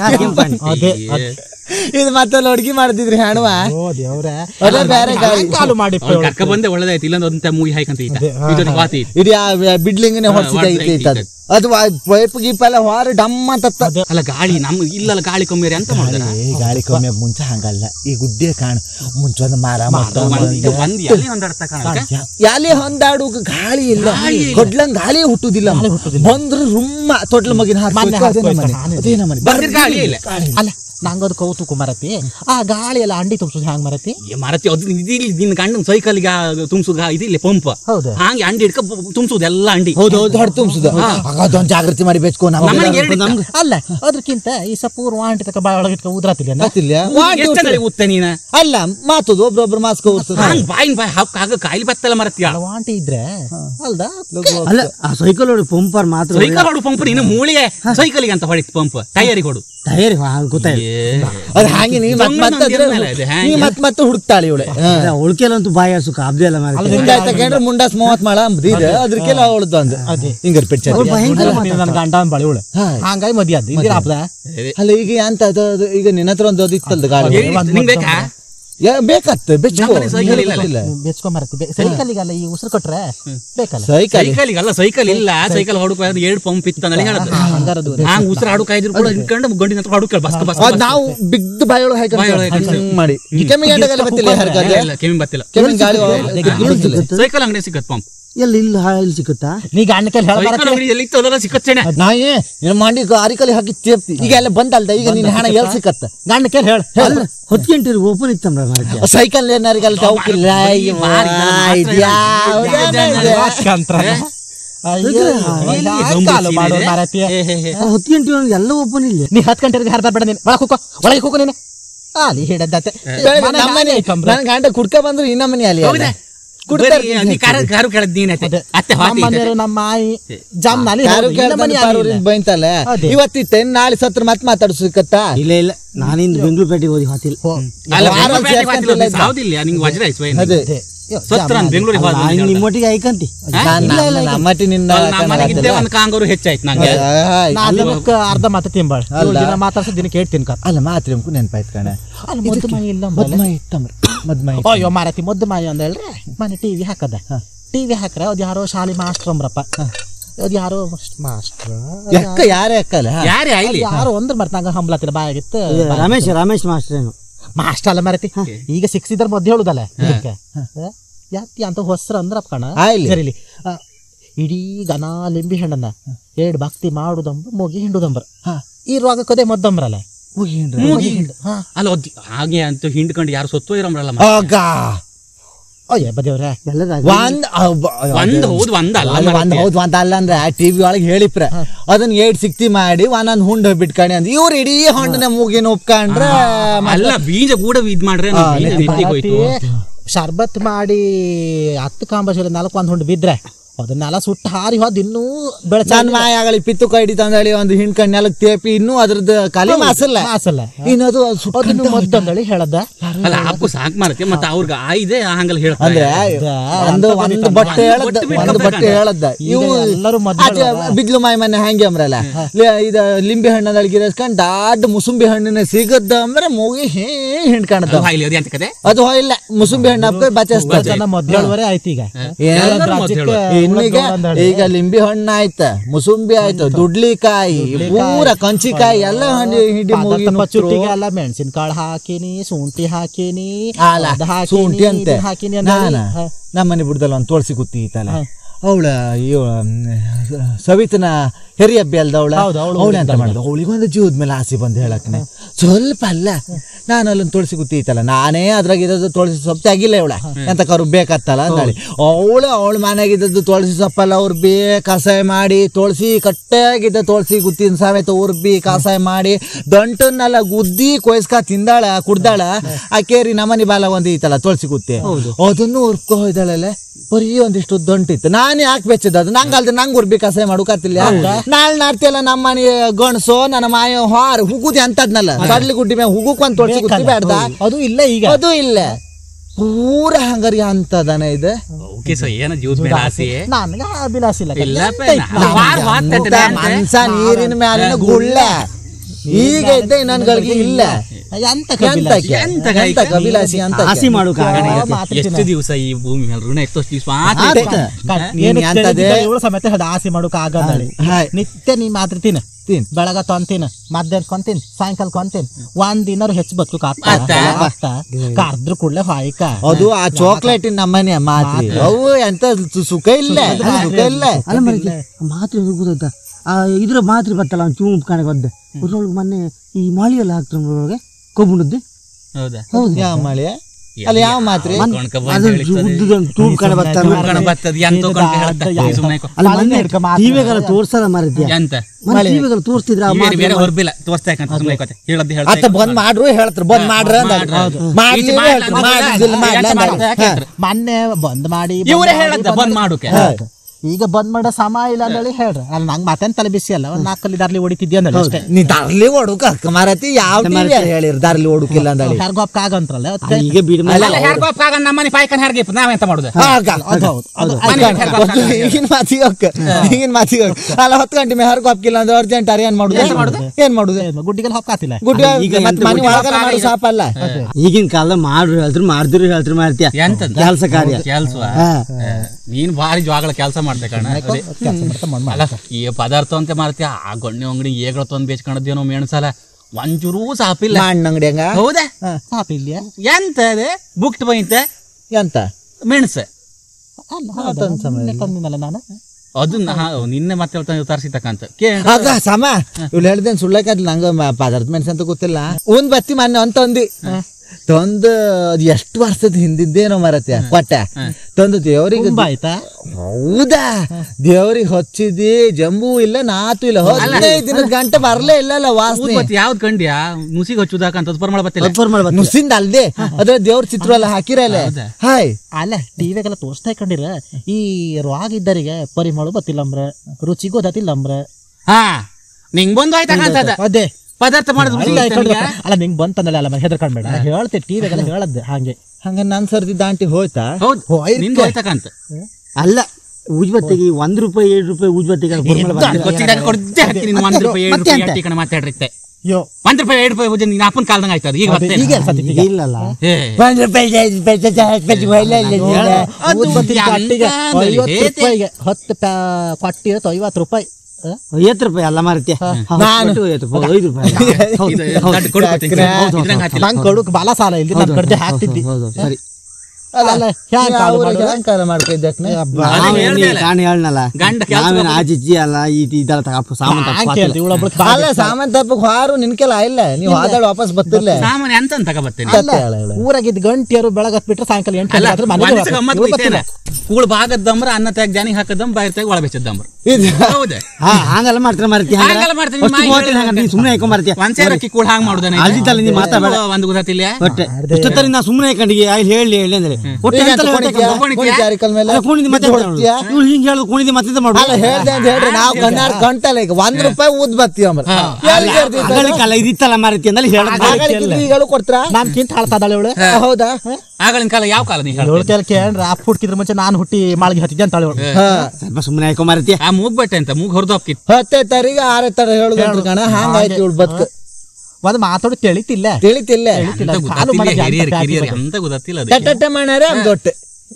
ಅದೇ ಅದ್- ಇದು ಮತ್ತೆ ಅಡ್ಗಿ ಮಾಡ್ತಿದ್ರಿ ಹೆಣವ ಓ ದೇವ್ರೆ ಅದೇ ಬೇರೆ ಗಾಳಿ ಕಾಲು ಮಾಡಿ ಅವ್ನು ಕರ್ಕ ಬಂದೆ ಒಳ್ಳೇದಾಯ್ತು ಇಲ್ಲೊಂದು ಅಂತ ಮೂಗಿ ಹಾಕಂತ ಈತ ಇದೊಂದು ವಾತಿ ಇತ್ತು. ಇಡೀ ಆ ಬಿಡ್ಲಿಂಗನೆ ಹೊಡ್ಸಿದ ಐತಿ ಐತೆ ಅದು ಅದು ಪೈಪ್ ಗೀಪ್ ಎಲ್ಲ ಹೊರ ಡಮ್ ಅಂತ ತ- ಅಲ್ಲ ಗಾಳಿ ನಮ್ ಇಲ್ಲಲ್ಲ ಗಾಳಿ ಕಮ್ಮಿ ಅಂತ ಮಾಡಿದ್ರ ಏ ಗಾಳಿ ಕಮ್ಮಿ ಆಗ್ ಮುಂಚೆ ಹಂಗಲ್ಲ ಈ ಗುಡ್ಡೆ ಕಾಣ ಮುಂಚೆ ಒಂದು ಮರ ಈಗ ಬಂದು ಎಲ್ಲಿ ಒಂದು ಅರ್ಥ ಕಾಣಕ ಯಾಲಿ ಹೊಂದಾಡು ಗಾಳಿ ಇಲ್ಲ ಕೊಡ್ಲಂಗ್ ಗಾಳಿ ಹುಟ್ಟುದಿಲ್ಲ ಬಂದ್ರು ರುಮ್ಮ ತೊಟ್ಲ ಮಗಿನ ಮೊನ್ನೆ ಹಾಕ್ಬೇಕು ಅದೇ ಹಾಕ್ಬೇಕು ನಮ್ಮನೆ ನಾನೇ. ಅದೇ ನಮ್ಮನೆ ಬಂದಿರ್ ಗಾಳಿ ಇಲ್ಲ ಅಲ್ಲ ನಂಗದು ಕೌತುಕ ಮರತಿ ಆ ಗಾಳಿ ಎಲ್ಲ ಅಂಡಿ ತುಂಬಿಸೋದು ಹ್ಯಾಂಗ್ ಮರತಿ ಏ ಮಾರತಿ ಅದು ಇದಿಲ್ಲಿ ನಿನ್ನ ಗಂಡನ ಸೈಕಲ್ಗೆ ತುಂಬಿಸೋದು ಇದಿಲ್ಲ ಪಂಪ್ ಹೌದು ಹಂಗೆ ಅಂಡಿ ಹಿಡ್ಕ ತುಂಬಿಸೋದು ಎಲ್ಲ ಅಂಡಿ ಹೌದು ಹೌದು ಹೊಡೆ ತುಂಬಿಸುದು ಅದೊಂದು ಜಾಗೃತಿ ಮಾಡಿ ಬೆಚ್ಕೊ ನಮ್ಮನೆಗೆ ಎರಡು ನಮ್ಗೆ ಅಲ್ಲ ಅದಕ್ಕಿಂತ ಈ ಸಪೂರ್ ವಾಂಟಿ ತಕ ಬಾಯ ಒಳಗೆ ಇಟ್ಕ ಉದ್ರಾತಿಲ್ಲ ಗೊತ್ತಿಲ್ಲ ಎಷ್ಟು ಉತ್ತೆ ನೀನ ಅಲ್ಲ ಮಾತುದು ಒಬ್ರೊಬ್ರು ಮಾಸ್ಕ ಹಂಗ್ ಬಾಯಿನ ಬಾಯಿ ಹಾಕ್ ಆಗ ಕಾಯಿಲೆ ಬತ್ತಲ್ಲ ಮರತ್ಯ ವಾಂಟಿ ಇದ್ರೆ ಅಲ್ದ ಅಲ್ಲ ಆ ಸೈಕಲ್ ಹೊಡಿ ಪಂಪರ್ ಮಾತ್ರ ಸೈಕಲ್ ಹೊಡು ಪಂಪ್ ನೀನು ಮೂಳಿಗೆ ಸೈಕಲ್ಗೆ ಅಂತ ಹೊಡಿತ್ ಪಂಪ್ ಟೈರಿಗೆ ಹೊಡು ಟೈರ್ ಗೊತ್ತಾಯ್ತು ಅದು ಹಾಗೆ ನೀ ಮತ್ ದೊಂಗ್ಳು ಮತ್ತೆ ಅದ್ರ- ನಂದಿರ್ನಲ್ಲ ಇದು, ಹ್ಯಾಂಗೆ? ನೀ ಮತ್ ಮತ್ತೆ ಹುಡುಕ್ತಾಳೆ ಇವಳೆ ಉಳ್ಕೆಲ್ಲಂತೂ ಬಾಯಿ ಸುಖ ಅಬ್ದೆ ಅಲ್ಲ ಮಾರೈತಿ ಹಿಂಗ ತಗೊಂಡ್ರೆ ಮುಂಡಾಸ್ ಮೂವತ್ ಮಾಳ ಅಂಬದಿದೆ ಅದ್ರಕ್ಕೆಲ್ಲ ಅವಳದ್ದು ಅಂದ ಹಿಂಗರ್ ಪಿಕ್ಚರ್ ನನ್ನ ಗಂಡ ಬಳಿ ಉಳ ಹಾ. ಹಂಗಾಗಿ ಮದಿ ಅದ್ ಇದ್ದೀರ ಹಬ್ಬದ ಅಲ್ಲ ಈಗ ಅಂತ ಅದು ಅದು ಈಗ ನಿನ್ನ ಹತ್ರ ಒಂದು ಅದು ಇತ್ತಲ್ದ ಗಾಳಿ ನಿಂಗ್ ಬೇಕಾ ಬೇಕತ್ತ ಬೆಚ್ಚು ನಮ್ಮನೆ ಸೈಕಲ್ ಇಲ್ಲ ಅಲ್ಲ. ಬೆಚ್ಕೊಂಬರ್ತಿ ಸೈಕಲಿಗಲ್ಲ ಈ ಉಸಿರು ಕೊಟ್ರೆ ಬೇಕಲ್ಲ ಸೈಕಲ್ ಸೈಕಲ್ ಅಲ್ಲ ಸೈಕಲ್ ಇಲ್ಲ ಸೈಕಲ್ ಹೊಡುಕ ಎರಡು ಪಂಪ್ ಇತ್ತು ಅಂದ್ರೆ ಹೇಳದ್ದು ಹಂಗ ಉಸಿರು ಹಾಡು ಕಾಯ್ದ್ರು ಕೂಡ ಇಟ್ಕೊಂಡು ಗಂಡಿನ ಹತ್ರ ಹಾಡು ಕೇಳ ಬಸ್ ಬಸ್ ಅದ್ ನಾವು ಬಿಗ್ದು ಬಾಯೊಳಗೆ ಬಾಯೊಳಗೆ ಹಾಕಿ ಹಾಕ್ಕೊಂಡು ಮಾಡಿ ಕೆಮ್ಮಿ ಗಂಟೆಗೆಲ್ಲ ಗೊತ್ತಿಲ್ಲ ಹರ್ಕದೆ ಇಲ್ಲ ಕೆಮ್ಮಿ ಬತ್ತಿಲ್ಲ ಕೆಮ್ಮಿ ಗಾಳಿ ಇಳಿದಿಲ್ಲ. ಸೈಕಲ್ ಅಂಗಡಿ ಸಿಕ್ಕತ್ ಪಂಪ್ ಎಲ್ಲಿ ಇಲ್ಲ ಇಲ್ಲಿ ಸಿಗುತ್ತಾ ನೀ ಗಂಡ ಕೈಲಿ ಸೈಕಲ್ ಹೇಳ್ಬಾರ ಅಂಗಡಿ ಎಲ್ಲಿ ಇತ್ತು ಅದೆಲ್ಲ ಸಿಕ್ಕತ್ತೇನೆ ನಾಯೇ ನಿನ್ನ ಮಂಡಿ ಅರಿಕಲಿ ಹಾಕಿ ತೇರ್ತಿ ಈಗ ಎಲ್ಲ ಬಂದಲ್ದ ಈಗ ನಿನ್ನ ಹಣ ಎಲ್ಲಿ ಸಿಕ್ಕತ್ತ ಗಂಡ ಕೈಲಿ ಹೇಳ ಅಲ್ಲ ಹತ್ತು ಗಂಟೆ ಓಪನ್ ಇತ್ತಂಬ್ರ ಮಾರ್ಕೆ ಸೈಕಲ್ ಏನಾರಿಗೆಲ್ಲ ತವಕಿಲ್ಲ ಹತ್ತು ಗಂಟೆ ಒಳಗೆ ಎಲ್ಲ ಓಪನ್ ಇಲ್ಲ ನೀ ಹತ್ತು ಗಂಟೆಗೆ ಹರ್ದ ಬೇಡ ನೀನು ಒಳಗೆ ಹೋಗೋ ಒಳಗೆ ಹೋಗೋ ನೀನು ಅಲ್ಲಿ ಹಿಡದ್ದತ್ತೆ ನಮ್ಮನೆ ನನ್ ಗಂಡ ಕುಡ್ಕ ಬಂದ್ರು ಈ ನಮ್ಮನೆ ಅಲ್ಲಿ ಅಲ್ಲ. ಕುಡ್ತಾರೆ ಬರೀ ನೀ ಕಾರು ಕಾರು ಕೇಳದ್ ನೀನೈತೆ ಅತ್ತೆ ನಮ್ಮ ಹಾತಿ ಮನೆಯವರು ನಮ್ಮ ಮಾಯಿ ಜಾಮ್ನಲ್ಲಿ ಕಾರು ಹೋದ್ರು. ಇಲ್ಲ ಮನೆ ಅಲ್ಲಿ ಇಲ್ಲ. ಬೈಂತಲ್ಲ ಅದೇ. ಇವತ್ತಿತ್ತೆ ನಾಳೆ ಸತ್ರ ಮತ್ ಮಾತಾಡ್ಸಕತ್ತ ಇಲ್ಲ ಇಲ್ಲ ನಾನಿಂದ ಬೆಂಗಳೂರು ಪೇಟೆಗೆ ಹೋಗಿ ಹಾತಿಲ್ಲ ಹೋ. ಅಲ್ಲ ವಾರ ಬೆಂಗಳೂರು ಸೇರ್ಕೊಂಡ್ ಪೇಟೆಗೆ ಇಲ್ಲ ಹೋಗ್ತಿಲ್ಲ, ಸಾವ್ದಿಲ್ಲ ನಿಂಗೆ ವಜ್ರ ಆಯ್ತು ಸ್ವಯಂ. ಅದೇ ಅದೇ. ಯೋ, ಸತ್ರ ನಾನು ಜಾಮ್ನಲ್ಲಿ. ಬೆಂಗಳೂರಿಗೆ ಹೋದ ನಾನು ನಿಮ್ಮೊಟ್ಟಿಗೆ ಐಕಂತಿ ನಾನ್ ನಮ್ಮ- ನಮ್ಮಟಿ ನಿನ್ನ ನಮ್ಮ ಮನೆಗೆ ಇದ್ದೆ ಒಂದು ಕಾಂಗರು ಹೆಚ್ಚಾಯ್ತು ನಂಗೆ ಆಯ್. ನಾ ದಿನಕ್ಕೆ ಅರ್ಧ ಮಾತು ತಿಂಬಾಳ ಅಲ್ಲ. ದಿನ ಮಾತಾಡ್ಸಿ ದಿನಕ್ಕೆ ಏಟ್ ತಿನ್ಕ ಅಲ್ಲ ಮಾತ್ರ ನೆನ್ಪಾಯ್ತು ಕಣ ಅಲ್ಲಿ ಮುದ್ದು ಮಾಯಿ ಇಲ್ಲ ಮದ್ಮ ಇತ್ತಂಬ್ರ ಮದ್ಮ ಇತ್ತು. ಅಯ್ಯೋ ಮಾರತಿ ಮುದ್ದು ಮಾಯಿ ಅಂದ ಹೇಳ್ರಿ ಮನೆ ಟಿವಿ ಹಾಕದ ಟಿವಿ ಹಾಕ್ರೆ ಅದ್ ಯಾರೋ ಶಾಲಿ ಮಾಸ್ಟರ್ ಅಂಬ್ರಪ್ಪ ಅದ್ ಯಾರೋ ಮಾಸ್ಟರ್ ಎಕ್ಕ ಯಾರೇ ಅಕ್ಕಲ್ಲ ಯಾರೇ ಆಯ್ಲಿ ಯಾರೋ ಒಂದ್ರ ಮರ್ತಾಗ ಹಂಬ್ಲತ್ತಿರ ಬಾಯಾಗಿತ್ತು ರಮೇಶ್ ರಮೇಶ್ ಮಾಸ್ಟರ್ ಏನು ಮಾಸ್ಟರ್ ಅಲ್ಲ ಮರತಿ ಈಗ ಸಿಕ್ಸಿದ್ರ ಮಧ್ಯೆ ಹೇಳುದಲ್ಲ ಇದಕ್ಕೆ ಯಾತಿ ಅಂತ ಹೊಸ್ರ ಅಂದ್ರಪ್ಪ ಕಣ ಆಯ್ಲಿ. ಸರಿಲಿ ಆ, ಇಡೀ ಗನ ಲಿಂಬಿ ಹಣ್ಣನ್ನ ಎರಡು ಭಕ್ತಿ ಮಾಡುದಂಬ್ರ ಮುಗಿ ಹಿಂಡುದಂಬ್ರ ಹಾ. ಈ ರೋಗ ಕದೆ ಮದ್ದಂಬ್ರಲ್ಲ ಹೋಗಿನ್ರಿ. ಮೂಗಿ ಹಾ ಅಲ್ಲ ಅದ್ ಹಾಗೆ ಅಂತ ಹಿಂಡ್ಕೊಂಡು ಯಾರು ಸೊತ್ತು ಇರಮ್ರಲ್ಲ ಆಗ ಅಯ್ಯ ಬದೇವ್ರೆ ಎಲ್ಲದಾಗ ಒಂದ್ ಅಬ್ಬ- ಒಂದ್ ಹೌದು ಒಂದ್ ಅಲ್ಲ ಅಲ್ಲ, ಒಂದ್ ಹೌದು ಒಂದ್ ಅಲ್ಲ ಅಂದ್ರೆ ಟಿವಿ ಒಳಗೆ ಹೇಳಿಪ್ರ ಅದನ್ನ ಏಟ್ ಸಿಕ್ತಿ ಮಾಡಿ ಒಂದೊಂದ್ ಹುಂಡ ಬಿಟ್ಕಣಿ ಅಂದ್ ಇವ್ರು ಇಡೀ ಹೊಂಡನ ಮೂಗಿನ ಒಪ್ಕೊಂಡ್ರ ಅಲ್ಲ ಬೀಜ ಕೂಡ ಇದ್ ಮಾಡ್ರೆ ಹಾ, ಬೀಜ ನೆತ್ತಿಗೆ ಹೋಯ್ತು ಶರ್ಬತ್ ಮಾಡಿ ಹತ್ತು ಕಾಂಬಶೀಲ ನಾಲ್ಕು ಒಂದ್ ಹುಂಡು ಬಿದ್ರೆ ಅದನ್ನೆಲ್ಲ ಸುಟ್ಟು ಹಾರಿ ಹೋದ್ ಇನ್ನೂ ಬೆಳಚ ನನ್ ಮಾಯ ಆಗಲಿ ಪಿತ್ತು ಕೈಡಿ ತಂದಳಿ ಒಂದು ಹಿಂಡ್ಕಂಡ್ ನೆಲಕ್ ತೇಪಿ ಇನ್ನೂ ಅದ್ರದ್ದು ಕಲಿ ಮಾಸಲ್ಲ ಮಾಸಲ್ಲ ಇನ್ನದು ಅದನ್ನು ಮದ್ದೊಂದಳಿ ಹೇಳದ ಅಲ್ಲ ಅಪ್ಪು ಸಾಕ್ ಮಾರತ್ತೆ ಮತ್ತೆ ಅವ್ರಿಗೆ ಆಯ್ದೆ ಹಂಗಲ್ಲ ಅಂದ್ರೆ ಹೇಳ್ತಾರೆ ಒಂದು ಒಂದು ಬಟ್ಟೆ ಹೇಳದ್ ಬಟ್ಟೆ ಬಿಟ್ಟು ಒಂದು ಬಟ್ಟೆ ಹೇಳದ್ದ ಇವು ಎಲ್ಲರೂ ಮದ್ವೆ ಆಚೆ ಬಿದ್ಲು ಮಾಯಿ ಮನೆ ಹಂಗೆ ಅಂಬ್ರಲ್ಲ ಲೆ- ಇದ ಲಿಂಬೆ ಹಣ್ಣದ ಅಳ್ಗಿರಸ್ಕೊಂಡ್ ದಾಡ್ ಮುಸುಂಬಿ ಹಣ್ಣಿನ ಸಿಗದ್ದ ಅಂದ್ರೆ ಮೂಗಿ ಹೇ ಹಿಂಡ್ಕಣದ ಬಾಯ್ಲಿ ಅದೇ ಅಂತ ಕತೆ ಅದು ಇಲ್ಲ ಮುಸುಂಬಿ ಹಣ್ಣು ಹಬ್ಬ ಬಚಸ್ತದ ಮದ್ದೇಳುವರೆ ಆಯ್ತು ಈಗ ಎಲ್ಲರೂ ಮೊದ್ಲು ಹೇಳು. ಇನ್ನೀಗ ಈಗ ಲಿಂಬಿ ಹಣ್ಣು ಆಯ್ತ ಮುಸುಂಬಿ ಆಯ್ತು ದುಡ್ಲಿಕಾಯಿ ಪೂರ ಕಂಚಿಕಾಯಿ ಎಲ್ಲ ಹಣ್ಣು ಹಿಡಿ ಮೂಗಿ ಪಚ್ಚುಟ್ಟಿಗೆ ಎಲ್ಲ ಮೆಣಸಿನಕಾಳು ಹಾಕಿನಿ ಶುಂಠಿ ಹಾಕಿನಿ ಅಲ್ಲ ಅದ್ ಹಾಕಿನಿ, ಶುಂಠಿ ಅಂತೆ ಇದನ್ ಹಾಕಿನಿ ಅಂದೇಳಿ. ನಾನ ಹಾ. ನಮ್ಮನೆ ಬುಡದಲ್ಲಿ ಒಂದು ತುಳಸಿ ಕುತ್ತಿ ಇತ್ತಲ್ಲ ಅವಳ ಸವಿತನ ಹೆರಿ ಹಬ್ಬಿ ಅಲ್ದ ಅವಳ ಹೌದು, ಅವ್ಳು ಅವಳು ಅಂತ ಮಾಡಿದ ಅವಳಿಗೊಂದು ಜೀವದ ಮೇಲೆ ಆಸೆ ಬಂದು ಹೇಳಕ್ನೆ ಸ್ವಲ್ಪ ಅಲ್ಲ ನಾನು ಅಲ್ಲೊಂದು ತುಳಸಿ ಕುತ್ತಿ ಇತ್ತಲ್ಲ ನಾನೇ ಅದ್ರಾಗ ಇದ್ದದ್ದು ತುಳಸಿ ಸೊಪ್ಪು ತೆಗಿಲ್ಲ ಇವಳ ಎಂತ ಕರು ಬೇಕತ್ತಲ್ಲ ಅಂದಳಿ ಅವಳು ಅವಳ ಮನೆಗಿದ್ದದ್ದು ತುಳಸಿ ಸೊಪ್ಪಲ್ಲ ಅವ್ರು ಬೇ ಕಷಾಯ ಮಾಡಿ ತುಳಸಿ ಕಟ್ಟಾಗಿದ್ದ ತುಳಸಿ ಗುತ್ತಿನ ಸಮೇತ ಉರ್ಬಿ ಕಷಾಯ ಮಾಡಿ ದಂಟನ್ನೆಲ್ಲ ಗುದ್ದಿ ಕೊಯ್ಸ್ಕ ತಿಂದಾಳ ಕುಡ್ದಾಳ ಆ ಕೇರಿ ನಮನಿ ಬಾಲ ಒಂದು ಐತಲ್ಲ ತುಳಸಿ ಗುತ್ತಿ ಅದನ್ನು ಉರ್ಕೊ ಹೋಯ್ದಾಳಲ್ಲ ಬರೀ ಒಂದಿಷ್ಟು ದಂಟಿತ್ತು ನಾನು ಯಾಕೆ ಬೆಚ್ಚದ ಅದು ನಂಗೆ ಅಲ್ದ ನಂಗೆ ಉರ್ಬಿ ಕಷಾಯ ಮಾಡುಕತ್ತಿಲ್ಲ ನಾಳೆ ನಾಡ್ತಿಯಲ್ಲ ನಮ್ಮ ಮನೆ ಗಣಸು ನನ್ನ ಮಾಯ ಹಾರ ಹುಗುದಿ ಅಂತದ್ನಲ್ಲ ಸಡ್ಲಿ ಗುಡ್ಡಿ ಮೇಲೆ ಹುಗುಕ್ ಒಂದ್ ತುಳಸಿ ಗುತ್ತಿ ಬೇಡ್ದ ಅದು ಇಲ್ಲ ಈಗ ಅದು ಇಲ್ಲ ಪೂರ ಹಂಗಾರಿ ಅಂತದನ ಇದೆ ಓಕೆ ಸೊ ಏನ ಜೀವದ ಮೇಲೆ ಆಸೆ ನನ್ಗ ಅಭಿಲಾಷ ಇಲ್ಲ ಇಲ್ಲಪ್ಪ, ಎಂತ ಐತ್ ನಾ- ನಮ್ಗೆ? ವಾರ ವಾರ ಅಂತ ಮನ್ಸ ನೀರಿನ ಮ್ಯಾಲಿನ ಗುಳ್ಳ ಈಗ ಇದ್ದ ಇನ್ನೊಂದ್ಗಳಿಗೆ ಇಲ್ಲ ಎಂತ ಎಂತಕ್ಕೆ? ಎಂತಕ್ಕೆ? ಎಂತಕ್ಕೆ ಅಭಿಲಾಷಿ ಅಂತ ಆಸೆ ಮಾಡೋಕೆ ಎಷ್ಟು ದಿವಸ ಈ ಭೂಮಿ ಮೇಲೆ ಋಣ ಎಷ್ಟೋ ದಿವಸ ನೀನ್ ಎಂತದೆ? ಇವಳು ಸಮೇತ ಹೇಳ್ದ ಆಸೆ ಮಾಡೋಕೆ ಆಗಂದಳಿ ಹಾಯ್. ನಿತ್ಯ ನೀ ಮಾತ್ರ ತಿನ್ನ ತಿನ್. ಬೆಳಗ ತೊಂತೀನಿ ಮಧ್ಯಾಹ್ನ ಕೊಂತೀನಿ ಸಾಯಂಕಾಲ ಕೊಂತೀನಿ ಒಂದ್ ದಿನ ಹೆಚ್ಚು ಬದುಕು ಅತ್ತ? ಕರ್ದ್ರ ಕೂಡಲೇ ಹಾಯ್ಕ ಅದು ಆ ಚಾಕ್ಲೇಟ್ ನಮ್ಮನೆ ಮಾತ್ರಿ ಅವು ಎಂತ ಸು- ಸುಖ ಇಲ್ಲ ಸುಖ ಇಲ್ಲ ಅಲ್ಲ ಮರಿಗೆ ಮಾತ್ರೆ ಗೊತ್ತಾಯ್ತಾ ಆ ಇದ್ರ ಮಾತ್ರೆ ಬರ್ತಲ್ಲ ಅವ್ನು ಚೂಪ್ ಕಾಣಕ್ಕೆ ಬಂದೆ ಅದ್ರೊಳಗೆ ಮೊನ್ನೆ ಈ ಮಾಳಿಗೆಲ್ಲ ಹಾಕ್ತಾರೆ ಒಳಗೆ ಕೊಬ್ಬುಂಡದ್ದು ಹೌದಾ ಹೌದು ಯಾವ ಮಳೆ ಅಲ್ಲಿ ಯಾವ ಮಾತ್ರಿ ಕೊಣ್ಕ ಬಂದ್ ಅದ್ರ ಹೇಳ್ತದೆ. ಉದ್ದದ ತೂಬ್ ಕಾಣ ಬರ್ತಾರೆ ಕಣ ಬರ್ತದ ಎಂತ ಕೊಣ್ಕ ಹೇಳ್ತಾರೆ. ಈ ಸುಮ್ನೆ ಕೊ- ಅಲ್ಲ ಮೊನ್ನೆ ಹಿಡ್ಕ ಮಾತ್ರ. ಟಿವಿಗೆಲ್ಲ ತೋರ್ಸಲ್ಲ ಮಾರಿದ್ಯಾ ಎಂತ ಮೊನ್ನೆ ಟಿವಿಗೆಲ್ಲ ತೋರಿಸ್ತಿದ್ರ ಆ ಬೇರೆ ಮಾತ್ರೆ ಬೇರೆ ಹೊರಬಿಲ್ಲ ತೋರ್ಸ್ತಾ ಯಾಕಂತ ಸುಮ್ನೆ ಕೊತೆ ಹೇಳದ್ದು ಅತ್ತ ಹೇಳ್ತಾ ಬಂದ್ ಮಾಡ್ರು ಹೇಳ್ತಾರ ಬಂದ್ ಮಾಡ್ರ ಅಂದ ಮಾಡ್ಲಿ ಈಚೆ ಮಾಡ್ಲ, ಹೇಳ್ತಾರ, ಮಾಡ್ಲಿಲ್ಲ, ಮಾಡ್ಲ ಎಂತ ಅಂದ. ಮಾಡ್ತಾ ಯಾಕೆ ಹೇಳ್ತಾರೆ? ಮೊನ್ನೆ ಬಂದ್ ಮಾಡಿ ಇವ್ರೇ ಹೇಳದ್ದ ಬಂದ್ ಮಾಡೋಕೆ ಹಾ. ಈಗ ಬಂದ್ ಮಾಡೋ ಸಮ ಇಲ್ಲ ಅಂದೇಳಿ ಹೇಳ್ರಿ ಅಲ್ಲಿ ನಂಗೆ ಮಾತೇನ್ ತಲೆ ಬಿಸಿ ಅಲ್ಲ ಒಂದ್ ನಾಲ್ಕಲ್ಲಿ ದಾರ್ಲಿ ಹೊಡಿತಿದ್ಯ ಅಂದಳಿ ಅಷ್ಟೇ ನೀ ದಾರ್ಲಿ ಓಡುಕ ಮಾರತಿ ಯಾವ ಹೇಳಿರ್ ದಾರ್ಲಿ ಓಡುಕಿಲ್ಲ ಅಂದಳಿ ಯಾರಿಗೊಪ್ಪ ಆಗಂತ್ರಲ್ಲ ಅದಕ್ಕೆ ಈಗ ಬಿಡ್ ಅಲ್ಲ ಯಾರಿಗೋಪ್ಪಾಗ ನಮ್ಮನೆ ಪಾಯ್ಕನ್ ಯಾರಿಗಿಪ್ಪ ನಾವೆಂತ ಮಾಡುದು ಅದು ಹೌದು ಅದು ಮನೆ ಹೆರ್ಗ್ ಹೋಗ್ತಾ ಇಲ್ಲ. ಈಗಿನ ಮಾತಿಗೆ ಹೋಗ್ಕ ಈಗಿನ ಮಾತಿಗೆ ಹೋಗ್ಕ ಅಲ್ಲ ಹತ್ತು ಗಂಟೆ ಮೇಲೆ ಹರ್ಕ ಹಾಕಿಲ್ಲ ಅಂದ್ರೆ ಅರ್ಜೆಂಟ್ ಅರ್ ಏನ್ ಮಾಡುದು ಏನ್ ಮಾಡುದು ಗುಡ್ಡಿಗೆಲ್ಲ ಹೊಕ್ಕಾತಿಲ್ಲ ಗುಡ್ಡ ಈಗ ಮತ್ತ್ ಮನೆ ಒಳಗಡೆ ಮಾಡು ಸಾಪ ಅಲ್ಲ ಈಗಿನ ಕಾಲ ಮಾಡ್ರು ಹೇಳ್ತಾರೆ ಮಾಡಿದ್ರು ಹೇಳ್ತಾರೆ ಮಾಡ್ತೀಯ ಎಂತಂತ? ಕೆಲಸ ಕಾರ್ಯ ಕೆಲ್ಸ ನೀನ್ ಭಾರಿ ಜೋಗಳ ಕೆಲಸ ಮಾಡ್ದೆ ಕಣ ಅದೇ. ಕೆಲಸ ಮಾಡ್ತಾ ಮಣ್ಣು ಅಲ್ಲ ಈ ಪದಾರ್ಥ ಅಂತ ಮಾಡ್ತೀಯ ಆ ಗೊಣ್ಣೆ ಅಂಗಡಿ ಏಗಳ ತಂದ್ ಬೇಚ್ಕೊಂಡದ್ದೇನೋ ಮೆಣಸಲ್ಲ ಒಂಚೂರೂ ಸಾಪಿಲ್ಲ ಮಣ್ಣ ಅಂಗಡಿ ಹಂಗ ಹೌದಾ ಪಾಪ ಇಲ್ಲಿಯ ಎಂತ ಅದೇ ಬುಕ್ಟ್ ಬೈಂತ ಎಂತ ಮೆಣಸ ಅಲ್ಲ ತಂದಿನಲ್ಲ ನಾನು ಅದನ್ನ ಹಾ, ನಿನ್ನೆ ಮತ್ತೆ ತರಿಸಿತಕ್ಕಂತ ಕೇಳ ಆಗ ಸಮ ಇವ್ಳು ಹೇಳ್ದೇನ್ ಸುಳ್ಳಕಾದ್ಲ ನಂಗ ಮ- ಪದಾರ್ಥ ಮೆಣಸು ಅಂತ ಗೊತ್ತಿಲ್ಲ ಒಂದ್ ಬತ್ತಿ ಮೊನ್ನೆ ಒಂದ್ ತಂದಿ ತಂದು ಅದ್ ಎಷ್ಟು ವರ್ಷದ ಹಿಂದಿದ್ದೇನೋ ಮರತ್ಯ ಕೊಟ್ಟ ತಂದು ದೇವ್ರಿಗೆ ತುಂಬಾ ಆಯ್ತಾ ಹೌದಾ ದೇವ್ರಿಗೆ ಹಚ್ಚಿದಿ ಜಂಬೂ ಇಲ್ಲ ನಾತು ಇಲ್ಲ ಹದಿನೈದು ದಿನದ ಗಂಟೆ ಬರ್ಲೇ ಇಲ್ಲಲ್ಲ ವಾಸನೆ ಊದ್ಬತ್ತಿ ಯಾವ್ದು ಕಂಡ್ಯಾ ನುಸಿಗೆ ಹಚ್ಚುದಾಕಂತ ಪರಿಮಳ ಬತ್ತಿಲ್ಲ ನುಸಿಂದ ಅಲ್ದೆ ಅದ್ರ ದೇವ್ರ ಚಿತ್ರ ಎಲ್ಲ ಹಾಕಿರಲ್ಲ ಹಾಯ್ ಅಲ್ಲ ಟಿವಿಗೆಲ್ಲ ತೋರಿಸ್ತಾ ಇಕೊಂಡಿರ ಈ ರೋಗ ಇದ್ದರಿಗೆ ಪರಿಮಳ ಬತ್ತಿಲ್ಲಂಬ್ರ ರುಚಿ ಗೊತ್ತಿಲ್ಲಂಬ್ರ ಹಾ ನಿಂಗ್ ಬಂದು ಆಯ್ತಕ್ಕಂತದ ಅದೇ ಪದಾರ್ಥ ಮಾಡೋದು ಅಲ್ಲ ಬಿಡಿ ಇಟ್ಕೊಂಡ್ರೆ- ತನಗೆ. ಅಲ್ಲ ನಿಂಗ್ ಬಂತಂದಲ್ಲ ಅಲ್ಲ ಹೆದರ್ಕೊಂಡ್ಬೇಡ ಹೇಳ್ತೆ ಟಿವಿಗೆಲ್ಲ ಹೇಳದ್ದೆ ಹಾಗೆ ಹಂಗ ನನ್ ಸರ್ದಿ ದಾಂಟಿ ಹೋಯ್ತಾ ಹೌದು ಹೋಯ್ತು. ನಿಂದು ಆಯ್ತಕ್ಕಂತ ಅಲ್ಲ ಉಜ್ಬತ್ತಿಗೆ ಒಂದ್ ರೂಪಾಯಿ ಎರಡು ರೂಪಾಯಿ ಉಜ್ಬತ್ತಿಗೆ ಪರಿಮಳ ಬರ್ತದೆ. ಗೊತ್ತಿದ್ದಾಗ ಕೊಡ್ದೆ ಹಾಕಿ ನೀನು ಒಂದ್ ರೂಪಾಯಿ ಎರಡು ರೂಪಾಯಿ ಅಟ್ಟಿ ಕಣ ಮಾತಾಡ್ರಿತ್ತೆ ಯೋ ಒಂದ್ ರೂಪಾಯಿ ಎರಡು ರೂಪಾಯಿ ನಿನ್ನ ಅಪ್ಪನ ಕಾಲ್ದಂಗ ಆಯ್ತದ ಈಗ ಅದೇ, ಬರ್ತೇನೆ. ಈಗ ಸತಿ ಈಗ. ಇಲ್ಲಲ್ಲ ಏ, ಒಂದ್ ರೂಪಾಯಿ ಐದು ಪೈಸೆ ಜಾಸ್ತಿ ಪೈಸೆ ಒಳ್ಳೆ ಇಲ್ಲ ಇಲ್ಲ. ಅದು ಊದ್ಬತ್ತಿ ಎಂತ ಕಟ್ಟಿಗೆ ಅಂದಲ್ಲಿ ಐವತ್ತು ಹೇತೆ. ರೂಪಾಯಿಗೆ ಹತ್ತು ಪ್ಯಾ- ಕೊಟ್ಟಿ ಇರುತ್ತೆ ಐವತ್ತು ರೂಪಾಯಿ ಹ? ಐವತ್ತು ರೂಪಾಯಿ ಅಲ್ಲ ಮಾರತ್ಯ ನಾನು ಐವತ್ತು ರೂಪಾಯಿ ಐದು ರೂಪಾಯಿ ಹೌದು, ಇದು ಹೌದು. ದೊಡ್ಡ ಕೊಡು ಕೊಡ್ತೀನಿ. ಇದ್ರಂಗ್ ಹಾಕಿಲ್ಲ. ನಂಗ್ ಕೊಡುಕ್ ಬಾಲ ಸಾಲ ಇಲ್ಲಿ ನಾನು ಕಡ್ದೆ ಹಾಕ್ತಿದ್ದಿ ಹೌದು ಸರಿ ಅಲ್ಲ ಹ್ಯಾಂಗ್ ಕಾಲು ಮಾಡೋದು? ಹೆಂಗ್ ಕಾಲ ಮಾಡ್ಕೊದ್ದಕ್ಕೆ ಅಬ್ಬಾ, ಅದೇ ನಾವೇನು ಹೇಳ್ದೆ ಅಲ್ಲ. ನಾನು ಹೇಳನಲ್ಲ ಗಂಡ ಕೆಲ್ಸ ನಾವೇನು ಆಜಿಜ್ಜಿ ಅಲ್ಲ ಈ ಇದೆಲ್ಲ ತಗಪ್ಪ ಸಾಮಾನು ಹ್ಯಾಂಗ್ ತಗಪ್ಪ ಕೇಳ್ತಿ? ಇವಳೊಬ್ಳು ಕಾಲು ಅಲ್ಲ ಸಾಮಾನ್ ತಪ್ಪಕ್ ಹಾರು ನಿನ್ಕೆಲ್ಲ ಇಲ್ಲ ನೀವು ಆದಾಳ ವಾಪಸ್ ಬರ್ತಿರ್ಲ ಸಾಮಾನ್ಯ ಎಂತ ಅಂತ ತಗೊಬರ್ತೇನೆ ಅಲ್ಲ, ಊರಾಗಿದ್ದ ಗಂಟಿಯರು ಬೆಳಗತ್ ಬಿಟ್ರೆ ಸಾಯಂಕಾಲ ಎಂಟು ಅಲ್ಲ ಗಂಟೆ ಆದ್ರೆ ಮನೆಗೆ ಒಂದ್ ಹೋಗ್ಬೇಕು. ಗಮ್ಮತ್ ಇವ್ಳು ಬೈತೇನ ಗೊತ್ತಿಲ್ಲ. ಕೂಳ್ ಭಾಗದ ದಮ್ರ ಅನ್ನ ತೆಗ್ ಜಾನಿಗೆ ಹಾಕದಮ್ ಬಾಯಿ ತೆಗ್ ಒಳ ಬೆಚ್ಚದಮ್ರ ಹೌದ ಹಾ ಹಂಗಲ್ಲ ಮಾಡ್ತಾರೆ ಮಾರತ್ಯ ಹಂಗಲ್ಲ ಮಾಡ್ತೀನಿ, ನಿಮ್ಮ ಮಾಯಿ ಹೇಳಿದ ನೀ ಸುಮ್ಮನೆ ಹಾಕೊಂಡ್ ಮಾರತ್ಯ ಒಂದ್ ಸೇರಕ್ಕಿ ಕೂಳ್ ಹಾಂಗ್ ಮಾಡುದನ ಅಲ್ದಿತ್ತಲ್ಲ ನೀ ಮಾತಾಡ್ಬೇಡ. ಒಂದು ಗೊತ್ತಿಲ್ಲ ಒಟ್ಟೆ ಇಷ್ಟೊತ್ತರಿ ನಾ ಸುಮ್ಮನೆ ಹಾಕೊಂಡಿಗೆ ಅಲ್ಲಿ ಹೇಳಿ ಹೇಳಿ ಅಂದ್ರೆ ಒಟ್ಟೆ ಈಗ ಎಂತಲ್ಲ ಕುಣಿತ್ಯಾ? ಹೇಳ್ತಕ್ಕಂಥ? ಕುಣಿತ್ಯಾ? ಕುಣಿತ್ಯಾ ಅರಿಕಲ್ ಮೇಲೆ ಅಲ್ಲ, ಕುಣಿದು ಮತ್ತೆ ಹೊಡ್ತೀಯಾ? ಇವ್ಳು ಹಿಂಗ್ ಹೇಳುದು ಕುಣಿದು ಮತ್ತೆ ಮಾಡು ಅಲ್ಲ ಹೇಳ್ದೆ ಅಂತ ಹೇಳ್ರಿ ನಾವು ಕನ್ನಡ ಗಂಟಲ್ಲ ಈಗ ಒಂದ್ ರೂಪಾಯಿ ಊದ್ ಬತ್ತಿ ಅಮ್ರ ಅಗಳಿಕಲ್ಲ ಇದಿತ್ತಲ್ಲ ಮಾರತ್ಯ ಅಂದಲ್ಲಿ ಹೇಳ ಈಗಳು ಕೊಡ್ತೀರಾ ನಮ್ಗಿಂತ ಹಾಳ್ತಾದಾಳೆ ಇವಳು ಹೌದಾ ಆಗಳಿನ ಕಾಲ ಯಾವ ಕಾಲ ನೀ ಇವಳು ಕೇಳ ಕೇಳ್ರ ಅಪ್ಪ ಹುಡ್ಕಿದ್ರ ಮುಂಚೆ ನಾನು ಹುಟ್ಟಿ ಮಾಳಿಗೆ ಹತ್ತಿದ್ದೆ ಅಂತ ಇವಳು ಹಾ ಸ್ವಲ್ಪ ಸುಮ್ಮನೆ ಹಾಕೊಂಡ್ ಮಾರತ್ಯ ಆ ಮೂಗ್ ಬಟ್ಟೆ ಅಂತ ಮೂಗ್ ಹೊರದು ಹಾಕಿತ್ತು ಹತ್ತೇ ತಾರೀಗ ಆರೇ ತರ ಹೇಳುದು ಕಣ ಹಂಗಾಯ್ತು ಇವಳು ಬದುಕು ಒಂದ್ ಮಾತಾಡು ತಿಳಿತಿಲ್ಲ ತಿಳಿತಿಲ್ಲ ತಿಳಿತಿಲ್ಲ. ಅಂತ ಕಾಲು ಗೊತ್ತಿಲ್ಲ ಮಾಡೋದು ಹಿರಿಯರ್ ಅಂತ ಕಿರಿಯರ್ ಪ್ಯಾಟಿ ಅಂತ ಗೊತ್ತಿಲ್ಲ ಅದು ಟಟ್ಟೆ ಮಾಡಾರೆ ಅಮ್ ದೊಟ್ಟೆ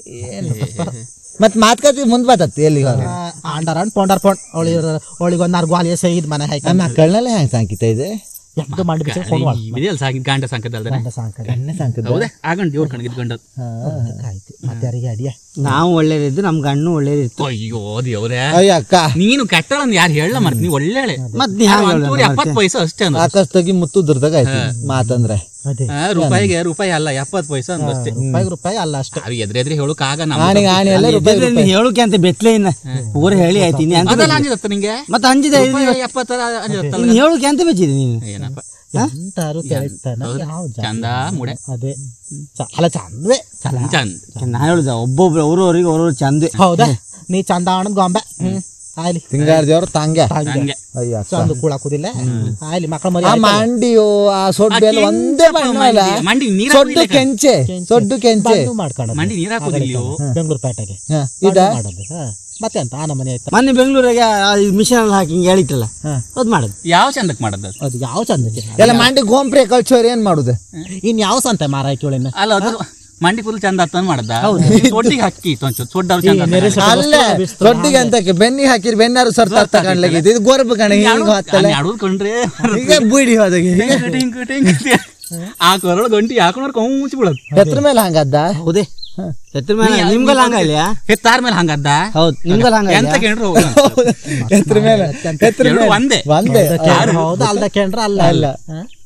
ಮತ್ ಮಾತ್ಕತಿ ಮುಂದ್ ಬತ್ತತ್ತಿ ಎಲ್ಲಿಗೆ ಹೋದ್ರೆ ಆಂಡರ್ ಅಂಡ್ ಪೌಂಡರ್ ಪೌಂಡ್ ಅವಳಿ ಅವಳಿಗೆ ಒಂದ್ ನಾರು ಗ್ವಾಲಿಯ ಸೈದ್ ಮನೆ ಹಾಕಿ ಆ ಮಕ್ಕಳನ್ನೆಲ್ಲ ಹೆಂಗ್ ಸಾಂಕಿತ ಇದೆ ಎಂಟು ಮಾಡಿ ಬಿಚ್ಚಿ ಫೋನ್ ವಿಡಿಯೋಲ್ ಸಾಕಿ ಗಾಂಡ ಸಂಕದ ಅಲ್ದಾನೆ ಸಾಂಕದ ಕಣ್ಣ ಸಾಂಕದ ಹೌದಾ ಆಗಂಡ್ ದೇವ್ರ ಕಣಗಿದ್ ಗಂಡ ಆಯ್ತು ಮತ್ತೆ ಯಾರಿಗೆ ಅಡಿಯ ನಾವು ಒಳ್ಳೇದಿದ್ದು ನಮ್ ಗಣ್ಣು ಒಳ್ಳೇದಿತ್ತು ಅಯ್ಯೋ ದೇವ್ರೆ ಅಯ್ಯ ಅಕ್ಕ ನೀನು ಕೆಟ್ಟಳಂದ್ ಯಾರು ಹೇಳ ಮಾಡ್ತೀನಿ ಒಳ್ಳೆ ಮತ್ ನೀ ಹ್ಯಾಂಗ್ ಹೇಳೋದು ಒಂದೂವರೆ ಎಪ್ಪತ್ತು ಪೈಸೆ ಅಷ್ಟೇ ಅಂದ ಆಕಾಶದಾಗಿ ಮುತ್ತು ದುರ್ದಾಗ ಆಯ್ತು ಮಾತಂದ್ರೆ ಅದೇ ಆ, ರೂಪಾಯಿಗೆ ರೂಪಾಯಿ ಅಲ್ಲ ಎಪ್ಪತ್ತು ಪೈಸೆ ಅಂದಷ್ಟೇ ರೂಪಾಯಿ ರೂಪಾಯಿ ಅಲ್ಲ ಅಷ್ಟೇ ಅದು ಎದ್ರೆ ಎದ್ರೆ ಹೇಳಕ್ ಆಗ ಆಣಿಗೆ ಆಣಿ ಎಲ್ಲ ರೂಪಾಯಿ ಎದ್ರಲ್ಲಿ ನೀ ಹೇಳುಕೆ ಅಂತ ಬೆತ್ಲೆ ಇನ್ನ ಪೂರ ಹೇಳಿ ಆಯ್ತೀನಿ ಅಂತ ಅದೆಲ್ಲ ಅಂಜಿದತ್ತ ನಿಂಗೆ ಮತ್ತೆ ಅಂಜಿದೆ ರೂಪಾಯಿ ಎಪ್ಪತ್ತರ ಅಂಜಿದತ್ತಲ್ಲ ನೀನ್ ಹೇಳುಕೆ ಅಂತ ಬೆಚ್ಚಿದೆ ನೀನು ಏನಪ್ಪ ಎಂತಾರು ಕೇಳ್ತಾನ ಯಾವ ಜನ ಚಂದ ಮುಡೆ ಅದೇ ಚ- ಅಲ್ಲ ಚಂದ್ವೆ ಚಂದ ನಾ ಹೇಳುದ ಒಬ್ಬೊಬ್ರು ಅವ್ರವ್ರಿಗೆ ಅವ್ರವ್ರು ಚಂದ ಹೌದಾ ನೀ ಚಂದ ಅಣ್ಣ ಗೊಂಬೆ ಹ್ಮ್ ಆಯ್ಲಿ ಸಿಂಗಾರ ದೇವ್ರ ತಂಗ ಹಂಗೆ ಅಯ್ಯ ಅಕ್ಕ. ಚಂದ ಕೂಳಾಕುದಿಲ್ಲ ಆಯ್ಲಿ ಮಕ್ಕಳ ಮರಿ ಆ ಮಂಡಿಯು ಆ ಸೊಡ್ಡು ಎಲ್ಲ ಒಂದೇ ಬಣ್ಣ ಅಲ್ಲ ಮಂಡಿ ನೀರ್ ಸೊಡ್ಡು ಕೆಂಚೆ ಸೊಡ್ಡು ಕೆಂಚೆ ಮಾಡ್ಕೊಂಡು ಮಂಡಿ ನೀರ್ ಹಾಕೋದಿಲ್ಲ ಬೆಂಗಳೂರು ಪೇಟೆಗೆ ಹ, ಇದ ಮಾಡೋದು ಹಾ. ಮತ್ತೆ ಅಂತ ಆ ನಮ್ಮನೆ ಆಯ್ತು ಮೊನ್ನೆ ಬೆಂಗಳೂರಾಗ ಮಿಷನ್ ಅಲ್ಲಿ ಹಾಕಿ ಹಿಂಗೆ ಹೇಳಿತ್ತಲ್ಲ ಅದ್ ಮಾಡೋದು ಯಾವ ಚಂದಕ್ ಮಾಡದ ಅದು ಯಾವ ಚಂದಕ್ಕೆ ಎಲ್ಲ ಮಂಡಿ ಗೋಂಪ್ರೆ ಕಳ್ಸೋರ್ ಏನ್ ಮಾಡುದು ಇನ್ ಯಾವ ಸಂತೆ ಮಾರಾಯ್ಕೆ ಇವಳಿನ ಅಲ್ಲ ಅದು ಮಂಡಿ ಫುಲ್ ಚಂದ ಆತಂದ್ ಮಾಡದ ಸೊಡ್ಡಿಗೆ ಹಾಕಿ ಒಂಚೂರು ಸೊಡ್ಡವ್ರು ಚಂದ ಆತ. ಅಲ್ಲ ರೊಟ್ಟಿಗೆ ಅಂತಕ್ಕೆ ಬೆನ್ನಿಗೆ ಹಾಕಿರ್ ಬೆನ್ನಾರು ಸರ್ತ ಅರ್ಥ ಕಾಣ್ಲಾಗಿದೆ ಇದು ಗೋರ್ಬ ಕಣ ಹೀಗೆ ಹತ್ತಲ್ಲ ಅಲ್ಲಿ ಅಡುದ್ ಕೊಂಡ್ರೆ ಈಗ ಬೀಡಿ ಹೋದಾಗ ಟಿಂಗ್ ಟಿಂಗ್ ಟಿಂಗ್ ಆ ಕೊರಳು ಗಂಟಿ ಹಾಕೊಂಡ್ರೆ ಕೌಂಚಿ ಬಿಡೋದು ಎತ್ರ ಮೇಲೆ ಹಂಗದ್ದ ಹೌದೇ ಎತ್ರ ಮೇಲೆ ನಿಮ್ಗಲ್ಲ ಹಂಗಲ್ಲ ಹೆತ್ತಾರ ಮೇಲೆ ಹಂಗದ್ದ ಹೌದು ನಿಮ್ಗಲ್ಲ ಎಂತ ಹಂಗಲ್ಲ ಕೇಳ್ರು ಎತ್ರ ಮೇಲೆ ಎತ್ರ ಎರಡು ಮೇಲೆ ಒಂದೇ ಒಂದೇ ಹೌದಾ ಅಲ್ದ ಕೇಂದ್ರ ಅಲ್ಲ ಅಲ್ಲ. ಹಾ?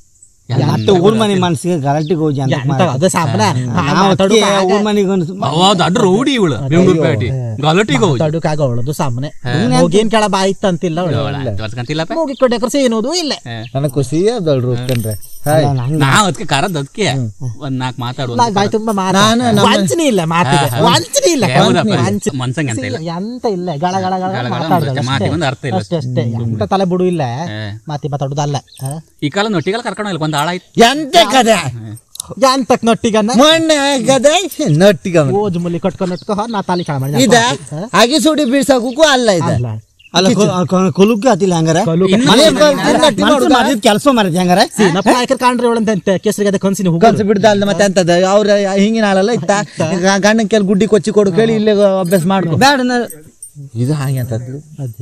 ಮತ್ತೆ ಊರ್ ಮನೆ ಮನ್ಸಿಗೆ ಗಲಾಟಿಗೆ ಹೋಗಿ ಅಂತ ಎಂತ ಅದು ಸಾಬನ ಊರ್ ಮನೆಗೆ ಒಂದು ಹೌದು ಅಡ್ರ ರೌಡಿ ಇವಳು ಬೆಂಗಳೂರು ಪೇಟೆ ಗಲಾಟಿಗೆ ಹೋಗಿ ತಡುಕಾಗ ಅವಳದು ಸಾಮನೆ ಹೋಗೇನ್ ಕೆಳ ಬಾಯ್ತ ಅಂತಿಲ್ಲ ಅವಳು ತೋರ್ಸ್ಕಂತಿಲ್ಲಪ್ಪ ಹೋಗಿ ಕೊಡ್ಯಾಕ್ರ ಏನೋದು ಇಲ್ಲ ನನಗೆ ಖುಷಿ ಅದಲ್ರು ಕಂಡ್ರೆ ಹಾಯ್ ನಾವ್ ಅದಕ್ಕೆ ಕರದ್ ಅದಕ್ಕೆ ಒಂದ್ ನಾಲ್ಕು ಮಾತಾಡುವ ನಾಕ್ ಬಾಯ್ ತುಂಬಾ ಮಾತು ನಾನು ನಮ್ಮ- ವಂಚನೆ ಇಲ್ಲ ಮಾತಿಗೆ ವಂಚನೆ ಇಲ್ಲ ವಂಚನೆ ಮನ್ಸಂಗ್ ಅಂತ ಇಲ್ಲ ಎಂತ ಇಲ್ಲ ಗಳ ಗಳ ಗಳ ಗಳ ಗಳ ಮಾತಾಡ್ದಳು ಮಾತಿಗೆ ಒಂದು ಅರ್ಥ ಇಲ್ಲ ಅಷ್ಟೇ ಅಷ್ಟೇ ಎಂತ ತಲೆ ಬಿಡು ಇಲ್ಲ ಮಾತಿ ಮಾತಾಡುದಲ್ಲ ಹ? ಈ ಕಾಲ ನೊಟ್ಟಿಗೆಲ್ಲ ಕರ್ಕೊಂಡು ಹೋಗ್ಲಿ ಒಂದ್ ಆಳಾಯ್ತು ಎಂತ ಕದೆ ಎಂತಕ್ ನೊಟ್ಟಿಗನ್ನ ಮೊನ್ನೆ ಕದೆ ನಟ್ಟಿಗ ಓಜ್ ಮುಲಿ ಕಟ್ಕೊಂಡ್ ನಟ್ಕೊ ನಾ ತಾಲಿ ಕಳ ಮಾಡಿ ಇದ ಅಗಿ ಸುಡಿ ಬೀಳ್ಸಕ್ಕೂ ಅಲ್ಲ ಇದೆ ಅಲ್ಲ ಕೊಲುಕ್ಕೆ ಹತ್ತಿಲ್ಲ ಹಂಗಾರ ಮನೆ ಕೆಲಸ ಮಾಡತ್ತೆ ಹಂಗಾರ ನಪ್ಪ ನಾಯಕರ್ ಕಾಣ್ರಿ ಅವಳಂತ ಕೇಸರಿಗೆ ಅದ ಕನ್ಸಿನ ಹುಗ್ಗ ಕನ್ಸು ಬಿಡ್ದ ಅಲ್ಲ ಮತ್ತೆ ಅಂತದ ಅವ್ರ ಹಿಂಗಿನ ಆಳಲ್ಲ ಇತ್ತ ಗಂಡನ ಕೆಲ ಗುಡ್ಡಿ ಕೊಚ್ಚಿ ಕೊಡು ಕೇಳಿ ಇಲ್ಲೇ ಅಭ್ಯಾಸ ಮಾಡ್ಕೊ ಬೇಡ ನಾ- ಇದು ಹಾಗೆ ಅಂತದ್ಲು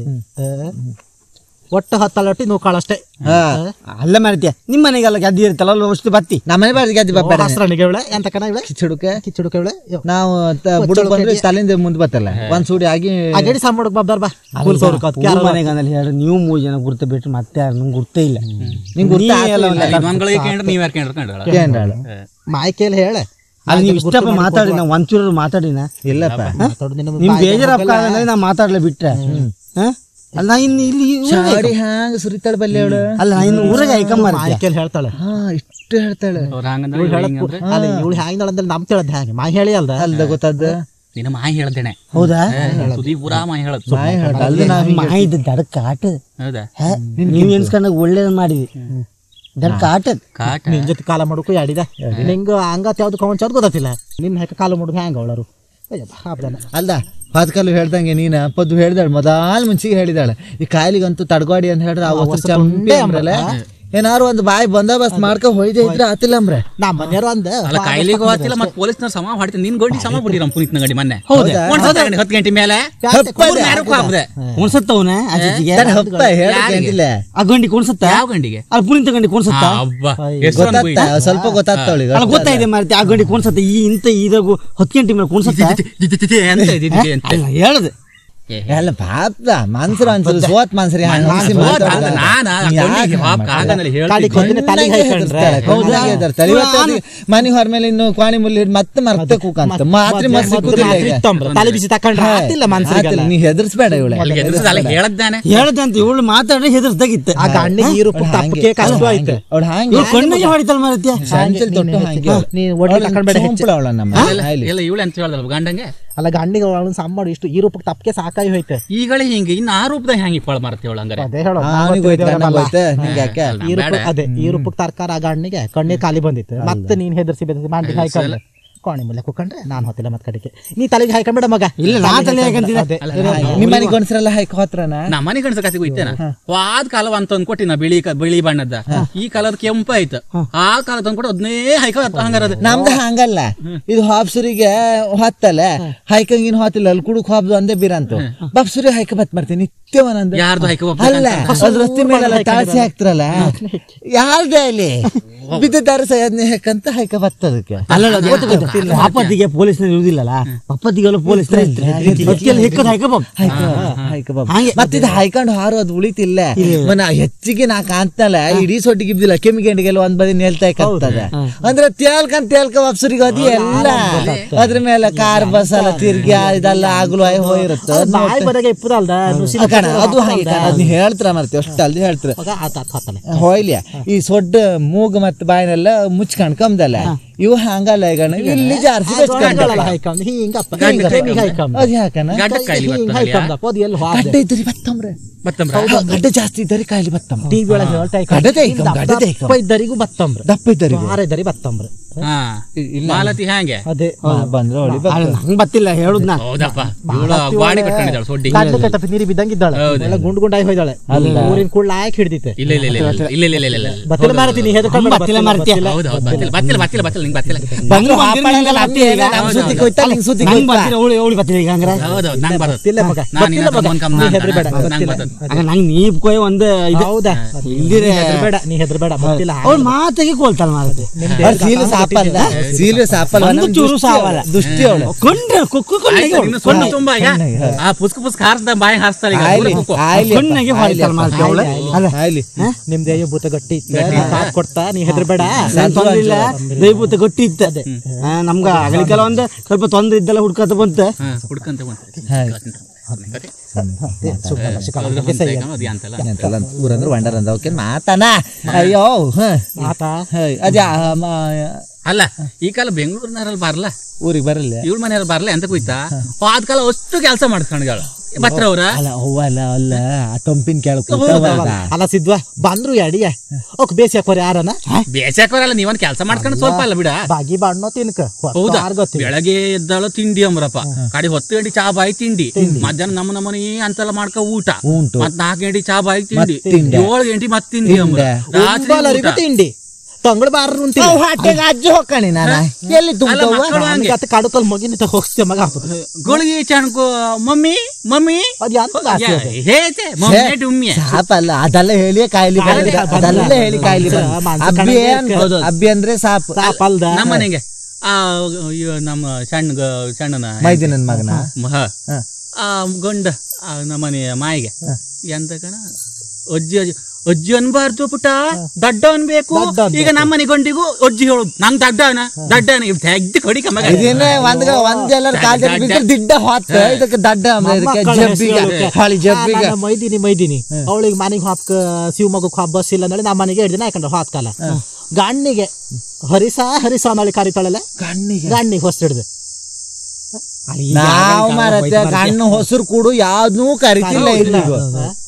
ಒಟ್ಟು ಹತ್ತಲೊಟ್ಟಿ ನೂ ಕಾಳಷ್ಟೇ ಹಾ ಅಲ್ಲ ಮಾಡ್ತೀಯ ನಿಮ್ಮ ಮನೆಗೆಲ್ಲ ಗೆದ್ದಿ ಇರ್ತಲ್ಲ ಅಲ್ಲ ಅಷ್ಟು ಬತ್ತಿ ನಮ್ಮನೆ ಬಾರಿ ಗೆದ್ದು ಬಪ್ಪ ಹಸ್ರಣಿಗೆ ಇವಳೆ ಎಂತ ಕಣ ಇವಳೆ ಕಿಚುಡುಕೆ ಕಿಚ್ಚುಡುಕ ಇವಳೆ ನಾವು ತ- ಬುಡ ಬಂದ್ರೆ ತಲೆಯಿಂದ ಮುಂದೆ ಬತ್ತಲ್ಲ ಒಂದ್ ಸೂಡಿ ಆಗಿ ಅಗಡಿ ಸಾಂಬಾಡಕ್ ಬಾಬ್ದಾರ್ ಬಾ ಕೂಲ್ ಸೌರಕ್ ಅದ್ಕೆ ಊರ್ ಮನೆಗೆ ಅಂದ್ರೆ ಹೇಳಿ ನೀವು ಮೂರು ಜನ ಗುರ್ತ ಬಿಟ್ಟು ಮತ್ತೆ ಯಾರು ನಂಗೆ ಗುರ್ತೇ ಇಲ್ಲ ನಿಂಗೆ ಗುರ್ತ ನೀ ಎಲ್ಲ ಒಂದು ಇನ್ನೊಂದ್ಗಳಿಗೆ ಕೇಂದ್ರ ನೀವ್ ಯಾರು ಕೇಂದ್ರ ಕೇಂದ್ರಾಳು ಮಾಯ್ಕೇಲಿ ಹೇಳ ಅದು ನೀವು ಇಷ್ಟಪ್ಪ ಮಾತಾಡಿ ನಾ ಒಂಚೂರು ಮಾತಾಡಿನ ಇಲ್ಲಪ್ಪ ಮಾತಾಡು ನಿನ್ನ ನಿಮ್ ಬೇಜಾರಪ್ಪ ಅಂದ್ರೆ ನಾ ಮಾತಾಡ್ಲೇ ಬಿಟ್ರೆ ಹಾ? ಅಲ್ಲ ನಾ ಇನ್ನು ಇಲ್ಲಿ ಚಾಡಿ ಹ್ಯಾಂಗ ಸುರಿತಾಳ ಬಲ್ಲೆ ಅವಳು ಅಲ್ಲ ನಾ ಇನ್ನು ಊರಾಗ ಐಕಂಬ ಮಾಯ್ಕೇಲಿ ಹೇಳ್ತಾಳೆ ಹಾ ಇಷ್ಟು ಹೇಳ್ತಾಳೆ ಅವ್ರ ಹಂಗಂದ್ರೆ ಹಿಂಗಂದ್ರೆ ಅಲ್ಲ ಇವಳು ಹ್ಯಾಂಗ್ ಅಂದ್ರೆ ನಮ್ ತಿಳದ್ ಹ್ಯಾಂಗ ಮಾಯ್ ಹೇಳಿ ಅಲ್ದ ಅಲ್ದ ಗೊತ್ತದ ನಿನ್ನ ಮಾಯಿ ಹೇಳ್ದೇನೆ ಹೌದಾ ಸುದಿ ಪೂರಾ ಮಾಯಿ ಹೇಳದ್ ಮಾಯ ಹೇಳ್ದ ಅಲ್ದ ನಾ ಮಾ ಇದ್ದ ದಡಕ್ ಆಟ ಹೌದಾ ನೀವ್ ಎನ್ಸ್ಕೊಂಡಾಗ ಒಳ್ಳೇದ್ ಮಾಡಿದ್ವಿ ದಡಕ್ ಆಟದ್ ಕಾಟ ನಿನ್ ಜೊತೆ ಕಾಲ ಮಾಡೋಕು ಯಾಡಿದ ನಿಂಗ ಹಂಗತ್ ಯಾವ್ದು ಕವನ್ ಚದ್ ಗೊತ್ತಿಲ್ಲ ನಿನ್ ಹೆಕ್ಕ ಕಾಲ ಮಾಡುದು ಹ್ಯಾಂಗ ಅವಳರು ಅಲ್ದ ಪಾತ್ಕಲ್ಲು ಹೇಳ್ದಂಗೆ ನೀನ ಪದ್ದು ಹೇಳ್ದಾಳ ಮೊದಲ್ ಮುಂಚಿಗೆ ಹೇಳಿದಾಳೆ ಈ ಕಾಯಿಲಿಗಂತೂ ತಡ್ಗಾಡಿ ಅಂತ ಹೇಳಿದ್ರೆ ಆ ವಸ್ತು ಚಂಪಿ ಅಂಬ್ರಲ್ಲ ಏನಾರು ಒಂದು ಬಾಯಿ ಬಂದೋಬಸ್ತ್ ಮಾಡ್ಕೊ ಹೋಯ್ದೆ ಇದ್ರೆ ಆತಿಲ್ಲ ಅಂಬ್ರೆ ನಮ್ಮ ಮನೆಯವರು ಅಂದ ಅಲ್ಲ ಕಾಯಿಲೆಗೂ ಆತಿಲ್ಲ ಮತ್ತೆ ಪೊಲೀಸ್ನವ್ರು ಸಮ ಮಾಡ್ತೀನಿ ನಿನ್ ಗೊಂಡಿ ಸಮ ಬಿಟ್ಟಿರಮ್ ಪುನೀತ್ನ ಗಂಡಿ ಮೊನ್ನೆ ಹೌದಾ? ಒಂದ್ ಸತ ಗಂಟೆ, ಹತ್ತು ಗಂಟೆ ಮೇಲೆ ಹಪ್ಪದೆ. ಯಾರಕ್ಕೂ ಹಾಕ್ದೆ. ಕುಣ್ಸತ್ತವನ ಆಚೆಚಿಗೆ ತಡಿ ಹಪ್ಪ ಹೇಳಕ್ಕಿಲ್ಲ ಆ ಗಂಡಿ ಕುಣ್ಸತ್ತ ಯಾವ ಗಂಡಿಗೆ ಅಲ್ಲಿ ಪುನೀತ ಗಂಡಿ ಕುಣ್ಸತ್ತ ಆ, ಅಬ್ಬಾ ಹೆಸ್ರು ಅನ್ಭವಿ. ಗೊತ್ತಾಗ್ತಾ ಸ್ವಲ್ಪ ಗೊತ್ತಾಗ್ತಾವಳಿಗ ಅಲ್ಲ ಗೊತ್ತಾಯ್ದೆ ಮಾರ್ತಿ ಆ ಗಂಡಿ ಕುಣ್ಸತ್ತ ಈ ಇಂತ ಇದಾಗ ಹತ್ತು ಗಂಟೆ ಮೇಲೆ ಕುಣ್ಸತ್ತ ತಿ- ತಿ- ತಿ- ತಿ ಅಂತ ಇದೆ, ಇದೆ ಅಂತ. ಅಲ್ಲ ಹೇಳದೆ ಏ, ಎಲ್ಲ ಪಾಪ ಮನ್ಸರು ಅನ್ಸರು ಸೋತ್ ಮನ್ಸರಿ ಹೋದ ಅಲ್ಲ, ನಾನ ಗೊಂಡಿಗೆ ಹಾಪ್ ಕಾಗನಲ್ಲಿ ಹೇಳ್ತಿದ್ದೆ. ಕೊಡ್ತೀನಿ ತಲೆಗೆ ಹಾಕೊಂಡ್ರೆ ಮನಿ ಹೊರ ಮೇಲೆ ಇನ್ನು ಕ್ವಾಣಿ ಮುಲ್ಲಿ ಹಿಡ್ದು ಮತ್ತೆ ಮರ್ತೆ ಕೂಕಂತ ಮಾತ್ರಿ ಮತ್ ಸಿಕ್ಕುದಿಲ್ಲ ಈಗ. ತಲೆ ಬಿಸಿ ತಕೊಂಡ್ರೆ ಆತಿಲ್ಲ ಮನ್ಸರಿಗೆಲ್ಲ ಆತಿಲ್ಲ, ನೀ ಹೆದರ್ಸ್ಬೇಡ ಇವಳೆ ಅಲ್ಲಿಗೆ ಎದುರಿಸಿದ ಅಲ್ಲ ಹೇಳದ್ದಾನೆ ಹೇಳದಂತ ಇವಳು ಮಾತಾಡ್ರೆ ಹೆದರ್ಸ್ದಾಗಿತ್ತು ಆ ಗಣ್ಣಿಗೆ ನೀರು ತಪ್ಪಕ್ಕೆ ಕಷ್ಟ ಆಯ್ತು ಅವಳು ಹಾಂಗೆ ಇವಳು ಕಣ್ಣಿಗೆ ಹೊಡಿತಾಳ ಮಾರತ್ಯ ಸಂಚಲ್ ತೊಟ್ಟು ಹಾಂಗೆ ನೀನ್ ಒಡ್ಲಿ ತಕೊಂಡ್ಬೇಡ ಹೆಚ್ಚು. ಅವಳ ನಮ್ಮ ಆಯ್ಲಿ. ಎಲ್ಲ ಇವಳೆ ಅಂತ ಹೇಳ್ದಲ್ಲ ಗಂಡಂಗೆ ಅಲ್ಲ ಗಂಡಿಗೆ ಅವಳನ್ನ ಸಾಂಬಾರು ಇಷ್ಟು ಈ ರೂಪಕ್ಕೆ ತಪ್ಪಕ್ಕೆ ಸಾಕಾಗಿ ಹೋಯ್ತೆ ಈಗಳೇ ಹಿಂಗೆ ಇನ್ನು ಆ ರೂಪದಾಗ ಹೆಂಗೆ ಇಪ್ಪಾಳ ಮಾಡ್ತೀವಳ ಹಂಗಾರೆ ಅದೇ ಹೇಳೋ ಆ, ಅವ್ನಿಗೆ ಹೋಯ್ತು, ನನಗೆ ಹೋಯ್ತು, ನಿಂಗೆ ಯಾಕೆ ಈ ರೂಪ ಅದೇ ಈ ರೂಪಕ್ಕೆ ತರ್ಕಾರ ಆ ಗಣ್ಣಿಗೆ ಕಣ್ಣೀರ್ ಖಾಲಿ ಬಂದಿತ್ತು ಮತ್ತೆ ನೀನ್ ಹೆದರ್ಸಿ ಬೆದರ್ಸಿ ಮಂಡಿಗೆ ಹಾಕೊಂಡೆ ಕೋಣಿ ಮುಲ್ಲೆ ಕುಕ್ಕಂಡ್ರೆ ನಾನು ಹೊತ್ತಿಲ್ಲ ಮತ್ ಕಡೆಗೆ ನೀ ತಲೆಗೆ ಹಾಕೊಂಡ್ಬೇಡ ಮಗ ಇಲ್ಲ ನಾ ತಲೆ ಹಾಕಂತೀನಿ ಅದೇ ನಿಮ್ಮ ಮನೆ ಗಂಡಸರೆಲ್ಲ ಹಾಕಿ ಹೋತ್ರನ ನಮ್ಮ ಮನೆ ಗಣಸ ಕತೆ ಹೋಯ್ತೇನ ವಾದ ಕಾಲ ಅಂತ ತಂದ್ಕೊಟ್ಟಿನ ಬಿಳಿ ಕ- ಬಿಳಿ ಬಣ್ಣದ ಈ ಕಾಲದ ಕೆಂಪ ಆಯ್ತು ಆ ಕಾಲ ತಂದ್ಕೊಟ್ಟು ಅದನ್ನೇ ಹೈಕ ಹಂಗಾರದ ನಮ್ದು ಹಂಗಲ್ಲ ಇದು ಹಾಪ್ಸುರಿಗೆ ಹೊತ್ತಲ್ಲ ಹೈಕಂಗಿನ ಹೊತ್ತಿಲ್ಲ ಅಲ್ಲಿ ಕುಡುಕ್ ಹಾಬ್ದು ಅಂದೇ ಬೀರಂತು ಬಪ್ಸುರಿ ಹೈಕ ಬತ್ ಮಾಡ್ತೀನಿ ನಿತ್ಯವನಂದ ಯಾರ್ದು ಹೈಕ ಅಲ್ಲ ಅದ್ ರಸ್ತೆ ಮೇಲೆಲ್ಲ ತಾಳ್ಸಿ ಹಾಕ್ತಿರಲ್ಲ ಯಾರ್ದೇ ಅಲ್ಲಿ ಬಿದ್ದ ದಾರ ಸೈಯದ್ನೇ ಹಾಕಂತ ಹೈಕ ಬತ್ತದಕ್ಕೆ ಅಲ್ಲ ಅಪ್ಪತ್ತಿಗೆ ಪೊಲೀಸ್ನ ಇರುದಿಲ್ಲಲ್ಲ ಅಪ್ಪತ್ತಿಗೆಲ್ಲ ಪೊಲೀಸ್ನ ಇರ್ತಾರೆ ಅದಕ್ಕೆಲ್ಲ ಹೆಕ್ಕದ ಹಾಕಬೇಕು ಹೈಕ ಹೈಕ ಬಾಬು. ಹಂಗೆ. ಮತ್ತೆ ಇದು ಹೈಕೊಂಡು ಹಾರು ಅದು ಉಳಿತಿಲ್ಲ ಮನ ಹೆಚ್ಚಿಗೆ ನಾ ಕಾಣ್ತಲ್ಲ ಇಡೀ ಸೊಟ್ಟಿಗೆ ಇಬ್ದಿಲ್ಲ ಕೆಮ್ಮಿಗೆಂಡಿಗೆಲ್ಲ ಒಂದ್ ಬದಿ ನೇಲ್ತಾ ಕರ್ತದೆ ಅಂದ್ರೆ ತೇಲ್ಕಂತ ತೇಲ್ಕ ವಾಪ್ಸರಿಗೆ ಅದು ಎಲ್ಲ ಅದ್ರ ಮೇಲೆ ಕಾರ್ ಬಸ್ ಎಲ್ಲ ತಿರ್ಗಿ ಇದೆಲ್ಲ ಆಗ್ಲು ಆಯ್ ಹೋಗಿರುತ್ತೆ ಅದ್ ಬಾಯಿ ನೋಡ್ತಾ- ಬರಗೆ ಇಪ್ಪದಲ್ದ ನುಸಿ ಆ ಕಣ, ಅದು ಹಾಗೆ ಕಣ, ಅದ್ನ ಹೇಳ್ತಾರ ಮತ್ತೆ ಅಷ್ಟು ಅಲ್ದು ಹೇಳ್ತಾರ ಮಗ ಆತ ಆತ ಆತಲೆ ಹೋಯ್ಲಿ ಈ ಸೊಡ್ಡ ಮೂಗು ಮತ್ತೆ ಬಾಯಿನೆಲ್ಲ ಮುಚ್ಕೊಂಡ್ ಕಮ್ದಲ್ಲ ಇವು ಹಂಗಲ್ಲ ಈಗ ಇಲ್ಲಿ ಜಾರ್ಸಿ ಬೆಚ್ಕೊಂಡ್ ಹಾಯ್ಕೊಂಡ್ ಹಿಂಗಪ್ಪ ಗಂಡ ಹಿಂಗ ಹಾಯ್ಕೊಂಡ್ ಅದ್ ಯಾಕನ ಗಡ್ಡ ಕಾಯಿಲೆ ಹಿಂಗ ಬರ್ತದಲ್ಲ ಹಾಯ್ಕೊಂಡಪ್ಪ ಅದು ಎಲ್ಲಿ ಗಡ್ಡ ಇದ್ರಿ ಬತ್ತಂಬ್ರೆ ಮತ್ತಂಬ್ರ ಗಡ್ಡ ಜಾಸ್ತಿ ಇದ್ದಾರೆ ಕಾಯಿಲೆ ಬತ್ತಂಬ್ರ ಟಿವಿ ಒಳಗೆ ಹೇಳ್ತಾ ಗಡ್ಡದ ಐಕಂ, ಗಡ್ಡದ ಐಕಂ. ದಪ್ಪ ಇದ್ದರಿಗೂ ಬತ್ತಂಬ್ರ ದಪ್ಪ ಇದ್ದಾರೆ ಬಾರ ಇದ್ದರಿ ಬತ್ತಂಬ್ರ ಹಾ ಮಾಲತಿ ಹ್ಯಾಂಗೆ ಅದೇ ಬಂದ್ರೆ ಹೊಳಿ ಅಲ್ಲ ನಂಗೆ ಗೊತ್ತಿಲ್ಲ ಹೇಳುದ್ ನಾ ಹೌದಪ್ಪ ಇವಳು ಬಾಡಿ ಕಟ್ಕೊಂಡಿದ್ದಾಳೆ ಸೊಡ್ಡಿ ಕಡ್ಲು ಕಟ್ಟಪ್ಪ ನೀರಿ ಬಿದ್ದಂಗಿದ್ದಾಳೆ ಎಲ್ಲ ಗುಂಡು ಗುಂಡಾಗಿ ಹೋಯ್ದಾಳೆ ಊರಿನ ಕುಳ್ಳ ಹಾಕಿ ಹಿಡ್ದಿತ್ತೆ ಇಲ್ಲ ಇಲ್ಲ ಇಲ್ಲ ಇಲ್ಲ ಇಲ್ಲ ಇಲ್ಲ ಇಲ್ಲ ಇಲ್ಲ ಇಲ್ಲ ಬತ್ತಿಲ್ಲ ಮಾರತೀನಿ ಹೆದರ್ಕೊಂಡು ಬತ್ತಿಲ್ಲ ಮಾರ್ತ್ಯ. ಹೌದು ಹೌದು ಬತ್ತಿಲ್ಲ ಬತ್ತಿಲ್ಲ ಬತ್ತಿಲ್ಲ ಬತ್ತಿಲ್ಲ ನಿಂಗೆ ಬತ್ತಿಲ್ಲ ಬಂದ್ರು ಬಂದಿರೋ ನಿಂಗೆಲ್ಲ ಹತ್ತಿರ ಈಗ. ನಮ್ ಸುದ್ದಿಗೆ ಹೋಯ್ತಾ ನಿಂಗ್ ಸುದ್ದಿಗೆ ನಂಗ್ ಹೋಯ್ತಾ? ಬರ್ತೀರ ಅವಳು ಅವಳು ಬರ್ತೀರ ಈಗ ಹಂಗಾರೆ ಹೌದು ಹೌದು ನಂಗೆ ಬರ್ತದೆ ಗೊತ್ತಿಲ್ಲ ಮಗ ನಾನು ಗೊತ್ತಿಲ್ಲ ನಿನ್ನ ಮಗ ಕಮ್ಮನ್ ಕಮ್ಮನ್ ನೀ ಅಂತ ಹೆದರ್ಬೇಡ ನಂಗೆ ಗೊತ್ತಿಲ್ಲ ಬರ್ತದೆ ಆಗ ನಂಗೆ ನೀಪ್ ಕೊಯ್ ಒಂದು ಇದು ಹೌದಾ ಇಲ್ದಿರೆ ನೀ ಹೆದರ್ಬೇಡ ನೀ ಹೆದರ್ಬೇಡ ಗೊತ್ತಿಲ್ಲ ಅವ್ಳು ಮಾತಾಗಿ ಕೊಳ್ತಾಳ ಮಾರತ್ತೆ ನಿಮ್ದು ಅವ್ರ್ ಸೀಲು ಸಾಪ್ ಸಾಪಲ್ಲ ಸೀಲು ಸಾಪಲ್ಲ ಒಂದು ಚೂರು ಸಾವಲ್ಲ. ದುಷ್ಟಿ ಅವಳು ಕೊಂಡ್ರೆ ಕುಕ್ಕು ಆಯ್ತು, ಇನ್ನು ಸೊಂಡು ತುಂಬಾ ಈಗ ಆ ಪುಸ್ಕ ಪುಸ್ಕ ಹಾರಿಸ್ದ ಬಾಯಿ ಹಾರಿಸ್ತಾಳೆ ಈಗ ಆಯ್ಲಿ ಕುಕ್ಕು. ಆಯ್ಲಿ ಅಪ್ಪ, ಕಣ್ಣಿಗೆ ಆಯ್ಲಿ ಹೊಳಿತಾಳ ಅಪ್ಪ, ಮಾರ್ತಿ ಅವಳು. ಆಯ್ಲಿ, ಅಲ್ಲ. ಆಯ್ಲಿ ನಿಮ್ದೇ ಭೂತ ಗಟ್ಟಿ ಇತ್ತು ಕಾಪ್ ಕೊಡ್ತಾ ನೀ ಹೆದರ್ಬೇಡ ಏನ್ ತೊಂದ್ರೆ ಇಲ್ಲ ದೈವಭೂತ ಗಟ್ಟಿ ಇರ್ತದೆ ಆ, ನಮ್ಗ ಅಗಲಿಕಲ್ಲ ಒಂದ್ ಸ್ವಲ್ಪ ತೊಂದ್ರೆ ಇದ್ದಲ್ಲ ಹುಡ್ಕತ ಬಂತ ಹಾ, ಹುಡ್ಕಂತ ಬಂತು. ಹಾಯ್. ಕತೆ. ಸುಮ್ಮನೆ ಅದ್ರ ಹೊಂತ ಈಗ ಅದು ಅಂತಲ್ಲ. ಎಂತಲ್ಲ ಊರಂದ್ರೆ ವಂಡರ್ ಅಂದ ಓಕೆ ಮಾತಾನ ಅಯ್ಯೋ ಹ ಮಾತಾ ಹೈ, ಅದೇ ಆ, ಮ- ಅಲ್ಲ ಈ ಕಾಲ ಬೆಂಗಳೂರಿನಾರಲ್ಲಿ ಬರಲ್ಲ ಊರಿಗೆ ಬರಲ್ಲ ಇವಳ ಮನೆಯಲ್ಲಿ ಬರಲ್ಲ ಎಂತ ಕುಯ್ತಾ ಆದ ಕಾಲ ಅಷ್ಟು ಕೆಲಸ ಮಾಡ್ಕೊಂಡ್ಗಳ ಬತ್ರ ಅವ್ರ ಅಲ್ಲ ಅವ್ವ ಅಲ್ಲ ಅಲ್ಲ ಆ ಟೊಂಪಿನ ಕೆಳಗೆ ಅಲ್ಲ ಸಿದ್ವಾ ಬಂದ್ರು ಅಡಿಯ ಓಕ್ ಬೇಸಿ ಹಾಕೋರಿ ಯಾರನ ಬೇಸಾಕೋರಲ್ಲ ನೀವನ್ ಕೆಲಸ ಮಾಡ್ಕೊಂಡು ಸ್ವಲ್ಪ ಅಲ್ಲ ಬಿಡ ಬಾಗಿ ಬಾಣ್ಣೋ ತಿನ್ಕ ಹೌದಾ ಯಾರು ಗೊತ್ತಿಲ್ಲ ಬೆಳಗ್ಗೆ ಎದ್ದಾಳ ತಿಂಡಿ ಅಂಬ್ರಪ್ಪ ಕಡೆ ಹೊತ್ತು ಗಂಟೆ ಚಾ ಬಾಯಿ ತಿಂಡಿ ಮಧ್ಯಾಹ್ನ ನಮ್ಮ ನಮ್ಮನಿ ಅಂತೆಲ್ಲ ಮಾಡ್ಕೊ ಊಟ ಉಂಟು. ಮತ್ ನಾಲ್ಕು ಗಂಟೆ ಚಾ ಬಾಯಿ ತಿಂಡಿ ತಿಂಡಿ. ಏಳು ಗಂಟೆ ಮತ್ ತಿಂಡಿ ಅಂಬ್ರ ರಾತ್ರಿ ಒಂಬಲರಿಗೂ ಊಟ. ತಿಂಡಿ ತಂಗಳು ಬಾರ ಅವ್ ಹೊಟ್ಟೆಗೆ ಅಜ್ಜು ಹೋಗ್ಕಣಿ ನಾನ ಎಲ್ಲಿ ಅಲ್ಲ, ತುಂಬವ ಮಕ್ಕಳು ಹಂಗೆ. ಮತ್ತೆ ಕಡುಕಲ್ ಮಗಿನ ಹೋಗ್ಸ್ತೇ ಮಗ ಹಾಕೋದು ಗೋಳಿಗೆ ಚಣಕು ಮಮ್ಮಿ ಮಮ್ಮಿ ಅದ್ ಎಂತ ಆಸೆ ಅದು? ಹೇತೆ ಮಮ್ಮಿ ಡುಮ್ಮಿ ಸಾಪಲ್ಲ ಅದೆಲ್ಲ ಹೇಳಿ ಕಾಯಿಲೆ ಬಂದ್ರೆ ಅದೆಲ್ಲ ಹೇಳಿ ಕಾಯಿಲೆ ಬಂದ್ರೆ ಮಾಂಸ ಅಬ್ಬಿ ಕಣಗೆ ಏನ್ ಹೌದು. ಅಬ್ಬಿ ಅಂದ್ರೆ ಸಾಪ್ ಸಾಪ್ ಅಲ್ದ ನಮ್ಮ ಮನೆಗೆ ಆ ಇವ ನಮ್ಮ ಸಣ್ಣ ಗ- ಸಣ್ಣನ ಮೈದಿ ನನ್ ಮಗನ ಮ- ಹ. ಹ. ಆ ಗಂಡ ಆ ನಮ್ಮನೆಯ ಮಾಯಿಗೆ ಎಂತ ಕಣ ಅಜ್ಜಿ ಅಜ್ಜಿ ಅಜ್ಜಿ ಅನ್ಬಾರ್ದು ಪುಟ್ಟ ದಡ್ಡ ಅನ್ಬೇಕು ದಡ್ಡ ಅನ್ಬೇಕು. ಈಗ ನಮ್ಮನೆ ಗಂಡಿಗೂ ಅಜ್ಜಿ ಹೇಳು ನಂಗ್ ದಡ್ಡನ ದಡ್ಡನ ಇವ್ ತೆಗ್ದು ಕಡಿಕ ಮಗ ಇದೇನೆ ಒಂದ್ ಒಂದ್ ಎಲ್ಲರ ಕಾಲದಲ್ಲಿ ಬಿದ್ರೆ ದಿಡ್ಡ ಹೊತ್ತ ಇದಕ್ಕೆ ದಡ್ಡ ಅಂಬ್ರೆ ಇದಕ್ಕೆ ಮಕ್ಕಳ ಜಬ್ಬಿಗೆ ಹೆಸ್ರು ಹಾಳಿ ಜಬ್ಬಿಗೆ ಆ, ನಾನು ಮೈದಿನಿ ಮೈದಿನಿ ಅವಳಿಗೆ ಮನೆಗೆ ಹಾಪ್ಕ ಶಿವಮೊಗ್ಗಕ್ಕೆ ಹಾಪ್ ಬಸ್ ಇಲ್ಲ ಅಂದ್ರೆ ನಮ್ಮ ಮನೆಗೆ ಹಿಡ್ದಿನ ಹಾಕೊಂಡ್ರು ಹಾತ್ ಕಾಲ ಗಣ್ಣಿಗೆ ಹರಿಸ ಹರಿಸ ಅನ್ನೋಳಿ ಕರಿತಾಳಲ್ಲ ಕಣ್ಣಿಗೆ ಗಣ್ಣಿಗೆ ಹೊಸ ಹಿಡ್ದು ನಾವ್ ಮಾರತ್ತೆ ಕಣ್ಣು ಹೊಸರು ಕೂಡು ಯಾವ್ದೂ ಕರಿತಿಲ್ಲ ಇಲ್ಲಿಗೂ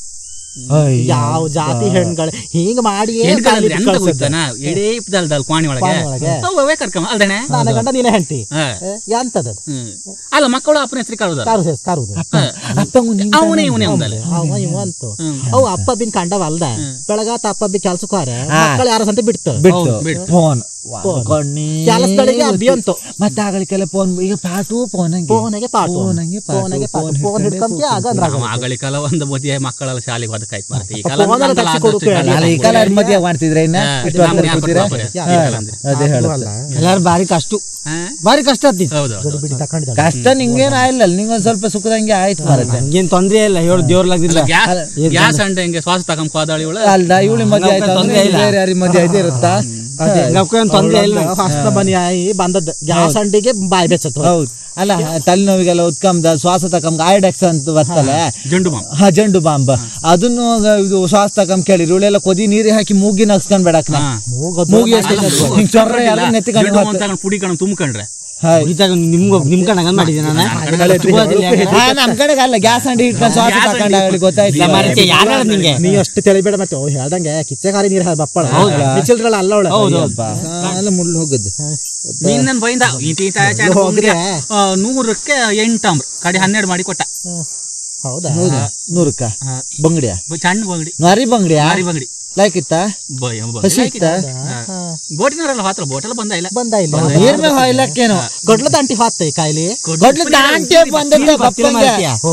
ಯಾವ ಜಾತಿ ಹೆಣ್ಗಳು ಹಿಂಗ್ ಮಾಡಿ ಹೆಣ್ಗಳಂದ್ರೆ ಎಂತ ಗೊತ್ತಾನ ಎಡೇ ದಲ್ ಕ್ವಾಣಿ ಒಳಗೆ ಕ್ವಾಣಿ ಒಳಗೆ. ಅವೇ ಕರ್ಕಮ್ಮ ಅಲ್ದಣೆ ನನ್ನ ಗಂಡ ನೀನೇ ಹೆಂಡತಿ ಹ. ಎಂತದ ಹ್ಮ್. ಅಲ್ಲ ಮಕ್ಕಳು ಅಪ್ಪನ ಹೆಸರು ಕರೋದ ಕಾರು ಸೇರ್ಸ್ ಕಾರುದು ಅಪ್ಪಂಗು ನಿಂತ ಅವನೇ ಇವನೇ ಅಂದಲ್ಲ ಅವ ಇವ ಅಂತು ಅವು ಅಪ್ಪ ಬಿನ್ ಕಂಡವ ಅಲ್ದ ಬೆಳಗಾತ ಅಪ್ಪ ಬಿ ಕೆಲ್ಸಕ್ಕೆ ಹೋರೆ ಮಕ್ಕಳು ಯಾರ ಸಂತ ಬಿಡ್ತು ಬಿಟ್ಟು ಬಿಟ್ಟು. ಫೋನ್ ಕಣ್ಣಿ ಕೆಲಸಗಳಿಗೆ ಅಬ್ಬಿ ಅಂತು ಮತ್ತೆ ಆಗಲಿಕ್ಕೆಲ್ಲ ಫೋನ್ ಈಗ ಪಾಟು ಫೋನ್ ಹಂಗೆ ಫೋನಿಗೆ ಪಾಟು ಫೋನಿಗೆ ಪಾಟು, ಫೋನಿಗೆ ಫೋನ್ ಪಾಟು ಫೋನ್ ಹಿಡ್ಕೊಂಡೆ ಹಿಡ್ಕೊಂತ ಆಗ ಅಂದ್ರ ನಾವು ಆಗಲಿ ಕಾಲ ಒಂದು ಮದುವೆ ಮಕ್ಕಳೆಲ್ಲ ಶಾಲೆಗೆ ಹೋದಕ್ಕಾಯ್ತು ಮಾರ್ರೆ. ಈ ಕಾಲ ಫೋನಲ್ಲಿ ನಮ್ಗೆಲ್ಲ ತಕ್ಷಿ ಕೊಡು ಆದಷ್ಟು ಕೇಳಿ. ಅಲ್ಲ ಈ ಕಾಲ ಮದುವೆ ಮಾಡ್ತಿದ್ರೆ ಇನ್ನ ಹಾ, ಇಷ್ಟು ನಮ್ಗೆ ವರ್ಷ ಯಾರ್ ಕೂತಿರ ಕೊಡ್ತಾರೆ? ಹಾ, ಈ ಕಾಲ ಅಂದ್ರೆ. ಅದೇ ಹೇಳುತ್ತೆ ಎಲ್ಲಾರು ಬಾರಿ ಕಷ್ಟ ಹಾ? ಬಾರಿ ಕಷ್ಟ ಆಗ್ತಿತ್ತು ಹೌದು ಹೌದು. ಬಿಡಿ ತಕೊಂಡಿದ್ದ ಕಷ್ಟ ನಿಂಗೇನ್ ಆಯ್ಲಲ್ಲ ನಿಂಗೊಂದ್ ಸ್ವಲ್ಪ ಸುಖದಂಗೆ ಆಯ್ತು ಮಾರತ್ತೆ ಹಂಗೇನ್ ತೊಂದ್ರೆ ಇಲ್ಲ ಹೇಳು ದೇವ್ರಲಾಗ್ದಿಲ್ಲ ಗ್ಯಾಸ್ ಗ್ಯಾಸ್ ಅಂಡ ಹಿಂಗೆ ಶ್ವಾಸ ತಗೊಂಡ್ ಹೋದಾಳಿ ಇವಳು ಅಲ್ದ ಇವಳಿ ಮದುವೆ ಆಯ್ತು ಅಂದ್ರೆ ತೊಂದ್ರೆ ಇಲ್ಲ. ಬೇರೆ ಯಾರಿಗೆ ಮದುವೆ ಆಯ್ತು ಇರುತ್ತಾ ಗಪ್ಕೇನ್ ತೊಂದ್ರೆ ಇಲ್ಲ ಹಸ್ತ ಮನಿ ಆಯಿ ಬಂದದ್ದು ಗ್ಯಾಸ್ ಅಂಡಿಗೆ ಬಾಯಿ ಬೆಚ್ಚತ್ತು ಹೌದು ಅಲ್ಲ ತಲೆನೋವಿಗೆಲ್ಲ ಉತ್ಕಂಬ ಶ್ವಾಸ ತಕಂಬ ಐಡೆಕ್ಸ್ ಅಂತ ಬರ್ತಲ್ಲ ಜಂಡು ಬಾಂಬ್ ಹಾ ಜಂಡು ಬಾಂಬ ಅದನ್ನು ಇದು ಶ್ವಾಸ ತಕಂಬ ಕೇಳಿ ಇವಳೆಲ್ಲ ಕೊದಿ ನೀರಿಗೆ ಹಾಕಿ ಮೂಗಿ ನಗ್ಸ್ಕೊಂಡ್ ಬೇಡಕ್ ಹಾ. ಮೂಗಿ ಹಿಂಗ್ ಚೊರ್ರ ಎಲ್ಲ ಜಂಡು ನೆತ್ತಿಕೊಂಡು ಬಾಂಬ್ ತಗೊಂಡ್ ಪುಡಿ ಕಣ ತುಂಬ್ಕೊಂಡ್ರೆ ಹಾಯ್ ಇದಾಗ ನಿಮ್ಗ ನಿಮ್ ಕಣ ಹಂಗ ಮಾಡಿದೆ ನಾನು ತಗೋದಿಲ್ಲ ಹಂಗ. ಹಾ ನಮ್ ಕಡೆಗೆ ಅಲ್ಲ ಗ್ಯಾಸ್ ಅಂಡಿ ಇಟ್ಕೊಂಡು ಶ್ವಾಸ ಗ್ಯಾಸ್ ತಕೊಂಡ ಅಂಡಿ ಗೊತ್ತಾಯ್ತು ಇಲ್ಲ ಮಾರೈತಿ, ಯಾರ್ ಹೇಳ್ದ್ ನಿಂಗೆ ನೀ ಅಷ್ಟು ತಿಳಿಬೇಡ ಮತ್ತೆ ಅವ್ಳು ಹೇಳ್ದಂಗೆ ಕಿಚ್ಚೆಗಾರಿ ನೀರ್ ಬಪ್ಪಳ ಬಿಚ್ಚಲ್ರಲ್ಲ ಅಲ್ಲ ಅವಳು ಸಾಲ ಮುಳ್ಳು ಹೋಗುದು ನೀನ್ ನನ್ ಬೈಂದ ಈಟ ಈಟ ಚಾಟ ಹೋಗ್ರೆ. ಆ, ನೂರಕ್ಕೆ ಎಂಟಂಬ್ರು ಕಡೆ ಹನ್ನೆರಡು ಮಾಡಿ ಕೊಟ್ಟ ಹೌದಾ ಹೌದಾ ನೂರಕ್ಕ ಬಂಗಡಿಯ ಬ- ಸಣ್ಣ ಬಂಗಡಿ ನಾರಿ ಬಂಗಡಿಯ ಮಾರಿ ಬಂಗಡಿ ಲೈಕ್ ಇತ್ತ ಬ- ಬ- ಹಸಿ ಇತ್ತ ಬೋಟಿನವರೆಲ್ಲ ಮಾತ್ರ ಬೋಟೆಲ್ಲ ಬಂದ ಇಲ್ಲ ಬಂದ ಇಲ್ಲ ನೀರ್ ಮೇಲೆ ಹೊಯ್ಲಕ್ಕೇನೋ ಗಡ್ಲ ದಂಟಿ ಹಾತ್ತೆ ಈ ಕಾಯಿಲೆ ಗಡ್ಲು ದಾಂಟೆ ಬಂದದ್ದ ಬಪ್ಪಂಗೆ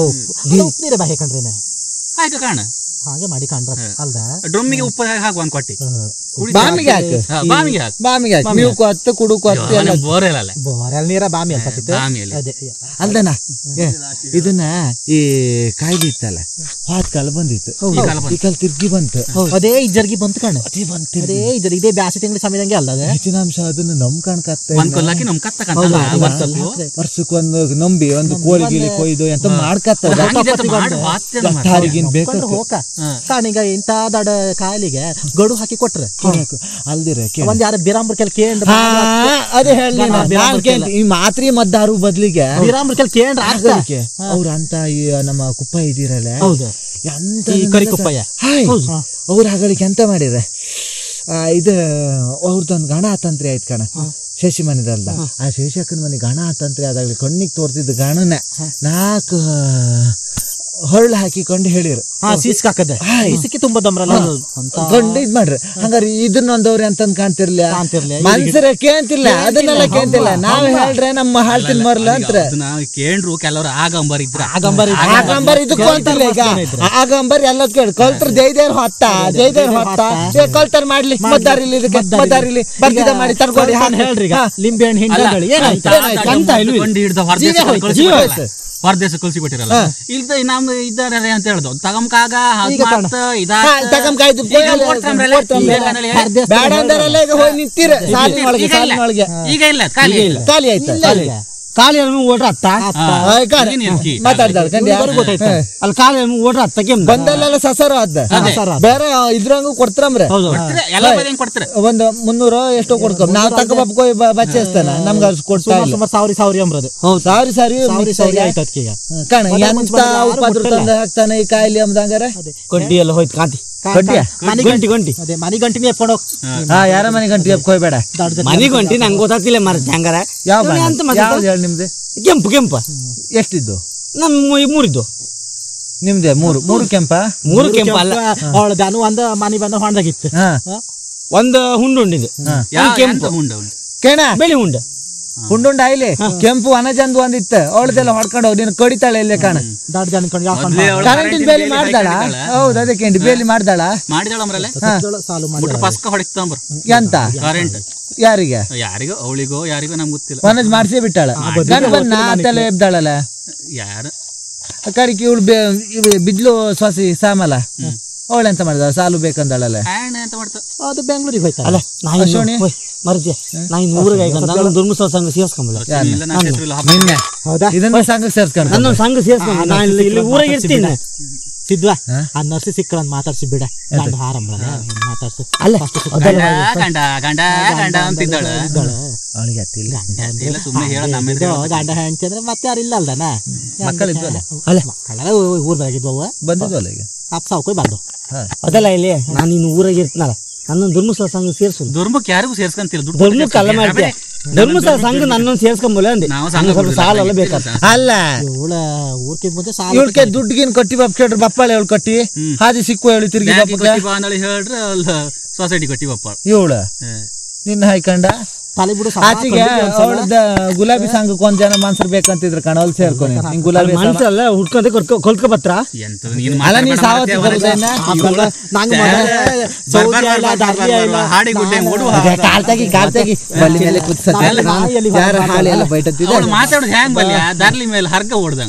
ನೀರೇ ಬಾಯಿ ಕಂಡ್ರೇನೆ ಆಯ್ತು ಕಾಣ ಹಾಗೆ ಮಾಡಿ ಕಂಡ್ರ ಅಲ್ದ ಡ್ರಮ್ಮಿಗೆ ಉಪ್ಪು ಹಾಕುವ ಒಂದ್ ಕೊಟ್ಟಿ ಬಾಮಿಗೆ ಹಾಕು ಹಾ, ಬಾಮಿಗೆ ಹಾಕು ಬಾಮಿಗೆ ಹಾಕಿ ನೀವು ಕೊತ್ತು ಕುಡು ಕೊತ್ತು ಎಲ್ಲ ಬೋರೆಲ್ಲ ಬೋರೆಲ್ ನೀರ ಬಾಮಿ ಅಲ್ಪ ಕಿತ್ತೆ ಬಾಮಿಯಲ್ಲಿ ಅದೇ ಅಲ್ದನ ಏ, ಇದನ್ನ ಈ ಕಾಯಿಲೆ ಇತ್ತಲ್ಲ ಹಾತ್ ಕಾಲ ಬಂದಿತ್ತು ಈ ಕಾಲ ಬಂತು. ಈ ಕಾಲ ತಿರ್ಗಿ ಬಂತು ಅದೇ ಇಜ್ಜರ್ಗಿ ಬಂತು ಕಣ ಅದೇ ಬಂತು ಅದೇ ಇಜ್ಜರ್ ಇದೇ ಬ್ಯಾಸಿ ತಿಂಗಳ ಸಮಯದಂಗೆ ಅಲ್ಲ ಅದೇ ಹೆಚ್ಚಿನ ಅಂಶ ಅದನ್ನ ನಮ್ ಕಣ್ಕತ್ತ ಒಂದ್ ಕೊಲ್ಲಾಕಿ ನಮ್ ಕತ್ತ ಕಂತಲ್ಲ ವರ್ಷಕ್ಕೂ ವರ್ಷಕ್ಕೊಂದು ನಂಬಿ ಒಂದು ಕೋಳಿ ಗಿಳಿ ಕೊಯ್ದು ಎಂತ ಮಾಡ್ಕತ್ತದ ಹಂಗಿದೆ ಅಂತ ಮಾಡಿ ವಾತ್ಯನ ಮಾರ್ರೆ. ತಾರಿಗಿನ್ ಬೇಕು ಕೊಂಡು ಹೋಗ ಕಾಣಿಗ ಇಂತ ದಡ ಕಾಯಿಲೆಗೆ ಗಡು ಹಾಕಿ ಕೊಟ್ರೆ ಅಲ್ದಿರ ಒಂದ್ ಯಾರ ಬಿರಾಂಬ್ರ ಕೆಲ್ ಕೇಂದ್ರ ಹಾ ಅದೇ ಹೇಳಿ ನಾನ್ ಕೇಳ್ತಿ ಈ ಮಾತ್ರಿ ಮದ್ದಾರು ಬದ್ಲಿಗೆ ಬಿರಾಂಬ್ರ ಕೆಲ್ ಕೇಂದ್ರ ಆಗ್ತ ಆಗಲಿಕ್ಕೆ ಅವ್ರ ಅಂತ ಈ ನಮ್ಮ ಕುಪ್ಪ ಇದ್ದೀರಲ್ಲ ಹೌದು ಎಂತ ಈ ಕರಿ ಕುಪ್ಪಯ್ಯ. ಹಾಯ್ ಹೌದು. ಅವ್ರ ಆಗಲಿಕ್ಕೆ ಎಂತ ಮಾಡಿರ ಆ, ಇದು ಅವ್ರದ್ದೊಂದು ಗಣ ತಂತ್ರಿ ಆಯ್ತು ಕಣ ಶಶಿ ಮನೆದಲ್ಲ ಆ ಶಶಿಯಕ್ಕನ ಮನೆ ಗಣ ತಂತ್ರಿ ಆದಾಗ್ಲಿ ಕಣ್ಣಿಗೆ ತೋರ್ತಿದ್ದ ಗಣನ ನಾಲ್ಕು ಹೊಳ್ಳು ಹಾಕಿಕೊಂಡು ಹೇಳಿರು ಹಾ ಸೀಸ್ಕ್ ಹಾಕದೆ ಸೀಸಕ್ಕೆ ತುಂಬಾ ದಮ್ರಲ್ಲ ಅಂತ ಕೊಂಡು ಇದ್ ಮಾಡ್ರಿ ಹಂಗಾರೆ ಇದನ್ನೊಂದವ್ರಿ ಅಂತಂದ್ ಕಾಣ್ತಿರ್ಲಿಲ್ಲ ಕಾಣ್ತಿರ್ಲಿಲ್ಲ. ಮನ್ಸರ ಕೇಂತಿಲ್ಲ ಅದನ್ನೆಲ್ಲ ಕೇಂತಿಲ್ಲ ನಾವ್ ಹೇಳ್ರೆ ನಮ್ಮ ಹಾಳ್ತಿಲ್ ಮರ್ಲ ಅಂತ ಅದನ್ನ ಕೇಂಡ್ರು ಕೆಲವರು ಆಗಂಬರ್ ಇದ್ರ ಆಗಂಬರ್ ಇದ್ರೆ ಆಗಂಬರ್ ಇದಕ್ಕೂ ಅಂತಿಲ್ಲ ಈಗ ಆಗಂಬರ್ ಎಲ್ಲ ಕೇಳಿ ಕಲ್ತ್ರ ಜೈದೇರ್ ಹೊತ್ತ ಜೈದೇರ್ ಹೊತ್ತ ಏ, ಕಲ್ತರ್ ಮಾಡ್ಲಿ ಮದ್ದಾರಿಲಿ ಇದಕ್ಕೆ ಮದ್ದಾರಿಲಿ ಬರ್ದಿದ ಮಾಡಿ ತರ್ಕೊಡಿ ನಾನು ಹೇಳ್ರಿ ಈಗ ಹಾ. ಲಿಂಬೆ ಹಣ್ಣು ಹಿಂಡಿ ಏನಾಯ್ತು ಅಂತ ಇಲ್ವಿ ಕೊಂಡು ಹಿಡ್ದು ಜೀವ ಹೋಯ್ತು, ಜೀವ ಹೋಯ್ತು. ಹೊರದೇಶ ಕಳ್ಸಿ ಬಿಟ್ಟಿರಲ್ಲ ಇಲ್ದ ನಮ್ ಇದ್ದಾರೆ ಅಂತ ಹೇಳ್ದು ತಗಮ್ಕಾಗ ಈಗ ಕಾಣ. ಹಾ, ತಗಂಕಾಯ್ದು ಬೇಡ ಅಂದಾರಲ್ಲ ಈಗ ಹೋಗಿ ನಿಂತೀರ ಸಾಲಿನ ಒಳಗೆ ಸಾಲಿನ ಒಳಗೆ ಈಗ ಇಲ್ಲ ಖಾಲಿ ಇಲ್ಲ ಖಾಲಿ ಆಯ್ತಾ ಖಾಲಿ ಖಾಲಿ ಓಡ್ರ ಅತ್ತ ಆಯ್ ಕಾಣ. ಏನ್ ಇರ್ಕಿ? ಮಾತಾಡ್ದಾಳ ಕಂಡ್ಯಾ ಗೊತ್ತಾಯ್ತು ಅಲ್ಲಿ ಖಾಲಿ ಓಡ್ರ ಅತ್ತಕ್ಕೆ ಬಂದಲ್ಲೆಲ್ಲ ಸಸರ ಅದ ಬೇರೆ ಇದ್ರಂಗು ಕೊಡ್ತಾರಂಬ್ರೆ ಹೌದು ಕೊಡ್ತೀರ? ಎಲ್ಲ ಬರೀ ಹೆಂಗ್ ಕೊಡ್ತೀರ ಒಂದು ಮುನ್ನೂರು ಎಷ್ಟೋ ಕೊಡ್ಕೊ ನಾವ್ ತಕ್ಕ ಬಪ್ಕೊ ಬಚ್ಚೇಸ್ತಾನ ನಮ್ಗ ಅಷ್ಟು ಕೊಡ್ತಾ ಸುಮಾರು ಇಲ್ಲ ಸುಮಾರು ಸಾವಿರ ಸಾವಿರ ಎಂಬ್ರದು ಸಾರಿ ಸಾರಿ ಸಾವಿರ ಸಾವಿರ ಆಯ್ತು ಅದಕ್ಕೆ ಈಗ ಕಾಣ ಮೊದಲ ಎಂತ ಮುಂಚೆ ಬಂದ್ರೆ ಯಾರು ಉಪದ್ರ ಕೊಟ್ಟಿಲ್ಲ. ತಂದು ಹಾಕ್ತಾನೆ ಈ ಕಾಯಿಲೆ ಅಂದಂಗಾರೆ ಗಂಟಿ ಎಲ್ಲ ಹೋಯ್ತು ಕಾಂತಿ ಗಂಟಿಯ? ಮನೆ ಗಂಟಿ ಗಂಟಿ ಅದೇ ಮನೆ ಗಂಟಿನೇ ಎಪ್ಕೊಂಡು ಹೋಗ್ ಹಾ ಯಾರ ಮನೆ ಗಂಟೆ ಎಪ್ಕೋಯ್ಬೇಡ ಮನೆ ಗಂಟಿ ನಂಗೆ ಗೊತ್ತಾಗ್ತಿಲ್ಲ ಮರ ಹಂಗಾರ ಯಾವ ಇವ್ನು ಬಣ್ಣ? ಎಂತ ಮಾತಾಡ್ದ? ಯಾವ್ದು ಹೇಳಿ ನಿಮ್ದು ಕೆಂಪು ಕೆಂಪು ಎಷ್ಟಿದ್ದು ನಮ್ಮ ಈ ಮೂರಿದ್ದು ನಿಮ್ದೆ ಮೂರು ಮೂರು ಕೆಂಪ ಮೂರು ಕೆಂಪು ಅಲ್ಲ ಅವಳ ದಾನು ಒಂದು ಮನೆ ಬಂದ ಹೊಂಡಾಗಿತ್ತು ಹಾ ಒಂದು ಹುಂಡು ಉಂಡಿದೆ ಯಾವ ಎಂತ ಹುಂಡ ಉಂಟು ಕೇಣ ಬೆಳಿ ಹುಂಡು ಹುಂಡುಂಡ ಆಯ್ಲಿ ಕೆಂಪು ಅನಜಂದು ಒಂದಿತ್ತು ಅವಳದೆಲ್ಲ ಹೊಡ್ಕೊಂಡು ಹೋಗಿ ನೀನು ಕಡಿತಾಳೆ ಇಲ್ಲೇ ಕಾಣ ದಾಡ್ ಜನ ಕಣ್ ಯಾವ ಮೊದ್ಲೇ ಅವಳು ಕರೆಂಟಿನ ಕರೆಂಟಿನ್ ಬೇಲಿ ಬೇಲಿ ಮಾಡ್ದಾಳ ಹಾಕಿದ್ದಾಳ. ಹೌದು ಅದಕ್ಕೆ ಬೇಲಿ ಮಾಡ್ದಾಳ ಮಾಡಿದಾಳಮ್ರಲ್ಲ ಸಾಲು ಮಾಡಿ ಮುಟ್ಟ ಪಸ್ಕ ಹೊಡಿತಂಬ್ರ ಎಂತ ಕರೆಂಟ್ ಯಾರಿಗೆ ಯಾರಿಗೋ ಅವಳಿಗೋ ಯಾರಿಗೋ ನಮ್ಗೆ ಗೊತ್ತಿಲ್ಲ ಮನಜ್ ಮಾಡ್ಸೇ ಬಿಟ್ಟಾಳ ಗಂಡ ಬಂದ್ ನಾತೆಲ್ಲ ಎಬ್ದಾಳಲ್ಲ ಯಾರು ಕಡಿಕೆ ಇವಳು ಬಿದ್ಲು ಸೊಸಿ ಸಾಮಲ ಅವಳೆಂತ ಮಾಡಿದ ಸಾಲು ಬೇಕಂದಳಲ್ಲ ಹ್ಯಾಂಡ್ ಅಂತ ಮಾಡ್ತ ಅದು ಬೆಂಗಳೂರಿಗೆ ಹೋಯ್ತಾ ಅಲ್ಲ ಅಶ್ವನಿ? ಮರ್ಜಿ ನಾ ಇನ್ನು ಊರಿಗೆ ಈಗ ನಾನು ಧರ್ಮಸ್ಥಳ ಸಂಘ ಸೇರ್ಸ್ಕೊಂಬಲ್ಲ ಇಲ್ಲ ನನ್ನ ಹೆಸರು ಇಲ್ಲ ಹಬ್ಬ ನಿನ್ನೆ ಹೌದಾ ಇದನ್ನ ಸಂಘಕ್ಕೆ ಸೇರ್ಸ್ಕೊಂಡು ನನ್ನ ಸಂಘ ಸೇರ್ಸ್ಕೊಂಬ ನಾನು ಇಲ್ಲಿ ಇಲ್ಲಿ ಊರಿಗೆ ಇರ್ತೀನಿ ಸಿದ್ವಾ ಆ ನರ್ಸಿ ಸಿಕ್ಕರ ಮಾತಾಡ್ಸಿ ಬಿಡ ಗಂಡ ಹಾರಂಬಳ ಮಾತಾಡ್ಸು ಅಲ್ಲ ಗಂಡ ಗಂಡ ಗಂಡ ಗಂಡ ಅಂತಿದ್ದಾಳ ಅವಳಿಗೆ ಅತ್ತಿಲ್ಲ ಇಲ್ಲ ಸುಮ್ಮನೆ ಹೇಳ ನಮ್ಮ ಎದುರು ಇದು ಗಂಡ ಹೆಂಡತಿ ಅಂದ್ರೆ ಮತ್ತೆ ಯಾರು ಇಲ್ಲ ಅಲ್ದನ ಮಕ್ಕಳಿದ್ವಲ್ಲ ಅಲ್ಲ ಮಕ್ಕಳೆಲ್ಲ ಊರ್ ಬೆಳಗಿದ್ವವ ಬಂದಿದ್ವಲ್ಲ ಈಗ ಅಪ್ಪ ಸಾವ್ಕೋಯ್ ಬಂದು ಹಾ. ಅದಲ್ಲ ಇಲ್ಲಿ ನಾನು ಇನ್ನು ಊರಾಗ ಇರ್ತೀನಲ್ಲ ನನ್ನ ಧರ್ಮಸ್ಥಳ ಸಂಘ ಸೇರ್ಸು ದುರ್ಮುಖ ಯಾರಿಗೂ ಸೇರ್ಸ್ಕೊಂತಿಲ್ಲ ದುಡ್ಡು ಧರ್ಮಕ್ಕೆ ಅಲ್ಲ ಮಾಡ್ತೀಯ ಧರ್ಮಸ್ಥಳ ಸಂಘ ನನ್ನನ್ನು ಸೇರ್ಸ್ಕೊಂಬಲ್ಲ ಅಂದೆ ನಾವು ಸಂಘ ಸಂಘ ಸ್ವಲ್ಪ ಸಾಲ ಎಲ್ಲ ಬೇಕಾದ ಅಲ್ಲ ಇವಳ ಊರ್ಕಿಂತ ಮುಂಚೆ ಸಾಲ ಇವಳಿಗೆ ದುಡ್ಡಿಗಿನ್ ಕಟ್ಟಿ ಬಾಪ್ ಕೇಳ್ರಿ ಬಪ್ಪಾಳೆ ಅವಳು ಕಟ್ಟಿ ಹಾದಿ ಸಿಕ್ಕು ಹೇಳಿ ತಿರುಗಿ ಬ್ಯಾಂಕಿಗೆ ಕೊಟ್ಟಿ ಬಾ ಅಂದಳಿ ಹೇಳ್ರೆ ಅಲ್ಲಿ ಸೊಸೈಟಿ ಕೊಟ್ಟಿ ಬಪ್ಪ ಇವಳು ನಿನ್ನ ಹಾಯ್ಕಂಡ ತಲೆ ಬಿಡು ಆಚೆಗೆ ಅವಳದ ಗುಲಾಬಿ ಸಂಘಕ್ಕೆ ಒಂದ್ ಜನ ಮನ್ಸರ್ ಬೇಕಂತಿದ್ರು ಕಣ ಅಲ್ಲಿ ಸೇರ್ಕೊನಿ ನಿಂಗ್ ಗುಲಾಬಿ ಸಮ- ಮನ್ಸಲ್ಲ ಹುಡ್ಕೊಂಡೆ ಕೊಡ್ಕೊ ಕೊಲ್ಕೊ ಬತ್ರ ಎಂತ ನೀನು ಅಲ್ಲ ನೀ ಸಾವತ್ತು ಬರುದೇನ ನಂಗೆ ಸೌದಿ ಇಲ್ಲ ದಾರ್ಲಿ ಇಲ್ಲ ಹಾಡಿ ಗುಡ್ಡೆ ಮೂಡು ಕಾಲ್ ತೆಗಿ ಕಾಲ್ ತೆಗಿ ಬಲ್ಲಿ ಮೇಲೆ ಕುತ್ಸತ್ತೆ ನಾನು ನಾಯಲ್ಲಿ ಯಾರ ಹಾಳಿ ಎಲ್ಲ ಬೈಟತ್ತಿದ ಅವಳು ಮಾತಾಡೋದು ಹ್ಯಾಂಗ್ ಬಲ್ಯ ದಾರ್ಲಿ ಮೇಲೆ ಹರ್ಗ ಹೊಡ್ದಂಗ್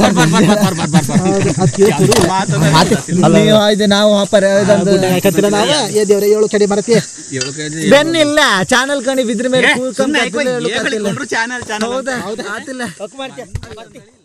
ನೀವು ಇದು ನಾವು ಹಾಪರ ಇದೊಂದು ದೇವ್ರೆ ಏಳು ಕಡೆ ಮರತಿ ಬೆನ್ನಿಲ್ಲ ಚಾನಲ್ ಕಣಿ ಬಿದ್ರ ಮೇಲೆ ಕೂತ್ಕೊಂಡ್ ಸುಮ್ನೆ ಕತ್ತಿಲ್ಲ, ಹೇಳು ಕತ್ತಿಲ್ಲ. ಚಾನಲ್ ಚಾನಲ್ ಹೌದಾ ಆತಿಲ್ಲ